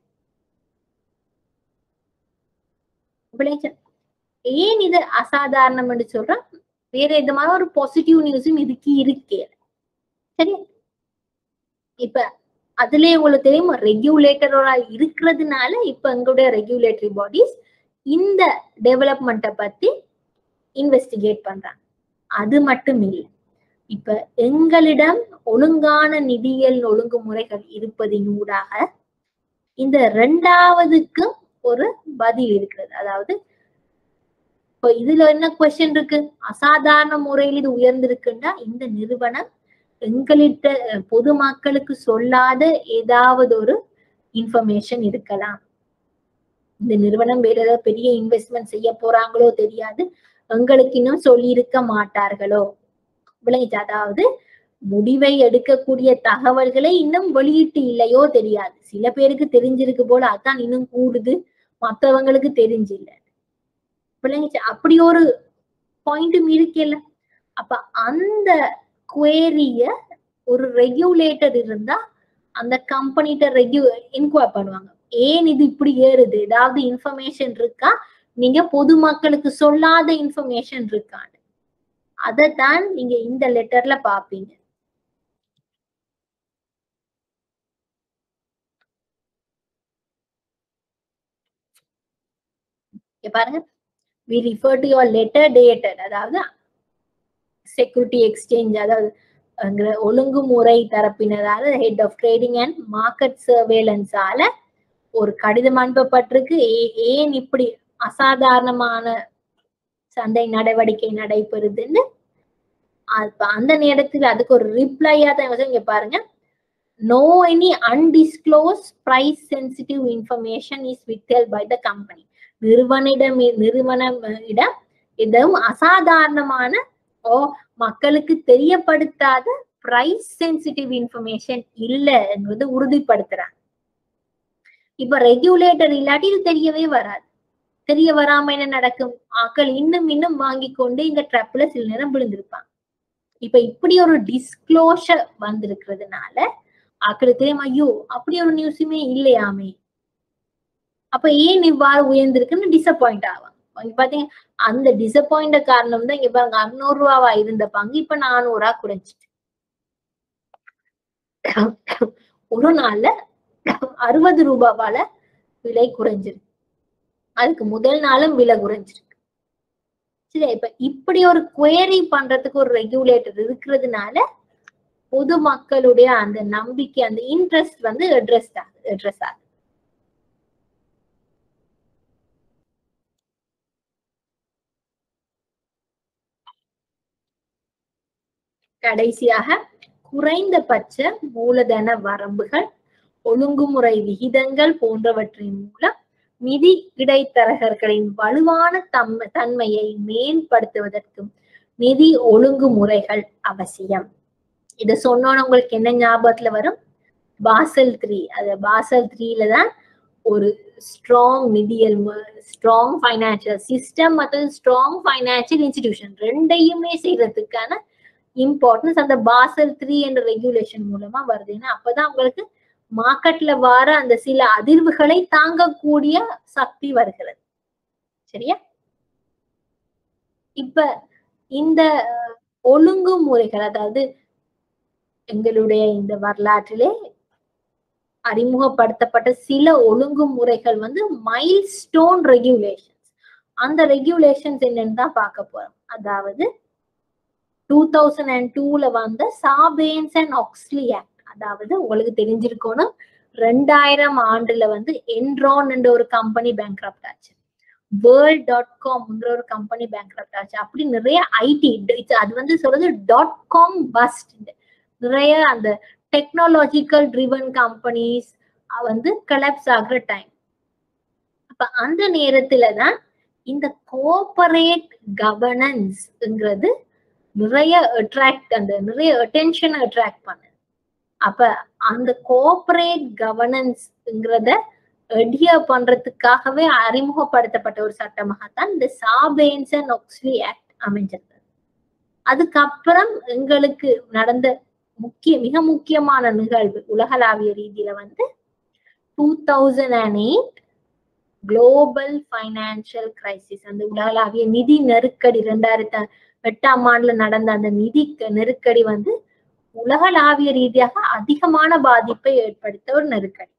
Speaker 1: ஏன் இது அசாதாரணம் என்று சொல்றேன் வேற விதமான ஒரு பாசிட்டிவ் நியூஸும் இதுக்கு இருக்கே சரி இப்ப அதுலயே உங்களுக்கு தெரியும் ரெகுலேட்டரோட இருக்கிறதுனால இப்ப எங்களுடைய ரெகுலேட்டரி பாடிஸ் இந்த டெவலப்மெண்ட்டை பத்தி இன்வெஸ்டிகேட் பண்றாங்க அது மட்டும் இல்லை இப்ப எங்களிடம் ஒழுங்கான நிதியியல் ஒழுங்குமுறைகள் இருப்பதினூடாக இந்த ரெண்டாவதுக்கு ஒரு பதில் இருக்கிறது அதாவது இப்போ இதுல என்ன கொஸ்டின் இருக்கு அசாதாரண முறையில் இது உயர்ந்திருக்குன்னா இந்த நிறுவனம் எங்களிட்ட பொதுமக்களுக்கு சொல்லாத ஏதாவது ஒரு இன்ஃபர்மேஷன் இருக்கலாம் இந்த நிறுவனம் வேற ஏதாவது பெரிய இன்வெஸ்ட்மெண்ட் செய்ய போறாங்களோ தெரியாது எங்களுக்கு இன்னும் சொல்லி இருக்க மாட்டார்களோ விளங்கிச்சு அதாவது முடிவை எடுக்கக்கூடிய தகவல்களை இன்னும் வெளியிட்டு இல்லையோ தெரியாது சில பேருக்கு தெரிஞ்சிருக்கு போல அதான் இன்னும் கூடுது மத்தவங்களுக்கு தெரிஞ்சில்ல விளங்கிச்சு அப்படி ஒரு பாயிண்ட்டும் இருக்கல அப்ப அந்த குவேரிய ஒரு ரெகுலேட்டர் இருந்தா அந்த கம்பெனிட்ட ரெகு இன்கொயர் பண்ணுவாங்க ஏன் இது இப்படி ஏறுது ஏதாவது இன்ஃபர்மேஷன் இருக்கா நீங்க பொதுமக்களுக்கு சொல்லாத இன்ஃபர்மேஷன் இருக்கான்னு அதைத்தான் நீங்க இந்த லெட்டர்ல பாப்பீங்க இங்க பாருங்க we refer to your letter dated அதாவது செக்யூரிட்டி எக்ஸ்சேஞ்ச் அதாவது அங்க ஒழுங்குமுறை தரப்பினரால head of trading and market சர்வேலன்ஸால ஒரு கடிதம் அனுப்பப்பட்டிருக்கு ஏ- ஏன் இப்படி அசாதாரணமான சந்தை நடவடிக்கை நடைபெறுதுன்னு அப்ப அந்த நேரத்தில் அதுக்கு ஒரு ரிப்ளையா தான் வந்து இங்க பாருங்க no any undisclosed price sensitive information is withheld by the company நிறுவனிடம் நிறுவனம் இடம் எதுவும் அசாதாரணமான ஓ மக்களுக்கு தெரியப்படுத்தாத பிரைஸ் சென்சிட்டிவ் இன்ஃபர்மேஷன் இல்ல என்பது உறுதிப்படுத்துறாங்க இப்ப ரெகுலேட்டர் இல்லாட்டி இது தெரியவே வராது தெரிய வராம என்ன நடக்கும் ஆக்கள் இன்னும் இன்னும் வாங்கி கொண்டு இந்த ட்ரப்ல சில நேரம் விழுந்திருப்பாங்க இப்ப இப்படி ஒரு டிஸ்க்ளோஷர் வந்திருக்கிறதுனால ஆக்களுக்கு தெரியும் ஐயோ அப்படி ஒரு நியூஸுமே இல்லையாமே அப்ப ஏன் இவ்வாறு உயர்ந்திருக்குன்னு டிசப்பாயிண்ட் ஆவாங்க இங்க பாத்தீங்க அந்த டிசப்பாயிண்ட் காரணம் தான் இங்க பாருங்க அறுநூறு ரூபாவா இருந்த பங்கு இப்ப நானூறா குறைஞ்சிட்டு ஒரு நாள்ல அறுபது ரூபாவால விலை குறைஞ்சிருக்கு அதுக்கு முதல் நாளும் விலை குறைஞ்சிருக்கு சரி இப்ப இப்படி ஒரு குவேரி பண்றதுக்கு ஒரு ரெகுலேட்டர் இருக்கிறதுனால பொதுமக்களுடைய அந்த நம்பிக்கை அந்த இன்ட்ரெஸ்ட் வந்து அட்ரஸ் ஆகுது அட்ரஸ் ஆகுது கடைசியாக குறைந்தபட்ச மூலதன வரம்புகள் ஒழுங்குமுறை விகிதங்கள் போன்றவற்றின் மூலம் நிதி இடைத்தரகர்களின் வலுவான தம் தன்மையை மேம்படுத்துவதற்கும் நிதி ஒழுங்குமுறைகள் அவசியம் இத சொன்னோன்னு உங்களுக்கு என்ன ஞாபகத்துல வரும் பாசல் த்ரீ அது பாசல் த்ரீல தான் ஒரு ஸ்ட்ராங் நிதியல் ஸ்ட்ராங் ஃபைனான்சியல் சிஸ்டம் மற்றும் ஸ்ட்ராங் ஃபைனான்சியல் இன்ஸ்டிடியூஷன் ரெண்டையுமே செய்யறதுக்கான இம்பார்ட்டன்ஸ் அந்த பாசல் த்ரீ என்ற ரெகுலேஷன் மூலமா வருது ஏன்னா அப்பதான் உங்களுக்கு மார்க்கெட்ல வர அந்த சில அதிர்வுகளை தாங்கக்கூடிய சக்தி வருகிறது சரியா இப்ப இந்த அஹ், ஒழுங்குமுறைகள் அதாவது எங்களுடைய இந்த வரலாற்றிலே அறிமுகப்படுத்தப்பட்ட சில ஒழுங்குமுறைகள் வந்து மைல் ஸ்டோன் ரெகுலேஷன்ஸ் அந்த ரெகுலேஷன்ஸ் என்னன்னு தான் பார்க்க போறோம் அதாவது டூ தௌசண்ட் அண்ட் டூல வந்த சாபேன்ஸ் அண்ட் ஆக்ஸ்லி ஆக்ட் அதாவது உங்களுக்கு தெரிஞ்சிருக்கணும் ரெண்டாயிரம் ஆண்டுல வந்து என்ரான் என்ற ஒரு கம்பெனி பேங்க்ரப்ட் ஆச்சு வேர்ல்ட் டாட் காம்ங்கிற ஒரு கம்பெனி பேங்க்ரப்ட் ஆச்சு அப்படி நிறைய ஐடி அது வந்து சொல்றது டாட் காம் பஸ்ட் நிறைய அந்த டெக்னாலஜிக்கல் ட்ரிவன் கம்பெனிஸ் வந்து கலப்ஸ் ஆகுற டைம் அப்ப அந்த நேரத்துல தான் இந்த கோஆபரேட் கவர்னன்ஸ்ங்கிறது நிறைய அட்ராக்ட் அந்த நிறைய அட்டென்ஷனை அட்ராக்ட் பண்ணுது அப்ப அந்த கோஆபரேட் கவர்னன்ஸ்ங்கிறத அடியர் பண்றதுக்காகவே அறிமுகப்படுத்தப்பட்ட ஒரு சட்டமாகத்தான் இந்த சாபேன்ஸ் அண்ட் ஒக்ஸ்லி ஆக்ட் அமைஞ்சிருந்தது அதுக்கப்புறம் எங்களுக்கு நடந்த முக்கிய மிக முக்கியமான நிகழ்வு உலகளாவிய ரீதியில வந்து two thousand and eight global financial crisis அந்த உலகளாவிய நிதி நெருக்கடி ரெண்டாயிரத்தி எட்டாம் ஆண்டுல நடந்த அந்த நிதி க- நெருக்கடி வந்து உலகளாவிய ரீதியாக அதிகமான பாதிப்பை ஏற்படுத்த ஒரு நெருக்கடி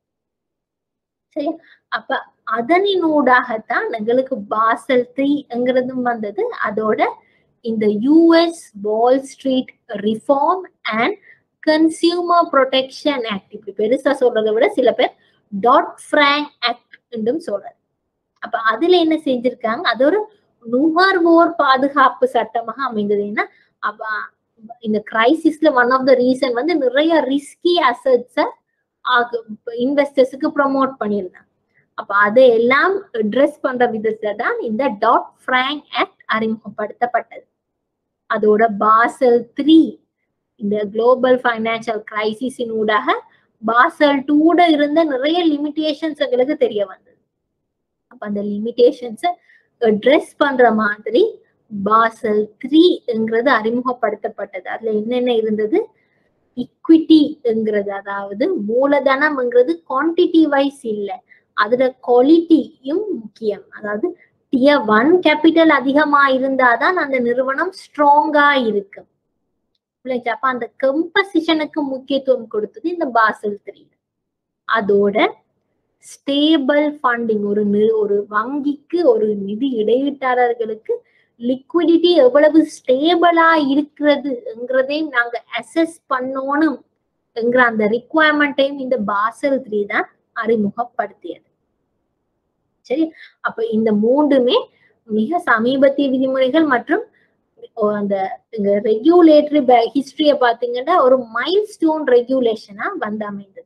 Speaker 1: சரி அப்ப அதனினூடாகத்தான் எங்களுக்கு பாசல் த்ரீங்கிறதும் வந்தது அதோட இந்த US Wall Street reform and consumer protection act இப்படி பெருசா சொல்றதை விட சில பேர் டாட் ஃப்ராங்க் ஆக்ட் என்றும் சொல்றது அப்ப அதுல என்ன செஞ்சிருக்காங்க அது ஒரு நுகர்வோர் பாதுகாப்பு சட்டமாக அமைந்தது ஏன்னா அப்ப இந்த கிரைசிஸ்ல ஒன் ஆஃப் த ரீசன் வந்து நிறைய ரிஸ்கி அசட்ஸ இன்வெஸ்டர்ஸுக்கு ப்ரொமோட் பண்ணியிருந்தாங்க அப்ப அதை எல்லாம் அட்ரஸ் பண்ற விதத்துல தான் இந்த டாட் ஃப்ராங்க் ஆக்ட் அறிமுகப்படுத்தப்பட்டது அதோட பாசல் த்ரீ இந்த குளோபல் ஃபைனான்சியல் கிரைசிஸின் ஊடாக பாசல் டூட இருந்த நிறைய லிமிடேஷன்ஸ் எங்களுக்கு தெரிய வந்தது அப்ப அந்த லிமிடேஷன்ஸை அட்ரஸ் பண்ற மாதிரி பாசல் த்ரீங்கிறது அறிமுகப்படுத்தப்பட்டது அதுல என்னென்ன இருந்தது இக்விட்டிங்கிறது அதாவது மூலதனம்ங்கிறது குவான்டிட்டி வைஸ் இல்லை அதுல குவாலிட்டியும் முக்கியம் அதாவது டியர் ஒன் கேபிட்டல் அதிகமா இருந்தாதான் அந்த நிறுவனம் ஸ்ட்ராங்கா இருக்கும் புரியுதா? அப்ப அந்த கம்பசிஷனுக்கு முக்கியத்துவம் கொடுத்தது இந்த பாசல் த்ரீ அதோட ஸ்டேபிள் ஃபண்டிங் ஒரு நி- ஒரு வங்கிக்கு ஒரு நிதி இடையீட்டாளர்களுக்கு லிக்விடிட்டி எவ்வளவு ஸ்டேபிளா இருக்கிறதுங்கிறதையும் நாங்க அசஸ் பண்ணணும் என்கிற அந்த ரிக்குவயர்மெண்ட்டையும் இந்த பாசல் த்ரீ தான் அறிமுகப்படுத்தியது சரி அப்ப இந்த மூன்றுமே மிக சமீபத்திய விதிமுறைகள் மற்றும் ஓ- அந்த ரெகுலேட்டரி ஹிஸ்டரிய பாத்தீங்கன்னா ஒரு மைல் ஸ்டோன் ரெகுலேஷனா வந்து அமைந்தது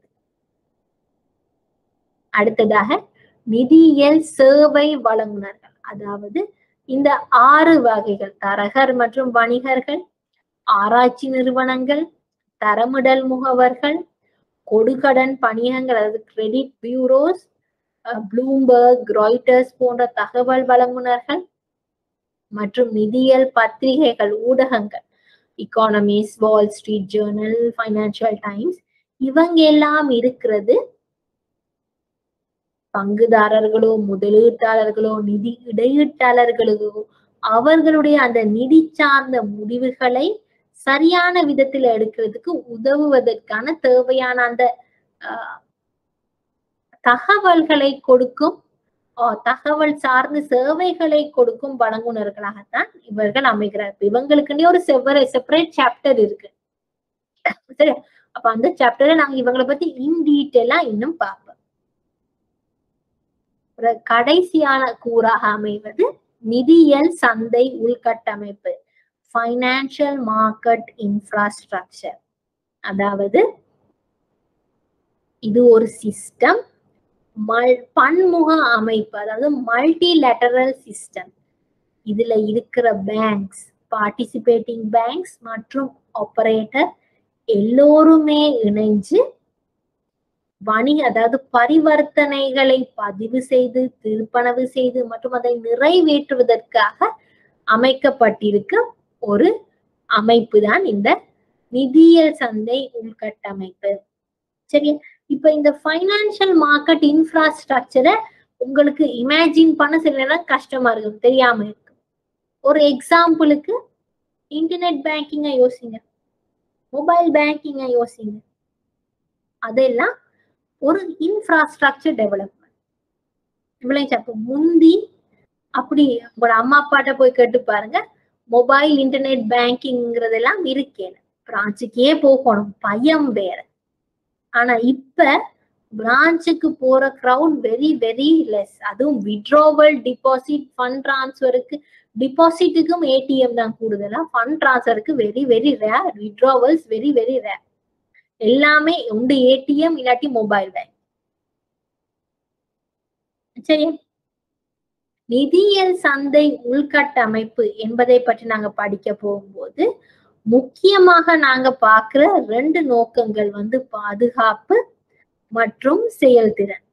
Speaker 1: அடுத்ததாக நிதியியல் சேவை வழங்குனர்கள் அதாவது இந்த ஆறு வகைகள் தரகர் மற்றும் வணிகர்கள் ஆராய்ச்சி நிறுவனங்கள் தரமிடல் முகவர்கள் கொடுகடன் பணியகங்கள் அதாவது கிரெடிட் பியூரோஸ் ப்ளூம்பர்க் ராய்டர்ஸ் போன்ற தகவல் வழங்குனர்கள் மற்றும் நிதியியல் பத்திரிகைகள் ஊடகங்கள் Economist Wall Street Journal Financial Times இவங்க எல்லாம் இருக்கிறது பங்குதாரர்களோ முதலீட்டாளர்களோ நிதி இடையீட்டாளர்களோ அவர்களுடைய அந்த நிதி சார்ந்த முடிவுகளை சரியான விதத்தில் எடுக்கிறதுக்கு உதவுவதற்கான தேவையான அந்த ஆஹ், தகவல்களை கொடுக்கும் ஆஹ், தகவல் சார்ந்த சேவைகளை கொடுக்கும் வழங்குனர்களாகத்தான் இவர்கள் அமைகிறார் இப்ப இவங்களுக்குன்னே ஒரு செவ்வரை செப்பரேட் சாப்டர் இருக்கு சரி அப்ப அந்த சாப்டர்ல நாங்க இவங்களை பத்தி இன் டீட்டெயிலா இன்னும் பார்ப்போம் அப்புறம் கடைசியான கூறாக அமைவது நிதியியல் சந்தை உள்கட்டமைப்பு ஃபைனான்சியல் மார்க்கெட் இன்ஃப்ராஸ்ட்ரக்சர் அதாவது இது ஒரு சிஸ்டம் மல் பன்முக அமைப்பு அதாவது மல்டி லெட்டரல் சிஸ்டம் இதுல இருக்கிற பேங்க்ஸ் பார்ட்டிசிபேட்டிங் பேங்க்ஸ் மற்றும் ஆபரேட்டர் எல்லோருமே இணைஞ்சு வணிக அதாவது பரிவர்த்தனைகளை பதிவு செய்து திருப்பணவு செய்து மற்றும் அதை நிறைவேற்றுவதற்காக அமைக்கப்பட்டிருக்க ஒரு அமைப்பு தான் இந்த நிதியியல் சந்தை உள்கட்டமைப்பு சரியா இப்ப இந்த ஃபைனான்சியல் மார்க்கெட் இன்ஃப்ராஸ்ட்ரக்சரை உங்களுக்கு இமேஜின் பண்ண சில நேரம் கஷ்டமா இருக்கும் தெரியாம இருக்கு ஒரு எக்ஸாம்பிளுக்கு இன்டர்நெட் பேங்கிங்கை யோசிங்க மொபைல் பேங்கிங்கை யோசிங்க அதெல்லாம் ஒரு இன்ஃப்ராஸ்ட்ரக்சர் டெவலப்மெண்ட் இவ்வளவு அப்போ முந்தி அப்படி உங்களோட அம்மா அப்பாட்ட போய் கேட்டு பாருங்க மொபைல் இன்டர்நெட் பேங்கிங்கிறதெல்லாம் இருக்கேன் பிரான்ச்சுக்கே போகணும் பயம் வேற ஆனா இப்ப பிரான்ச்சுக்கு போற கிரவுட் வெரி வெரி லெஸ் அதுவும் விட்ரோவல் டிபாசிட் ஃபண்ட் டிரான்ஸ்ஃபருக்கு டிபாசிட்டுக்கும் ஏடிஎம் தான் கூடுதலா ஃபண்ட் டிரான்ஸ்ஃபருக்கு very very rare withdrawals very very rare எல்லாமே உண்டு ஏடிஎம் இல்லாட்டி மொபைல் பேங்க் சரியா நிதியியல் சந்தை உள்கட்டமைப்பு என்பதை பற்றி நாங்க படிக்க போகும்போது முக்கியமாக நாங்க பார்க்கிற ரெண்டு நோக்கங்கள் வந்து பாதுகாப்பு மற்றும் செயல்திறன்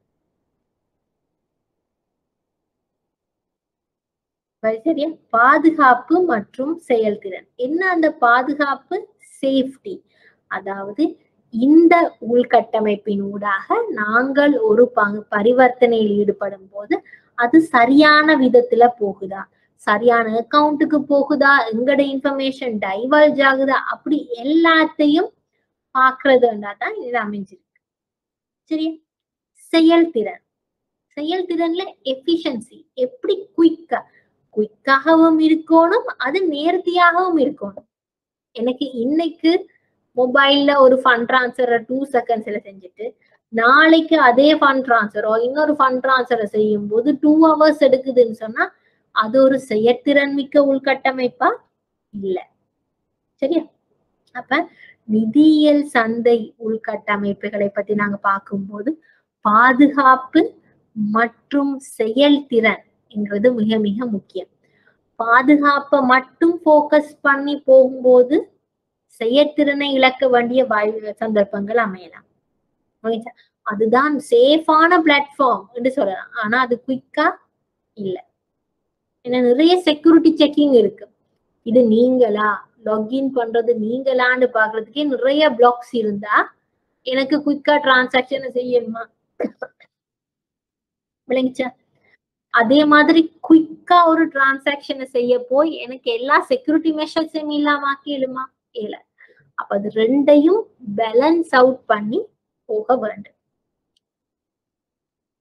Speaker 1: சரியா பாதுகாப்பு மற்றும் செயல்திறன் என்ன அந்த பாதுகாப்பு சேஃப்டி அதாவது இந்த உள்கட்டமைப்பின் ஊடாக நாங்கள் ஒரு பங்கு பரிவர்த்தனையில் ஈடுபடும் போது அது சரியான விதத்துல போகுதா சரியான அக்கௌண்ட்டுக்கு போகுதா எங்கட இன்ஃபர்மேஷன் டைவர்ஜ் ஆகுதா அப்படி எல்லாத்தையும் பாக்குறதுன்றா தான் இது அமைஞ்சிருக்கு சரியா செயல்திறன் செயல்திறன்ல எஃபிஷியன்சி எப்படி குயிக்கா குயிக்காகவும் இருக்கணும் அது நேர்த்தியாகவும் இருக்கணும் எனக்கு இன்னைக்கு மொபைல்ல ஒரு ஃபண்ட் டிரான்ஸ்ஃபர் டூ செகண்ட்ஸ்ல செஞ்சுட்டு நாளைக்கு அதே ஃபண்ட் டிரான்ஸ்ஃபரோ இன்னொரு ஃபண்ட் டிரான்ஸ்ஃபரை செய்யும் போது டூ ஹவர்ஸ் எடுக்குதுன்னு சொன்னா அது ஒரு செயற்திறன் மிக்க உள்கட்டமைப்பா இல்ல சரியா அப்ப நிதியியல் சந்தை உள்கட்டமைப்புகளை பத்தி நாங்க பார்க்கும்போது பாதுகாப்பு மற்றும் செயல்திறன் என்கிறது மிக மிக முக்கியம் பாதுகாப்பை மட்டும் போக்கஸ் பண்ணி போகும்போது செயற்திறனை இழக்க வேண்டிய வாய்ப்பு சந்தர்ப்பங்கள் அமையலாம் புரியுதா? அதுதான் சேஃபான பிளாட்ஃபார்ம் என்று சொல்லலாம் ஆனா அது குயிக்கா இல்ல ஏன்னா நிறைய செக்யூரிட்டி செக்கிங் இருக்கு இது நீங்களா லாகின் பண்றது நீங்களான்னு பாக்குறதுக்கே நிறைய பிளாக்ஸ் இருந்தா எனக்கு குயிக்கா டிரான்சாக்சன் செய்யணுமா விளங்கிச்சா அதே மாதிரி குயிக்கா ஒரு டிரான்சாக்சனை செய்ய போய் எனக்கு எல்லா செக்யூரிட்டி மெஷர்ஸும் இல்லாம ஆக்கிடுமா இல்ல அப்ப அது ரெண்டையும் பேலன்ஸ் அவுட் பண்ணி போக வேண்டும்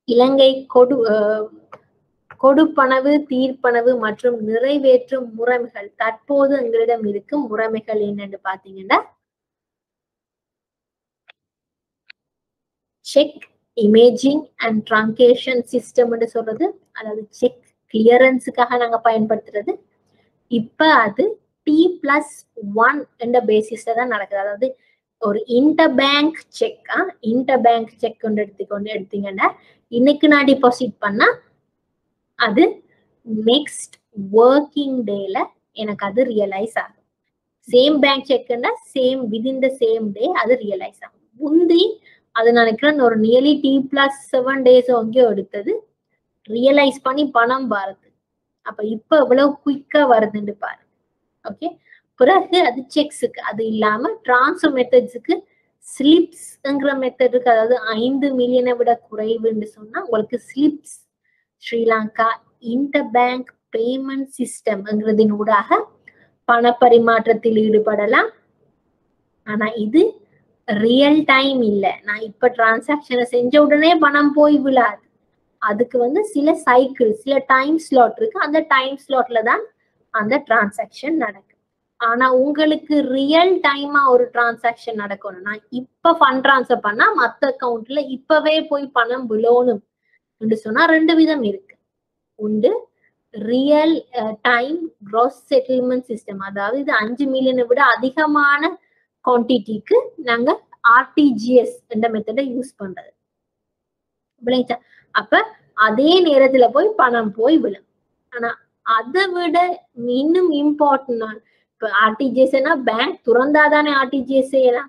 Speaker 1: இலங்கை கொடு அஹ், கொடுப்பனவு தீர்ப்பனவு மற்றும் நிறைவேற்றும் முறைமைகள் தற்போது எங்களிடம் இருக்கும் முறைமைகள் என்னன்னு பாத்தீங்கன்னா cheque imaging and truncation system சொல்றது அதாவது செக் கிளியரன்ஸுக்காக நாங்க பயன்படுத்துறது இப்ப அது டி பிளஸ் ஒன் என்ற பேசிஸ்ல தான் நடக்குது அதாவது ஒரு inter bank cheque inter bank cheque கொண்டு எடுத்துக்கொண்டு எடுத்தீங்கன்னா இன்னைக்கு நான் டிபாசிட் பண்ணா அது நெக்ஸ்ட் ஒர்க்கிங் டேல எனக்கு அது ரியலைஸ் ஆகும் சேம் பேங்க் செக்னா same within the same day அது ரியலைஸ் ஆகும் முந்தி அது நினைக்கிறேன் ஒரு nearly T plus seven days எங்கேயோ எடுத்தது ரியலைஸ் பண்ணி பணம் வருது அப்ப இப்ப எவ்வளவு குயிக்கா வருதுன்னு பாரு ஓகே பிறகு அது செக்ஸுக்கு அது இல்லாம டிரான்ஸ்ஃபர் மெத்தட்ஸுக்கு ஸ்லிப்ஸ்ங்கிற மெத்தடுக்கு அதாவது ஐந்து மில்லியனை விட குறைவுன்னு சொன்னா உங்களுக்கு SLIPS Sri Lanka inter bank payment சிஸ்டம்ங்கிறதின் ஊடாக பண பரிமாற்றத்தில் ஈடுபடலாம் ஆனா இது ரியல் டைம் இல்ல நான் இப்ப டிரான்சாக்ஷனை செஞ்ச உடனே பணம் போய் விழாது அதுக்கு வந்து சில சைக்கிள் சில டைம் ஸ்லாட் இருக்கு அந்த டைம் ஸ்லாட்ல தான் அந்த டிரான்சாக்ஷன் நடக்கும் ஆனா உங்களுக்கு ரியல் டைமா ஒரு டிரான்சாக்ஷன் நடக்கணும் நான் இப்ப ஃபண்ட் ட்ரான்ஸ்ஃபர் பண்ணா மத்த அக்கௌண்ட்ல இப்பவே போய் பணம் விழணும் என்று சொன்னா ரெண்டு விதம் இருக்கு உண்டு real time gross settlement system அதாவது இது அஞ்சு மில்லியனை விட அதிகமான குவான்டிட்டிக்கு நாங்க ஆர்டிஜிஎஸ் என்ற மெத்தடை யூஸ் பண்றது விளைச்சா அப்ப அதே நேரத்துல போய் பணம் போய் விழும் ஆனா அதை விட இன்னும் இம்பார்ட்டன்ட் இப்ப ஆர்டிஜிஎஸ்னா பேங்க் துறந்தாதானே ஆர்டிஜிஎஸ் செய்யலாம்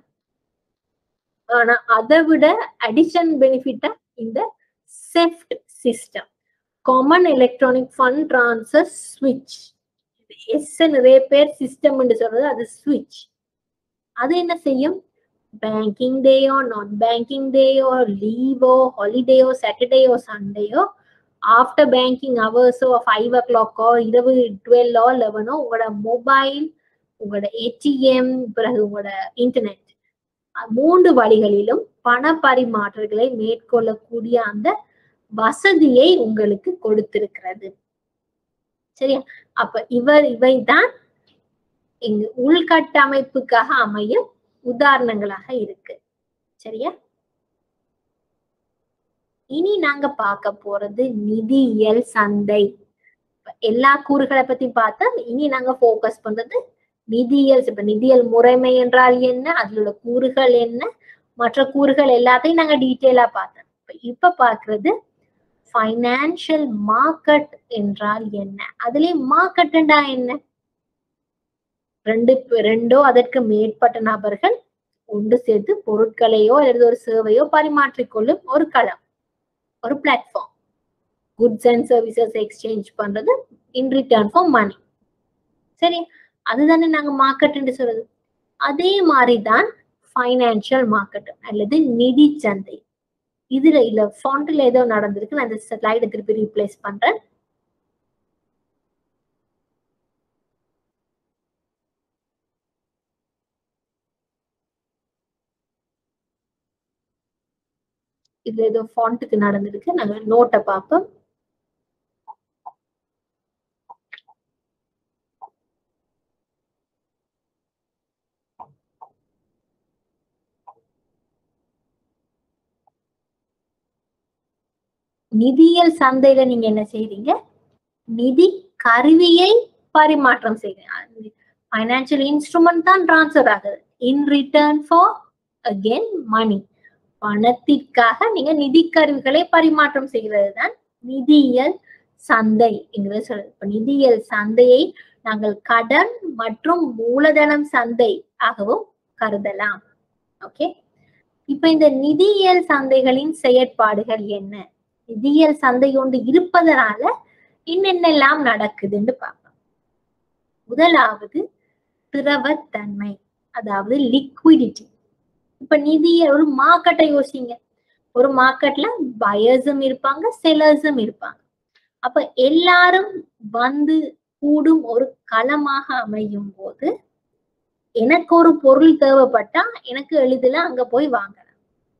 Speaker 1: ஆனா அதை விட அடிஷன் பெனிஃபிட்டா இந்த CEFT system common electronic fund transfer ஸ்விட்ச் எஸ் நிறைய பேர் சிஸ்டம் சொல்றது அது ஸ்விட்ச் அது என்ன செய்யும் பேங்கிங் டேயோ நான் பேங்கிங் டேயோ லீவோ ஹாலிடேயோ சாட்டர்டேயோ சண்டேயோ ஆஃப்டர் பேங்கிங் ஹவர்ஸோ ஃபைவ் ஓ கிளாக்கோ இரவு டுவெல்லோ லெவனோ உங்களோட மொபைல் உங்களோட ஏடிஎம் பிறகு உங்களோட இன்டர்நெட் மூன்று வழிகளிலும் பண பரிமாற்றங்களை மேற்கொள்ளக்கூடிய அந்த வசதியை உங்களுக்கு கொடுத்திருக்கிறது சரியா அப்ப இவர் இவைதான் இங்க உள்கட்டமைப்புக்காக அமையும் உதாரணங்களாக இருக்கு சரியா இனி நாங்க பார்க்க போறது நிதியியல் சந்தை இப்ப எல்லா கூறுகளை பத்தி பார்த்தா இனி நாங்க ஃபோக்கஸ் பண்றது நிதியியல் இப்ப நிதியியல் முறைமை என்றால் என்ன அதுல உள்ள கூறுகள் என்ன மற்ற கூறுகள் எல்லாத்தையும் நாங்க டீட்டெயிலா பார்த்தோம் இப்ப இப்ப பாக்குறது ஃபைனான்சியல் மார்க்கெட் என்றால் என்ன அதுலயும் மார்க்கெட்னா என்ன ரெண்டு பே- ரெண்டோ அதற்கு மேற்பட்ட நபர்கள் ஒன்று சேர்த்து பொருட்களையோ அல்லது ஒரு சேவையோ பரிமாற்றிக்கொள்ளும் ஒரு களம் ஒரு platform goods and services exchange பண்றது இன் ரிட்டர்ன் ஃபார் மணி சரி அதுதானே நாங்க மார்க்கெட்னு சொல்றது அதே மாதிரி தான் ஃபைனான்சியல் மார்க்கெட் அல்லது நிதி சந்தை இதுல இல்ல ஃபாண்ட்ல ஏதோ நடந்திருக்கு நான் இந்த ஸ்லைடை திருப்பி ரீப்ளேஸ் பண்றேன் இதுல ஏதோ ஃபாண்ட்டுக்கு நடந்திருக்கு நாங்க நோட்டை பார்ப்போம் நிதியியல் சந்தையில நீங்க என்ன செய்றீங்க நிதி கருவியை பரிமாற்றம் செய்றீங்க ஃபைனான்சியல் இன்ஸ்ட்ருமெண்ட் தான் டிரான்ஸ்ஃபர் ஆகுது in return for again money பணத்திற்காக நீங்க நிதி கருவிகளை பரிமாற்றம் செய்கிறது தான் நிதியியல் சந்தை என்கிறது சொல்றது இப்ப நிதியியல் சந்தையை நாங்கள் கடன் மற்றும் மூலதனம் சந்தை ஆகவும் கருதலாம் ஓகே இப்ப இந்த நிதியியல் சந்தைகளின் செயற்பாடுகள் என்ன நிதியியல் சந்தை ஒன்று இருப்பதனால என்னென்னலாம் நடக்குதுன்னு பார்ப்போம் முதலாவது திரவத்தன்மை அதாவது லிக்விடிட்டி இப்ப நிதிய ஒரு மார்க்கெட்டை யோசிங்க ஒரு மார்க்கெட்ல பயர்ஸும் இருப்பாங்க செலர்ஸும் இருப்பாங்க அப்ப எல்லாரும் வந்து கூடும் ஒரு களமாக அமையும் போது எனக்கு ஒரு பொருள் தேவைப்பட்டா எனக்கு எளிதில் அங்க போய் வாங்கலாம்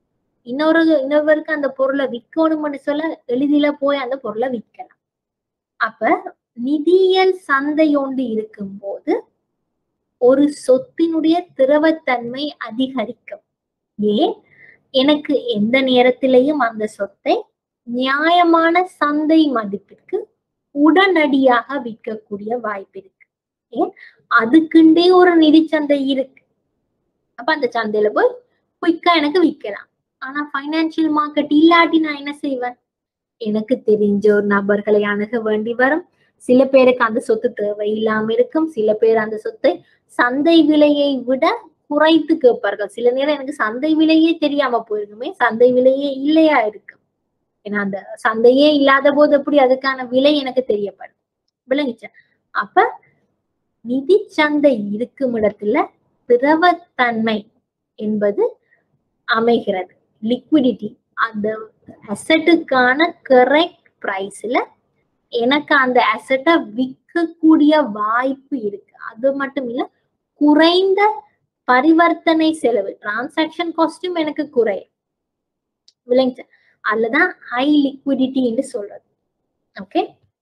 Speaker 1: இன்னொரு இன்னொருவருக்கு அந்த பொருளை விற்கணும்னு சொல்ல எளிதில போய் அந்த பொருளை விற்கலாம் அப்ப நிதியியல் சந்தை ஒன்று இருக்கும்போது ஒரு சொத்தினுடைய திரவத்தன்மை அதிகரிக்கும் ஏன் எனக்கு எந்த நேரத்திலையும் அந்த சொத்தை நியாயமான சந்தை மதிப்பிற்கு உடனடியாக விற்கக்கூடிய வாய்ப்பு இருக்கு ஏன் அதுக்குண்டே ஒரு நிதி சந்தை இருக்கு அப்ப அந்த சந்தையில போய் குயிக்கா எனக்கு விற்கலாம் ஆனா பைனான்சியல் மார்க்கெட் இல்லாட்டி நான் என்ன செய்வேன் எனக்கு தெரிஞ்ச ஒரு நபர்களை அணுக வேண்டி வரும் சில பேருக்கு அந்த சொத்து தேவை இல்லாம இருக்கும் சில பேர் அந்த சொத்தை சந்தை விலையை விட குறைத்து கேட்பார்கள் சில நேரம் எனக்கு சந்தை விலையே தெரியாம போயிருக்குமே சந்தை விலையே இல்லையா இருக்கும் ஏன்னா அந்த சந்தையே இல்லாத போது எப்படி அதுக்கான விலை எனக்கு தெரியப்படும் விளங்கிச்சா அப்ப நிதி சந்தை இருக்கும் இடத்துல திரவத்தன்மை என்பது அமைகிறது லிக்விடிட்டி அந்த அசட்டுக்கான கரெக்ட் பிரைஸ்ல எனக்கு அந்த அசட்டை விற்கக்கூடிய வாய்ப்பு இருக்கு அது மட்டும் இல்ல குறைந்த பரிவர்த்தனை செலவு டிரான்சாக்ஷன் காஸ்டும் எனக்கு குறையும் விளங்கிச்சா அதுலதான் ஹை லிக்விடிட்டி என்று சொல்றது ஓகே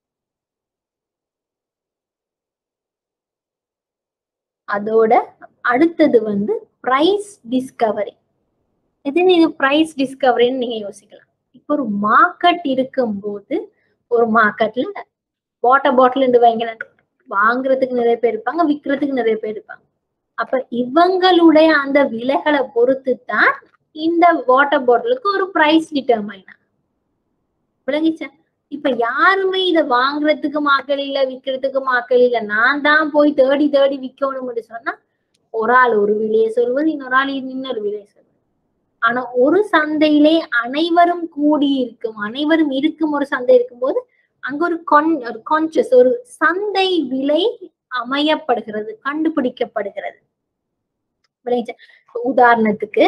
Speaker 1: அதோட அடுத்தது வந்து பிரைஸ் டிஸ்கவரி இது இது பிரைஸ் டிஸ்கவரின்னு நீங்க யோசிக்கலாம் இப்போ ஒரு மார்க்கெட் இருக்கும்போது ஒரு மார்க்கெட்ல வாட்டர் பாட்டில் வைங்களேன் வாங்குறதுக்கு நிறைய பேர் இருப்பாங்க விற்கிறதுக்கு நிறைய பேர் இருப்பாங்க அப்ப இவங்களுடைய அந்த விலைகளை பொறுத்து தான் இந்த வாட்டர் பாட்டிலுக்கு ஒரு பிரைஸ் டிட்டர்மைன் விளங்கிச்சா இப்ப யாருமே இத வாங்குறதுக்கு மாக்கள் இல்ல விற்கிறதுக்கு மாக்கள் இல்ல நான் தான் போய் தேடி தேடி விற்கணும்னு சொன்னா ஒரு ஆள் ஒரு விலையை சொல்வது இன்னொரு ஆள் இன்னொரு விலையை சொல்வது ஆனா ஒரு சந்தையிலே அனைவரும் கூடி இருக்கும் அனைவரும் இருக்கும் ஒரு சந்தை இருக்கும்போது அங்க ஒரு கான் ஒரு கான்சியஸ் ஒரு சந்தை விலை அமையப்படுகிறது கண்டுபிடிக்கப்படுகிறது விளைச்ச உதாரணத்துக்கு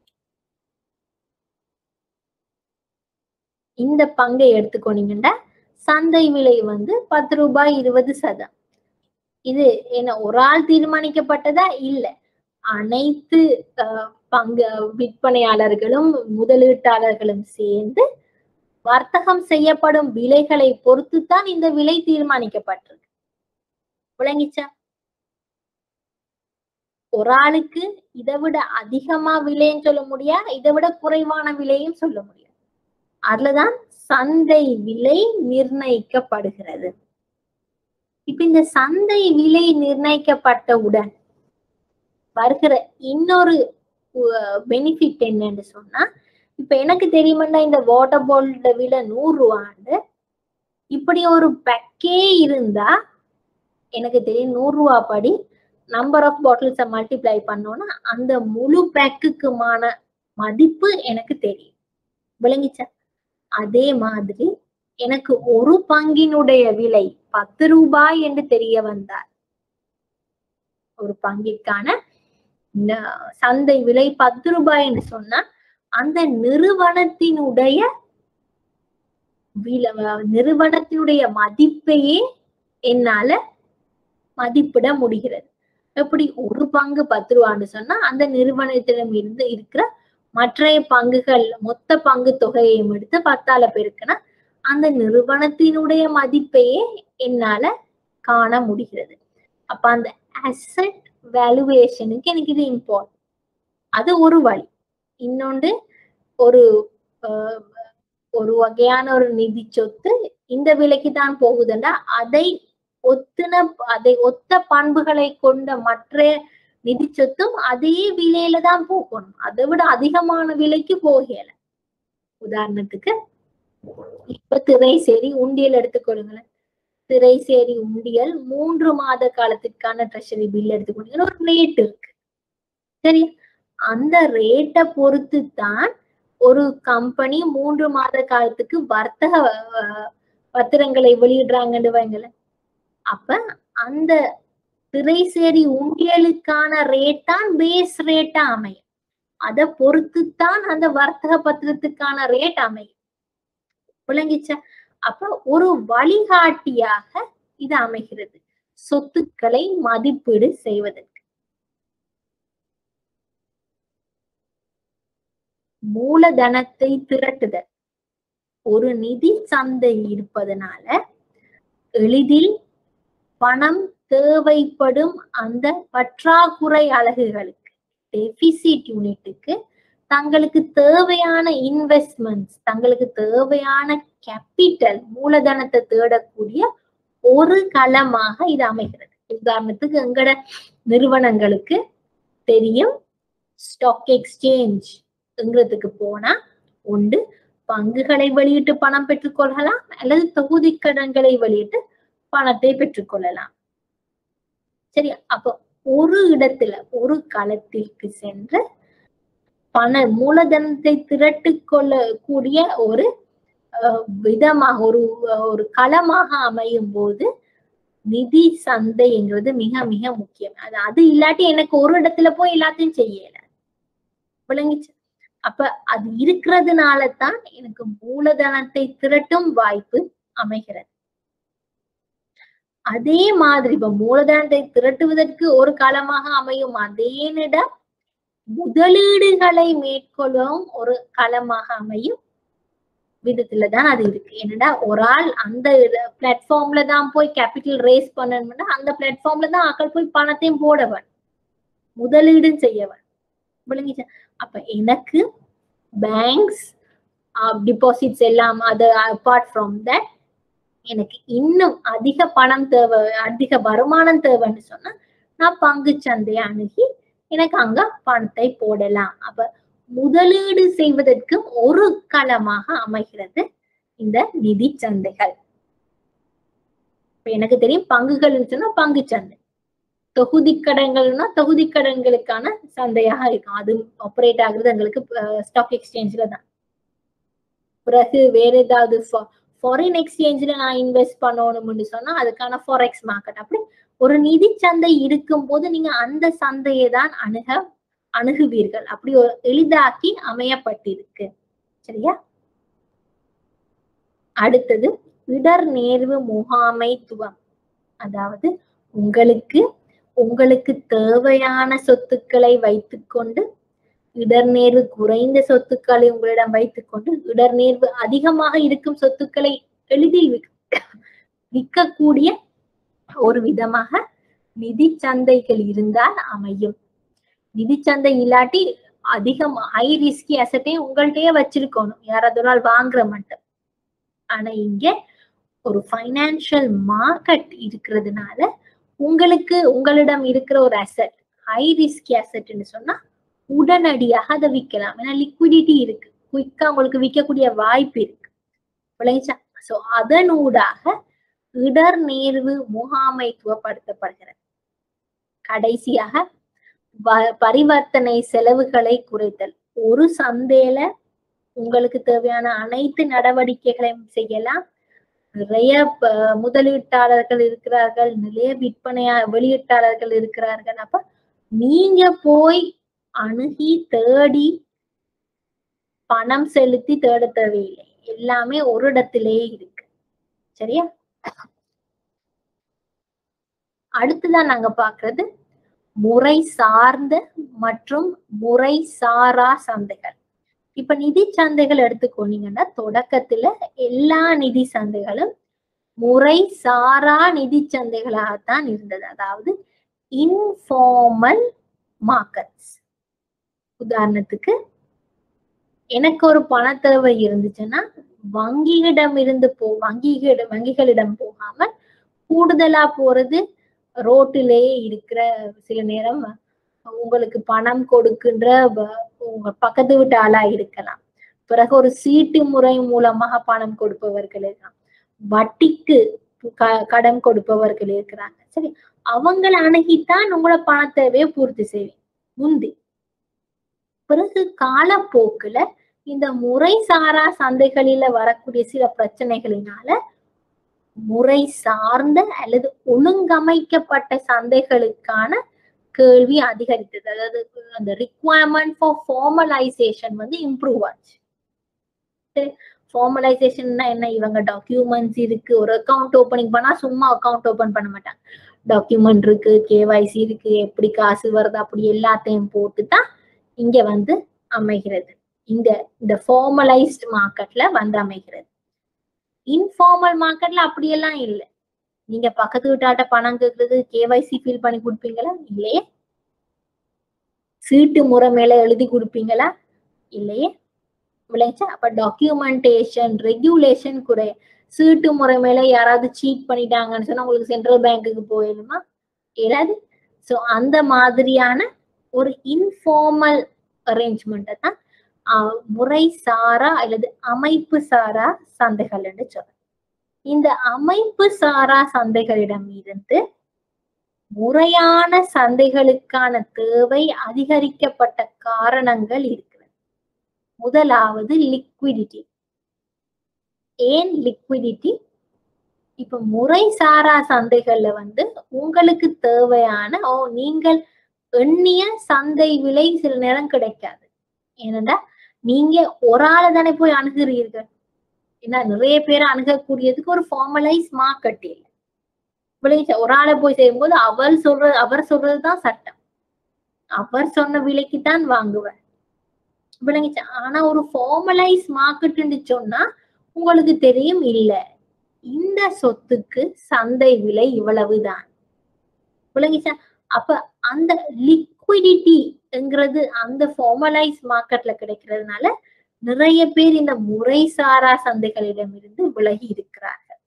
Speaker 1: இந்த பங்கை எடுத்துக்கோனீங்கன்னா சந்தை விலை வந்து பத்து ரூபாய் இருபது சதம் இது என்ன ஒரு ஆள் தீர்மானிக்கப்பட்டதா இல்ல அனைத்து பங்கு விற்பனையாளர்களும் முதலீட்டாளர்களும் சேர்ந்து வர்த்தகம் செய்யப்படும் விலைகளை பொறுத்து தான் இந்த விலை தீர்மானிக்கப்பட்டிருக்கு விளங்கிச்சா ஒரு ஆளுக்கு இதை விட அதிகமா விலைன்னு சொல்ல முடியா இதை விட குறைவான விலையும் சொல்ல முடியாது அதுலதான் சந்தை விலை நிர்ணயிக்கப்படுகிறது இப்ப இந்த சந்தை விலை நிர்ணயிக்கப்பட்டவுடன் வருகிற இன்னொரு பெனிஃபிட் என்னன்னு சொன்னா இப்ப எனக்கு தெரியுமெண்டா இந்த வாட்டர் பாட்டிலோட விலை நூறு ரூபாண்டு இப்படி ஒரு பேக்கே இருந்தா எனக்கு தெரியும் நூறு ரூபா படி நம்பர் ஆஃப் பாட்டில்ஸை மல்டிப்ளை பண்ணோம்னா அந்த முழு பேக்குக்குமான மதிப்பு எனக்கு தெரியும் விளங்கிச்சா அதே மாதிரி எனக்கு ஒரு பங்கினுடைய விலை பத்து ரூபாய் என்று தெரிய வந்தார் ஒரு பங்கிற்கான சந்தை விலை பத்து ரூபாய் என்று சொன்னா அந்த நிறுவனத்தினுடைய நிறுவனத்தினுடைய மதிப்பையே என்னால மதிப்பிட முடிகிறது எப்படி ஒரு பங்கு பத்து ரூபான்னு சொன்னா அந்த நிறுவனத்திடம் இருந்து இருக்கிற மற்றைய பங்குகள் மொத்த பங்கு தொகையையும் எடுத்து பத்தால பெருக்கினா அந்த நிறுவனத்தினுடைய மதிப்பையே என்னால காண முடிகிறது அப்ப அந்த அசட் வேல்யூவேஷனுக்கு எனக்கு இது இம்பார்ட் அது ஒரு வழி இன்னொன்று ஒரு ஒரு வகையான ஒரு நிதி சொத்து இந்த விலைக்கு தான் போகுதுண்டா அதை ஒத்துன அதை ஒத்த பண்புகளை கொண்ட மற்ற நிதி சொத்தும் அதே விலையில தான் போகணும் அதை விட அதிகமான விலைக்கு போகல உதாரணத்துக்கு இப்ப திரை சரி உண்டியல் எடுத்துக்கொள்ளுங்களேன் திரை சேரி உண்டியல் மூன்று மாத காலத்திற்கான ட்ரெஷரி பில் எடுத்துக்கொண்டீங்கன்னா ஒரு ரேட் இருக்கு சரி அந்த ரேட்டை பொறுத்து தான் ஒரு கம்பெனி மூன்று மாத காலத்துக்கு வர்த்தக பத்திரங்களை வெளியிடுறாங்கன்னு வைங்களேன் அப்ப அந்த திரைசேரி உண்டியலுக்கான ரேட் தான் பேஸ் ரேட்டா அமையும் அதை பொறுத்துத்தான் அந்த வர்த்தக பத்திரத்துக்கான ரேட் அமையும் விளங்கிச்ச அப்ப ஒரு வழிகாட்டியாக இது அமைகிறது சொத்துக்களை மதிப்பீடு செய்வதற்கு மூலதனத்தை திரட்டுதல் ஒரு நிதி சந்தை இருப்பதனால எளிதில் பணம் தேவைப்படும் அந்த பற்றாக்குறை அலகுகளுக்கு டெபிசிட் யூனிட்டுக்கு தங்களுக்கு தேவையான இன்வெஸ்ட்மெண்ட்ஸ் தங்களுக்கு தேவையான கேபிட்டல் மூலதனத்தை தேடக்கூடிய ஒரு களமாக இது அமைகிறது உதாரணத்துக்கு எங்கட நிறுவனங்களுக்கு தெரியும் ஸ்டாக் எக்ஸ்சேஞ்ச் எங்கிறதுக்கு போனா உண்டு பங்குகளை வெளியிட்டு பணம் பெற்றுக்கொள்ளலாம் அல்லது தொகுதி கடன்களை வெளியிட்டு பணத்தை பெற்றுக்கொள்ளலாம் சரி அப்போ ஒரு இடத்துல ஒரு களத்திற்கு சென்று பண மூலதனத்தை திரட்டு கொள்ளக்கூடிய ஒரு விதமாக ஒரு ஒரு களமாக அமையும் போது நிதி சந்தைங்கிறது மிக மிக முக்கியம் அது அது இல்லாட்டி எனக்கு ஒரு இடத்துல போய் எல்லாத்தையும் செய்யல விளங்கிச்சு அப்ப அது இருக்கிறதுனால தான் எனக்கு மூலதனத்தை திரட்டும் வாய்ப்பு அமைகிறது அதே மாதிரி இப்ப மூலதனத்தை திரட்டுவதற்கு ஒரு களமாக அமையும் அதே நிடம் முதலீடுகளை மேற்கொள்ளவும் ஒரு களமாக அமையும் விதத்துல தான் அது இருக்கு என்னடா ஒரு ஆள் அந்த பிளாட்ஃபார்ம்ல தான் போய் கேபிட்டல் ரேஸ் பண்ணணும்னா அந்த பிளாட்ஃபார்ம்ல தான் ஆக்கள் போய் பணத்தையும் போடவன் முதலீடும் செய்யவன் விளங்கிச்சா அப்ப எனக்கு பேங்க்ஸ் டிபாசிட்ஸ் எல்லாம் அது அப்பார்ட் ஃப்ரம் தட் எனக்கு இன்னும் அதிக பணம் தேவை அதிக வருமானம் தேவைன்னு சொன்னா நான் பங்கு சந்தையை அணுகி எனக்கு அங்க பணத்தை போடலாம் அப்ப முதலீடு செய்வதற்கு ஒரு களமாக அமைகிறது இந்த நிதி சந்தைகள் இப்ப எனக்கு தெரியும் பங்குகள் சொன்னா பங்கு சந்தை தொகுதி கடன்கள்னா தொகுதி கடன்களுக்கான சந்தையாக இருக்கும் அது ஆப்ரேட் ஆகுறது எங்களுக்கு ஸ்டாக் எக்ஸ்சேஞ்ச்ல தான் பிறகு வேற ஏதாவது ஃபாரின் எக்ஸ்சேஞ்ச்ல நான் இன்வெஸ்ட் பண்ணணும்னு சொன்னா அதுக்கான ஃபாரெக்ஸ் மார்க்கெட் அப்படி ஒரு நிதி சந்தை இருக்கும் போது நீங்க அந்த சந்தையை தான் அணுக அணுகுவீர்கள் அப்படி ஒரு எளிதாக்கி அமையப்பட்டிருக்கு சரியா அடுத்தது இடர் நேர்வு முகாமைத்துவம் அதாவது உங்களுக்கு உங்களுக்கு தேவையான சொத்துக்களை வைத்துக்கொண்டு இடர்நேர்வு குறைந்த சொத்துக்களை உங்களிடம் வைத்துக்கொண்டு இடர்நேர்வு அதிகமாக இருக்கும் சொத்துக்களை எளிதில் விற்கக்கூடிய ஒரு விதமாக நிதி சந்தைகள் இருந்தால் அமையும் நிதி சந்தை இல்லாட்டி அதிகம் ஹை ரிஸ்கி அசட்டையும் உங்கள்கிட்டயே வச்சிருக்கணும் யாராவது ஒரு நாள் வாங்குற மட்டும் ஆனா இங்க ஒரு ஃபைனான்சியல் மார்க்கெட் இருக்கிறதுனால உங்களுக்கு உங்களிடம் இருக்கிற ஒரு அசட் ஹை ரிஸ்கி அசட்னு சொன்னா உடனடியாக அதை விற்கலாம் ஏன்னா லிக்விடிட்டி இருக்கு குயிக்கா உங்களுக்கு விற்கக்கூடிய வாய்ப்பு இருக்கு விளைச்சா சோ அதனூடாக இடர் நேர்வு முகாமைத்துவப்படுத்தப்படுகிறது கடைசியாக பரிவர்த்தனை செலவுகளை குறைத்தல் ஒரு சந்தையில உங்களுக்கு தேவையான அனைத்து நடவடிக்கைகளையும் செய்யலாம் நிறைய முதலீட்டாளர்கள் இருக்கிறார்கள் நிறைய விற்பனையா வெளியீட்டாளர்கள் இருக்கிறார்கள் அப்ப நீங்க போய் அணுகி தேடி பணம் செலுத்தி தேட தேவையில்லை எல்லாமே ஒரு இடத்திலே இருக்கு சரியா அடுத்துதான் நாங்க பாக்குறது முறை சார்ந்த மற்றும் முறை சாரா சந்தைகள் இப்ப நிதி சந்தைகள் எடுத்துக்கொண்டீங்கன்னா தொடக்கத்துல எல்லா நிதி சந்தைகளும் முறை சாரா நிதி சந்தைகளாகத்தான் இருந்தது அதாவது இன்ஃபார்மல் மார்க்கெட்ஸ் உதாரணத்துக்கு எனக்கு ஒரு பண தேவை இருந்துச்சுன்னா வங்கியிடம் இருந்து போ வங்கிகளிடம் வங்கிகளிடம் போகாமல் கூடுதலா போறது ரோட்டிலேயே இருக்கிற சில நேரம் உங்களுக்கு பணம் கொடுக்கின்ற உங்க பக்கத்து வீட்டு ஆளா இருக்கலாம் பிறகு ஒரு சீட்டு முறை மூலமாக பணம் கொடுப்பவர்கள் இருக்கலாம் வட்டிக்கு கடன் கொடுப்பவர்கள் இருக்கிறாங்க சரி அவங்கள அணுகித்தான் உங்களோட பண தேவையை பூர்த்தி செய்வேன் முந்தி பிறகு காலப்போக்குல இந்த முறை சாரா சந்தைகளில வரக்கூடிய சில பிரச்சனைகளினால முறை சார்ந்த அல்லது ஒழுங்கமைக்கப்பட்ட சந்தைகளுக்கான கேள்வி அதிகரித்தது அதாவது அந்த ரிக்குவயர்மெண்ட் ஃபார் ஃபார்மலைசேஷன் வந்து இம்ப்ரூவ் ஆச்சு ஃபார்மலைசேஷன்னா என்ன இவங்க டாக்குமெண்ட்ஸ் இருக்கு ஒரு அக்கௌண்ட் ஓப்பனிங் பண்ணா சும்மா அக்கௌண்ட் ஓபன் பண்ண மாட்டாங்க டாக்குமெண்ட் இருக்கு கேவைசி இருக்கு எப்படி காசு வருது அப்படி எல்லாத்தையும் போட்டு தான் இங்க வந்து அமைகிறது இந்த இந்த ஃபார்மலைஸ்ட் மார்க்கெட்ல வந்து அமைகிறது இன்ஃபார்மல் மார்க்கெட்ல அப்படியெல்லாம் இல்லை நீங்க பக்கத்து வீட்டாட்ட பணம் கேட்கறது கேவைசி ஃபில் பண்ணி கொடுப்பீங்களா இல்லையே சீட்டு முறை மேல எழுதி கொடுப்பீங்களா இல்லையே விளைச்சா அப்ப டாக்குமெண்டேஷன் ரெகுலேஷன் குறை சீட்டு முறை மேல யாராவது சீட் பண்ணிட்டாங்கன்னு சொன்னா உங்களுக்கு சென்ட்ரல் பேங்க்குக்கு போயிடுமா ஏதாவது ஸோ அந்த மாதிரியான ஒரு இன்ஃபார்மல் அரேஞ்ச்மெண்ட்டை தான் ஆஹ், முறை சாரா அல்லது அமைப்பு சாரா சந்தைகள் என்று சொல்றோம் இந்த அமைப்பு சாரா சந்தைகளிடம் இருந்து முறையான சந்தைகளுக்கான தேவை அதிகரிக்கப்பட்ட காரணங்கள் இருக்கிறது முதலாவது லிக்விடிட்டி ஏன் லிக்விடிட்டி இப்ப முறை சாரா சந்தைகள்ல வந்து உங்களுக்கு தேவையான ஓ நீங்கள் எண்ணிய சந்தை விலை சில நேரம் கிடைக்காது ஏனென்றா நீங்க ஒரு ஆளை தானே போய் அணுகுறீர்கள் ஏன்னா நிறைய பேர் அணுகக்கூடியதுக்கு ஒரு ஃபார்மலைஸ் மார்க்கெட் இல்லை விளைச்ச ஒரு ஆளை போய் செய்யும்போது அவர் சொல்றது அவர் சொல்றதுதான் சட்டம் அவர் சொன்ன விலைக்கு தான் வாங்குவார் விளங்கிச்சா ஆனா ஒரு ஃபார்மலைஸ் மார்க்கெட்னு சொன்னா உங்களுக்கு தெரியும் இல்ல இந்த சொத்துக்கு சந்தை விலை இவ்வளவுதான் விளங்கிச்சா அப்ப அந்த லிக்விடிட்டிங்கிறது அந்த ஃபார்மலைஸ் மார்க்கெட்ல கிடைக்கிறதுனால நிறைய பேர் இந்த முறைசாரா சந்தைகளிடமிருந்து விலகி இருக்கிறார்கள்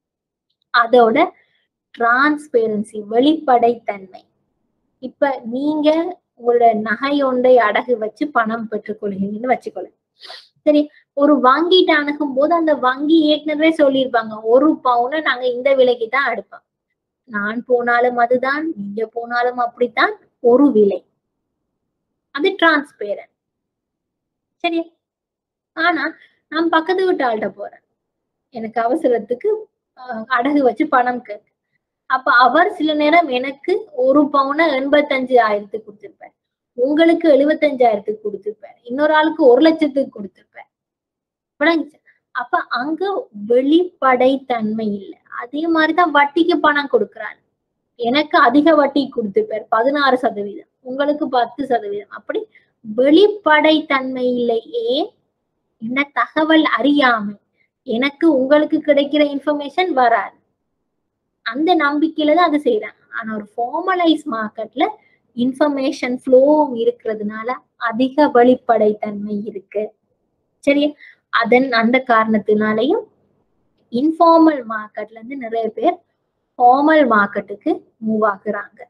Speaker 1: அதோட டிரான்ஸ்பேரன்சி வெளிப்படைத்தன்மை இப்ப நீங்க உங்களோட நகை ஒன்றை அடகு வச்சு பணம் பெற்றுக்கொள்கிறீங்கன்னு வச்சுக்கொள்ளுங்க சரி ஒரு வங்கிட்ட அணுகும் போது அந்த வங்கி ஏற்கனவே சொல்லியிருப்பாங்க ஒரு பவுனை நாங்க இந்த விலைக்கு தான் எடுப்போம் நான் போனாலும் அதுதான் நீங்க போனாலும் அப்படித்தான் ஒரு விலை அது டிரான்ஸ்பேரண்ட் சரியா ஆனா நான் பக்கத்து வீட்டு ஆள்கிட்ட போறேன் எனக்கு அவசரத்துக்கு அஹ், அடகு வச்சு பணம் கேட்கு அப்ப அவர் சில நேரம் எனக்கு ஒரு பவுனை எண்பத்தஞ்சு ஆயிரத்துக்கு கொடுத்திருப்பார் உங்களுக்கு எழுபத்தஞ்சாயிரத்துக்கு கொடுத்திருப்பார் இன்னொரு ஆளுக்கு ஒரு லட்சத்துக்கு கொடுத்திருப்பார் விளங்குச்சா? அப்ப அங்க வெளிப்படைத்தன்மை இல்லை அதே மாதிரிதான் வட்டிக்கு பணம் கொடுக்குறாரு எனக்கு அதிக வட்டி கொடுத்திருப்பார் பதினாறு சதவீதம் உங்களுக்கு பத்து சதவீதம் அப்படி வெளிப்படைத்தன்மை இல்லை ஏன் என்ன தகவல் அறியாமை எனக்கு உங்களுக்கு கிடைக்கிற இன்ஃபர்மேஷன் வராது அந்த நம்பிக்கையில தான் அது செய்யறாங்க ஆனா ஒரு ஃபார்மலைஸ் மார்க்கெட்ல இன்ஃபர்மேஷன் ஃப்ளோவும் இருக்கிறதுனால அதிக வெளிப்படைத்தன்மை இருக்கு சரியா அதன் அந்த காரணத்தினாலையும் இன்ஃபார்மல் மார்க்கெட்ல இருந்து நிறைய பேர் ஃபார்மல் மார்க்கெட்டுக்கு மூவ் ஆகுறாங்க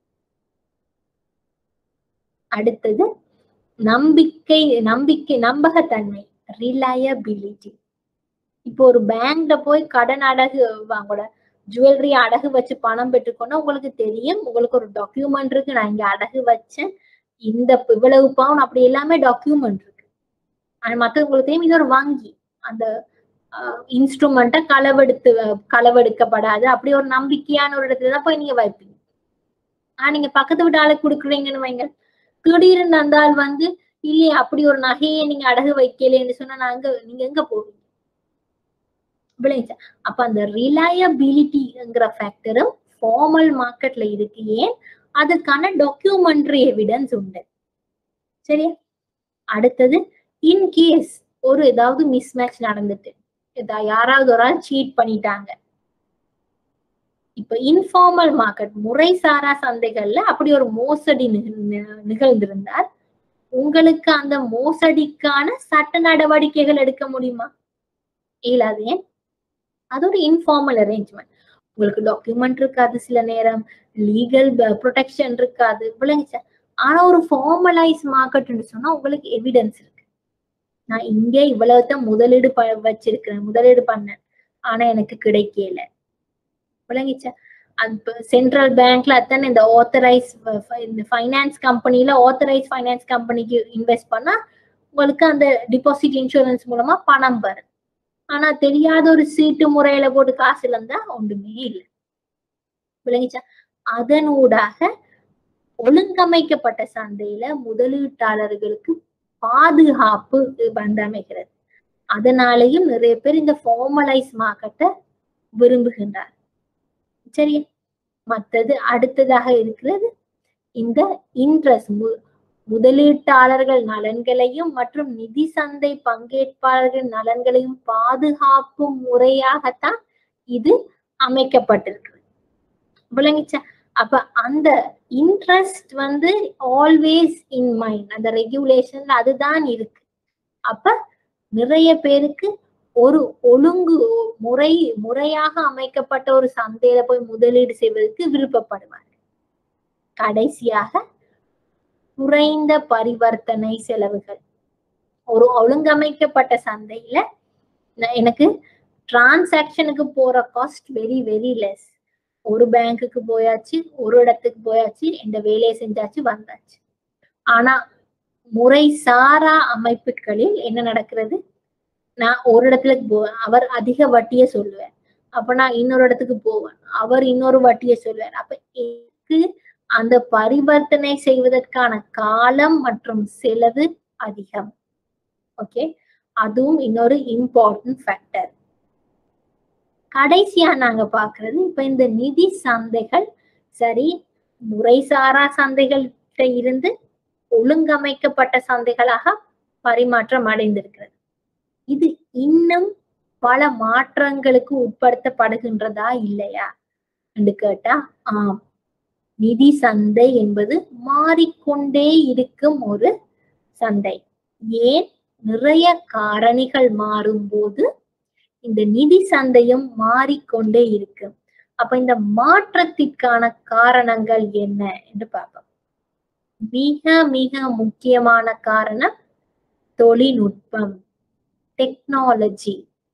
Speaker 1: அடுத்தது நம்பிக்கை நம்பிக்கை நம்பகத்தன்மை ரிலையபிலிட்டி இப்போ ஒரு பேங்க்ல போய் கடன் அடகு வாங்கோட ஜுவல்லரி அடகு வச்சு பணம் பெற்றுக்கோன்னா உங்களுக்கு தெரியும் உங்களுக்கு ஒரு டாக்குமெண்ட் இருக்கு நான் இங்க அடகு வச்சேன் இந்த இவ்வளவு பவுன் அப்படி எல்லாமே டாக்குமெண்ட் இருக்கு ஆனா மத்தது உங்களுக்கு தெரியும் இது ஒரு வங்கி அந்த இன்ஸ்ட்ருமெண்ட்டை களவெடுத்து களவெடுக்கப்படாது அப்படி ஒரு நம்பிக்கையான ஒரு இடத்துல தான் போய் நீங்க வைப்பீங்க ஆனா நீங்க பக்கத்து வீட்டு ஆளுக்கு கொடுக்குறீங்கன்னு வைங்க திடீர்னு அந்த ஆள் வந்து இல்லையே அப்படி ஒரு நகையை நீங்க அடகு வைக்கலன்னு சொன்னா நாங்க நீங்க எங்க போவீங்க விளைச்சா அப்ப அந்த ரிலையபிலிட்டிங்கிற ஃபேக்டரும் ஃபார்மல் மார்க்கெட்ல இருக்கு ஏன் அதுக்கான டாக்குமெண்ட்ரி எவிடன்ஸ் உண்டு சரியா அடுத்தது இன்கேஸ் ஒரு ஏதாவது மிஸ்மேட்ச் நடந்துட்டு ஏதா யாராவது ஒரு ஆள் சீட் பண்ணிட்டாங்க இப்ப இன்ஃபார்மல் மார்க்கெட் முறைசாரா சந்தைகள்ல அப்படி ஒரு மோசடி நிக- நி- நிகழ்ந்திருந்தால் உங்களுக்கு அந்த மோசடிக்கான சட்ட நடவடிக்கைகள் எடுக்க முடியுமா இயலாது ஏன் அது ஒரு இன்ஃபார்மல் அரேஞ்ச்மெண்ட் உங்களுக்கு டாக்குமெண்ட் இருக்காது சில நேரம் லீகல் ப்ரொடெக்ஷன் இருக்காது விளங்குச்சா ஆனா ஒரு ஃபார்மலைஸ் மார்க்கெட்னு சொன்னா உங்களுக்கு எவிடன்ஸ் இருக்கு நான் இங்க இவ்வளவுதான் முதலீடு ப வச்சிருக்கிறேன் முதலீடு பண்ணேன் ஆனா எனக்கு கிடைக்கல விளங்கிச்சா அது சென்ட்ரல் பேங்க்ல அத்தனை இந்த ஆத்தரைஸ் இந்த ஃபைனான்ஸ் கம்பெனில ஆத்தரைஸ் ஃபைனான்ஸ் கம்பெனிக்கு இன்வெஸ்ட் பண்ணா உங்களுக்கு அந்த டிபாசிட் இன்சூரன்ஸ் மூலமா பணம் வரும் ஆனா தெரியாத ஒரு சீட்டு முறையில போட்டு காசு இருந்தா ஒன்றுமே இல்லை விளங்கிச்சா அதனூடாக ஒழுங்கமைக்கப்பட்ட சந்தையில முதலீட்டாளர்களுக்கு பாதுகாப்பு வந்து அமைகிறது அதனாலேயும் நிறைய பேர் இந்த ஃபார்மலைஸ் மார்க்கெட்டை விரும்புகின்றார் சரியா மத்தது அடுத்ததாக இருக்கிறது இந்த இன்ட்ரெஸ்ட் முதலீட்டாளர்கள் நலன்களையும் மற்றும் நிதி சந்தை பங்கேற்பாளர்கள் நலன்களையும் பாதுகாக்கும் முறையாகத்தான் இது அமைக்கப்பட்டிருக்கு விளங்கிச்சா அப்ப அந்த இன்ட்ரெஸ்ட் வந்து ஆல்வேஸ் இன் மைண்ட் அந்த ரெகுலேஷன்ல அதுதான் இருக்கு அப்ப நிறைய பேருக்கு ஒரு ஒழுங்கு முறை முறையாக அமைக்கப்பட்ட ஒரு சந்தையில போய் முதலீடு செய்வதற்கு விருப்பப்படுவார் கடைசியாக குறைந்த பரிவர்த்தனை செலவுகள் ஒரு ஒழுங்கமைக்கப்பட்ட சந்தையில ந- எனக்கு டிரான்சாக்ஷனுக்கு போற காஸ்ட் வெரி வெரி லெஸ் ஒரு பேங்க்குக்கு போயாச்சு ஒரு இடத்துக்கு போயாச்சு இந்த வேலையை செஞ்சாச்சு வந்தாச்சு ஆனா முறை சாரா அமைப்புகளில் என்ன நடக்கிறது நான் ஒரு இடத்துல போவேன் அவர் அதிக வட்டியை சொல்லுவார் அப்ப நான் இன்னொரு இடத்துக்கு போவேன் அவர் இன்னொரு வட்டியை சொல்லுவார் அப்ப எனக்கு அந்த பரிவர்த்தனை செய்வதற்கான காலம் மற்றும் செலவு அதிகம் ஓகே அதுவும் இன்னொரு இம்பார்ட்டன்ட் ஃபேக்டர் கடைசியா நாங்க பாக்குறது இப்ப இந்த நிதி சந்தைகள் சரி முறைசாரா சந்தைகள்கிட்ட இருந்து ஒழுங்கமைக்கப்பட்ட சந்தைகளாக பரிமாற்றம் அடைந்திருக்கிறது இது இன்னும் பல மாற்றங்களுக்கு உட்படுத்தப்படுகின்றதா இல்லையா என்று கேட்டா ஆம் நிதி சந்தை என்பது மாறிக்கொண்டே இருக்கும் ஒரு சந்தை ஏன் நிறைய காரணிகள் மாறும்போது இந்த நிதி சந்தையும் மாறிக்கொண்டே இருக்கு அப்ப இந்த மாற்றத்திற்கான காரணங்கள் என்ன என்று பார்ப்போம் மிக மிக முக்கியமான காரணம் தொழில்நுட்பம் டெக்னாலஜி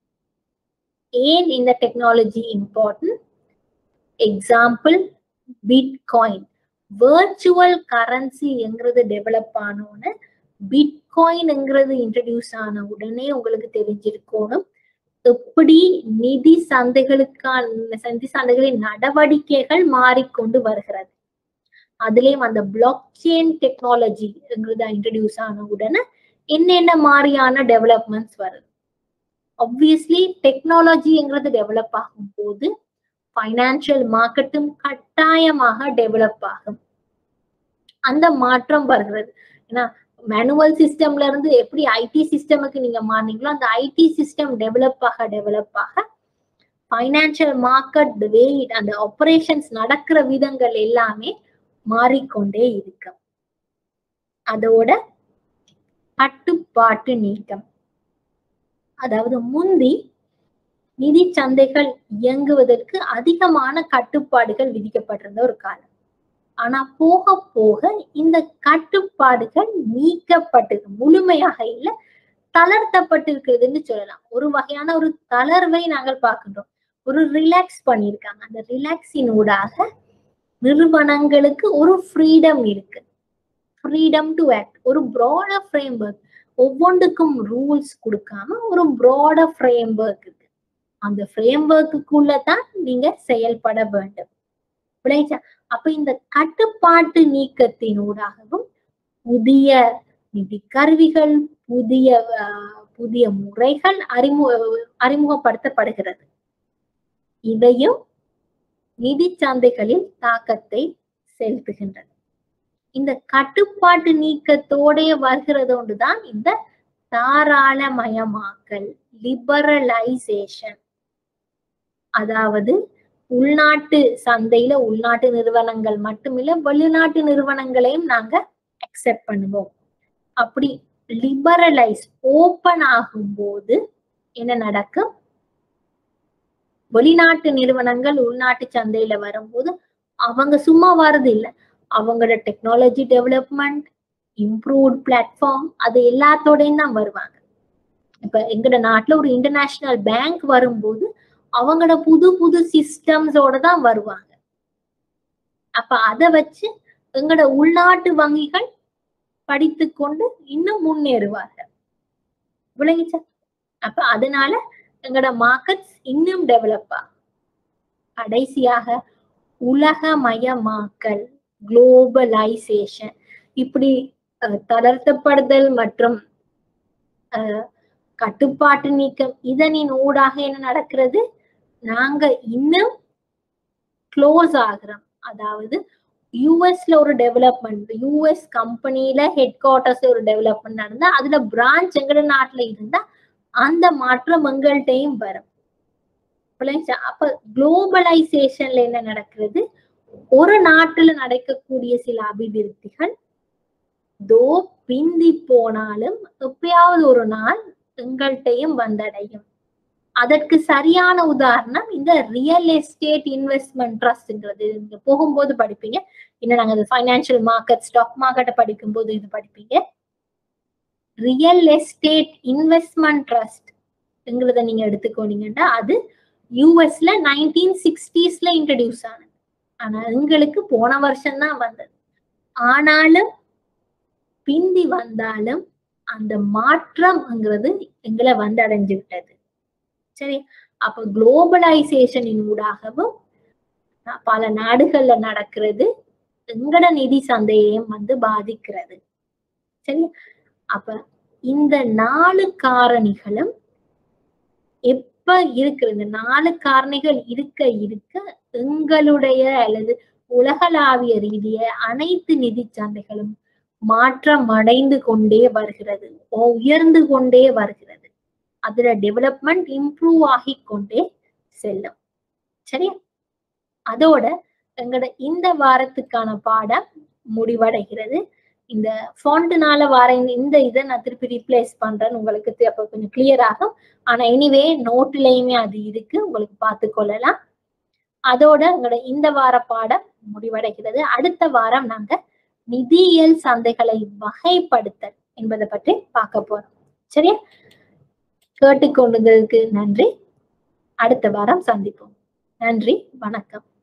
Speaker 1: ஏன் இந்த technology important example bitcoin virtual கரன்சிங்கிறது டெவலப் ஆனோன்னு பிட்காயின்ங்கிறது இன்ட்ரடியூஸ் ஆன உடனே உங்களுக்கு தெரிஞ்சிருக்கணும் எப்படி நிதி சந்தைகளுக்கான நிதி சந்தைகளின் நடவடிக்கைகள் மாறிக்கொண்டு வருகிறது அதுலயும் அந்த பிளாக் செயின் டெக்னாலஜிங்கிறது இன்ட்ரடியூஸ் ஆன உடனே என்னென்ன மாதிரியான டெவலப்மெண்ட்ஸ் வருது ஆப்வியஸ்லி டெக்னாலஜிங்கிறது டெவலப் ஆகும் போது ஃபைனான்சியல் மார்க்கெட்டும் கட்டாயமாக டெவலப் ஆகும் அந்த மாற்றம் வருகிறது ஏன்னா மேனுவல் சிஸ்டம்ல இருந்து எப்படி ஐடி சிஸ்டமுக்கு நீங்க மாறினீங்களோ அந்த ஐடி சிஸ்டம் டெவலப் ஆக டெவலப் ஆக ஃபைனான்சியல் மார்க்கெட் வே அந்த ஆபரேஷன்ஸ் நடக்கிற விதங்கள் எல்லாமே மாறிக்கொண்டே இருக்கும் அதோட கட்டுப்பாட்டு நீக்கம் அதாவது முந்தி நிதி சந்தைகள் இயங்குவதற்கு அதிகமான கட்டுப்பாடுகள் விதிக்கப்பட்டிருந்த ஒரு காலம் ஆனா போக போக இந்த கட்டுப்பாடுகள் நீக்கப்பட்டு முழுமையாக இல்ல தளர்த்தப்பட்டிருக்கிறதுன்னு சொல்லலாம் ஒரு வகையான ஒரு தளர்வை நாங்கள் பார்க்கின்றோம் ஒரு ரிலாக்ஸ் பண்ணியிருக்காங்க அந்த ரிலாக்ஸின் ஊடாக நிறுவனங்களுக்கு ஒரு ஃப்ரீடம் இருக்கு ஃப்ரீடம் டு ஆக்ட் ஒரு ப்ராடர் ஃப்ரேம் ஒர்க் ஒவ்வொன்றுக்கும் ரூல்ஸ் கொடுக்காம ஒரு ப்ராடர் ஃப்ரேம் ஒர்க் இருக்கு அந்த ஃப்ரேம் ஒர்க்குக்குள்ள தான் நீங்க செயல்பட வேண்டும் விளைச்சா அப்ப இந்த கட்டுப்பாட்டு நீக்கத்தினூடாகவும் புதிய நிதி கருவிகள் புதிய அஹ், புதிய முறைகள் அறிமுக அறிமுகப்படுத்தப்படுகிறது இவையும் நிதி சந்தைகளில் தாக்கத்தை செலுத்துகின்றது இந்த கட்டுப்பாட்டு நீக்கத்தோடைய வருகிறது ஒன்றுதான் இந்த தாராளமயமாக்கல் லிபரலைசேஷன் அதாவது உள்நாட்டு சந்தையில உள்நாட்டு நிறுவனங்கள் மட்டுமில்ல வெளிநாட்டு நிறுவனங்களையும் நாங்க அக்செப்ட் பண்ணுவோம் அப்படி லிபரலைஸ் ஓபன் ஆகும்போது என்ன நடக்கும் வெளிநாட்டு நிறுவனங்கள் உள்நாட்டு சந்தையில வரும்போது அவங்க சும்மா வர்றது இல்ல அவங்களோட டெக்னாலஜி டெவலப்மெண்ட் இம்ப்ரூவ்ட் பிளாட்ஃபார்ம் அது எல்லாத்தோடையும் தான் வருவாங்க இப்ப எங்கட நாட்டுல ஒரு இன்டர்நேஷனல் பேங்க் வரும்போது அவங்களோட புது புது சிஸ்டம்ஸோட தான் வருவாங்க அப்ப அதை வச்சு எங்களோட உள்நாட்டு வங்கிகள் படித்து கொண்டு இன்னும் முன்னேறுவார்கள் விளங்கிச்சா அப்ப அதனால எங்களோட மார்க்கெட்ஸ் இன்னும் டெவலப் ஆகும் கடைசியாக உலகமயமாக்கல் குளோபலைசேஷன் இப்படி அஹ், தளர்த்தப்படுதல் மற்றும் அஹ், கட்டுப்பாட்டு நீக்கம் இதனின் ஊடாக என்ன நடக்கிறது நாங்க இன்னும் க்ளோஸ் ஆகிறோம் அதாவது யூஎஸ்ல ஒரு டெவலப்மெண்ட் யூஎஸ் கம்பெனில ஹெட் குவார்டர்ஸ் ஒரு டெவலப்மெண்ட் நடந்தா அதுல பிரான்ச் எங்கட நாட்டுல இருந்தா அந்த மாற்றம் எங்கள்கிட்டையும் வரும் புரியுதா? அப்ப குளோபலைசேஷன்ல என்ன நடக்கிறது ஒரு நாட்டுல நடக்கக்கூடிய சில அபிவிருத்திகள் தோ பிந்தி போனாலும் எப்பயாவது ஒரு நாள் எங்கள்கிட்டையும் வந்தடையும் அதற்கு சரியான உதாரணம் இந்த ரியல் எஸ்டேட் இன்வெஸ்ட்மெண்ட் ட்ரஸ்ட்ங்கிறது நீங்க போகும்போது படிப்பீங்க இன்னும் நாங்க ஃபைனான்சியல் மார்க்கெட் ஸ்டாக் மார்க்கெட்டை படிக்கும்போது இது படிப்பீங்க ரியல் எஸ்டேட் இன்வெஸ்ட்மெண்ட் ட்ரஸ்ட் எங்கிறத நீங்க எடுத்துக்கோனீங்கன்னா அது யூஎஸ்ல நைன்டீன் சிக்ஸ்டீஸ்ல இன்ட்ரடியூஸ் ஆனது ஆனா எங்களுக்கு போன வருஷம் தான் வந்தது ஆனாலும் பிந்தி வந்தாலும் அந்த மாற்றம்ங்கிறது எங்களை வந்து அடைஞ்சு விட்டது சரி அப்ப குளோபலைசேஷனின் ஊடாகவும் பல நாடுகள்ல நடக்கிறது எங்கட நிதி சந்தையையும் வந்து பாதிக்கிறது சரி அப்ப இந்த நாலு காரணிகளும் எப்ப இருக்கிற இந்த நாலு காரணிகள் இருக்க இருக்க எங்களுடைய அல்லது உலகளாவிய ரீதிய அனைத்து நிதி சந்தைகளும் மாற்றம் அடைந்து கொண்டே வருகிறது உயர்ந்து கொண்டே வருகிறது அதுல டெவலப்மெண்ட் இம்ப்ரூவ் ஆகி கொண்டே செல்லும் சரியா அதோட எங்களோட இந்த வாரத்துக்கான பாடம் முடிவடைகிறது இந்த ஃபாண்ட்னால வர இந்த- இந்த இதை நான் திருப்பி ரீப்ளேஸ் பண்றேன்னு உங்களுக்கு தெ- அப்ப கொஞ்சம் கிளியர் ஆகும் ஆனா எனிவே நோட்லயுமே அது இருக்கு உங்களுக்கு பார்த்து கொள்ளலாம் அதோட எங்களோட இந்த வார பாடம் முடிவடைகிறது அடுத்த வாரம் நாங்க நிதியியல் சந்தைகளை வகைப்படுத்தல் என்பதை பற்றி பார்க்க போறோம் சரியா கேட்டுக்கொண்டதற்கு நன்றி அடுத்த வாரம் சந்திப்போம் நன்றி வணக்கம்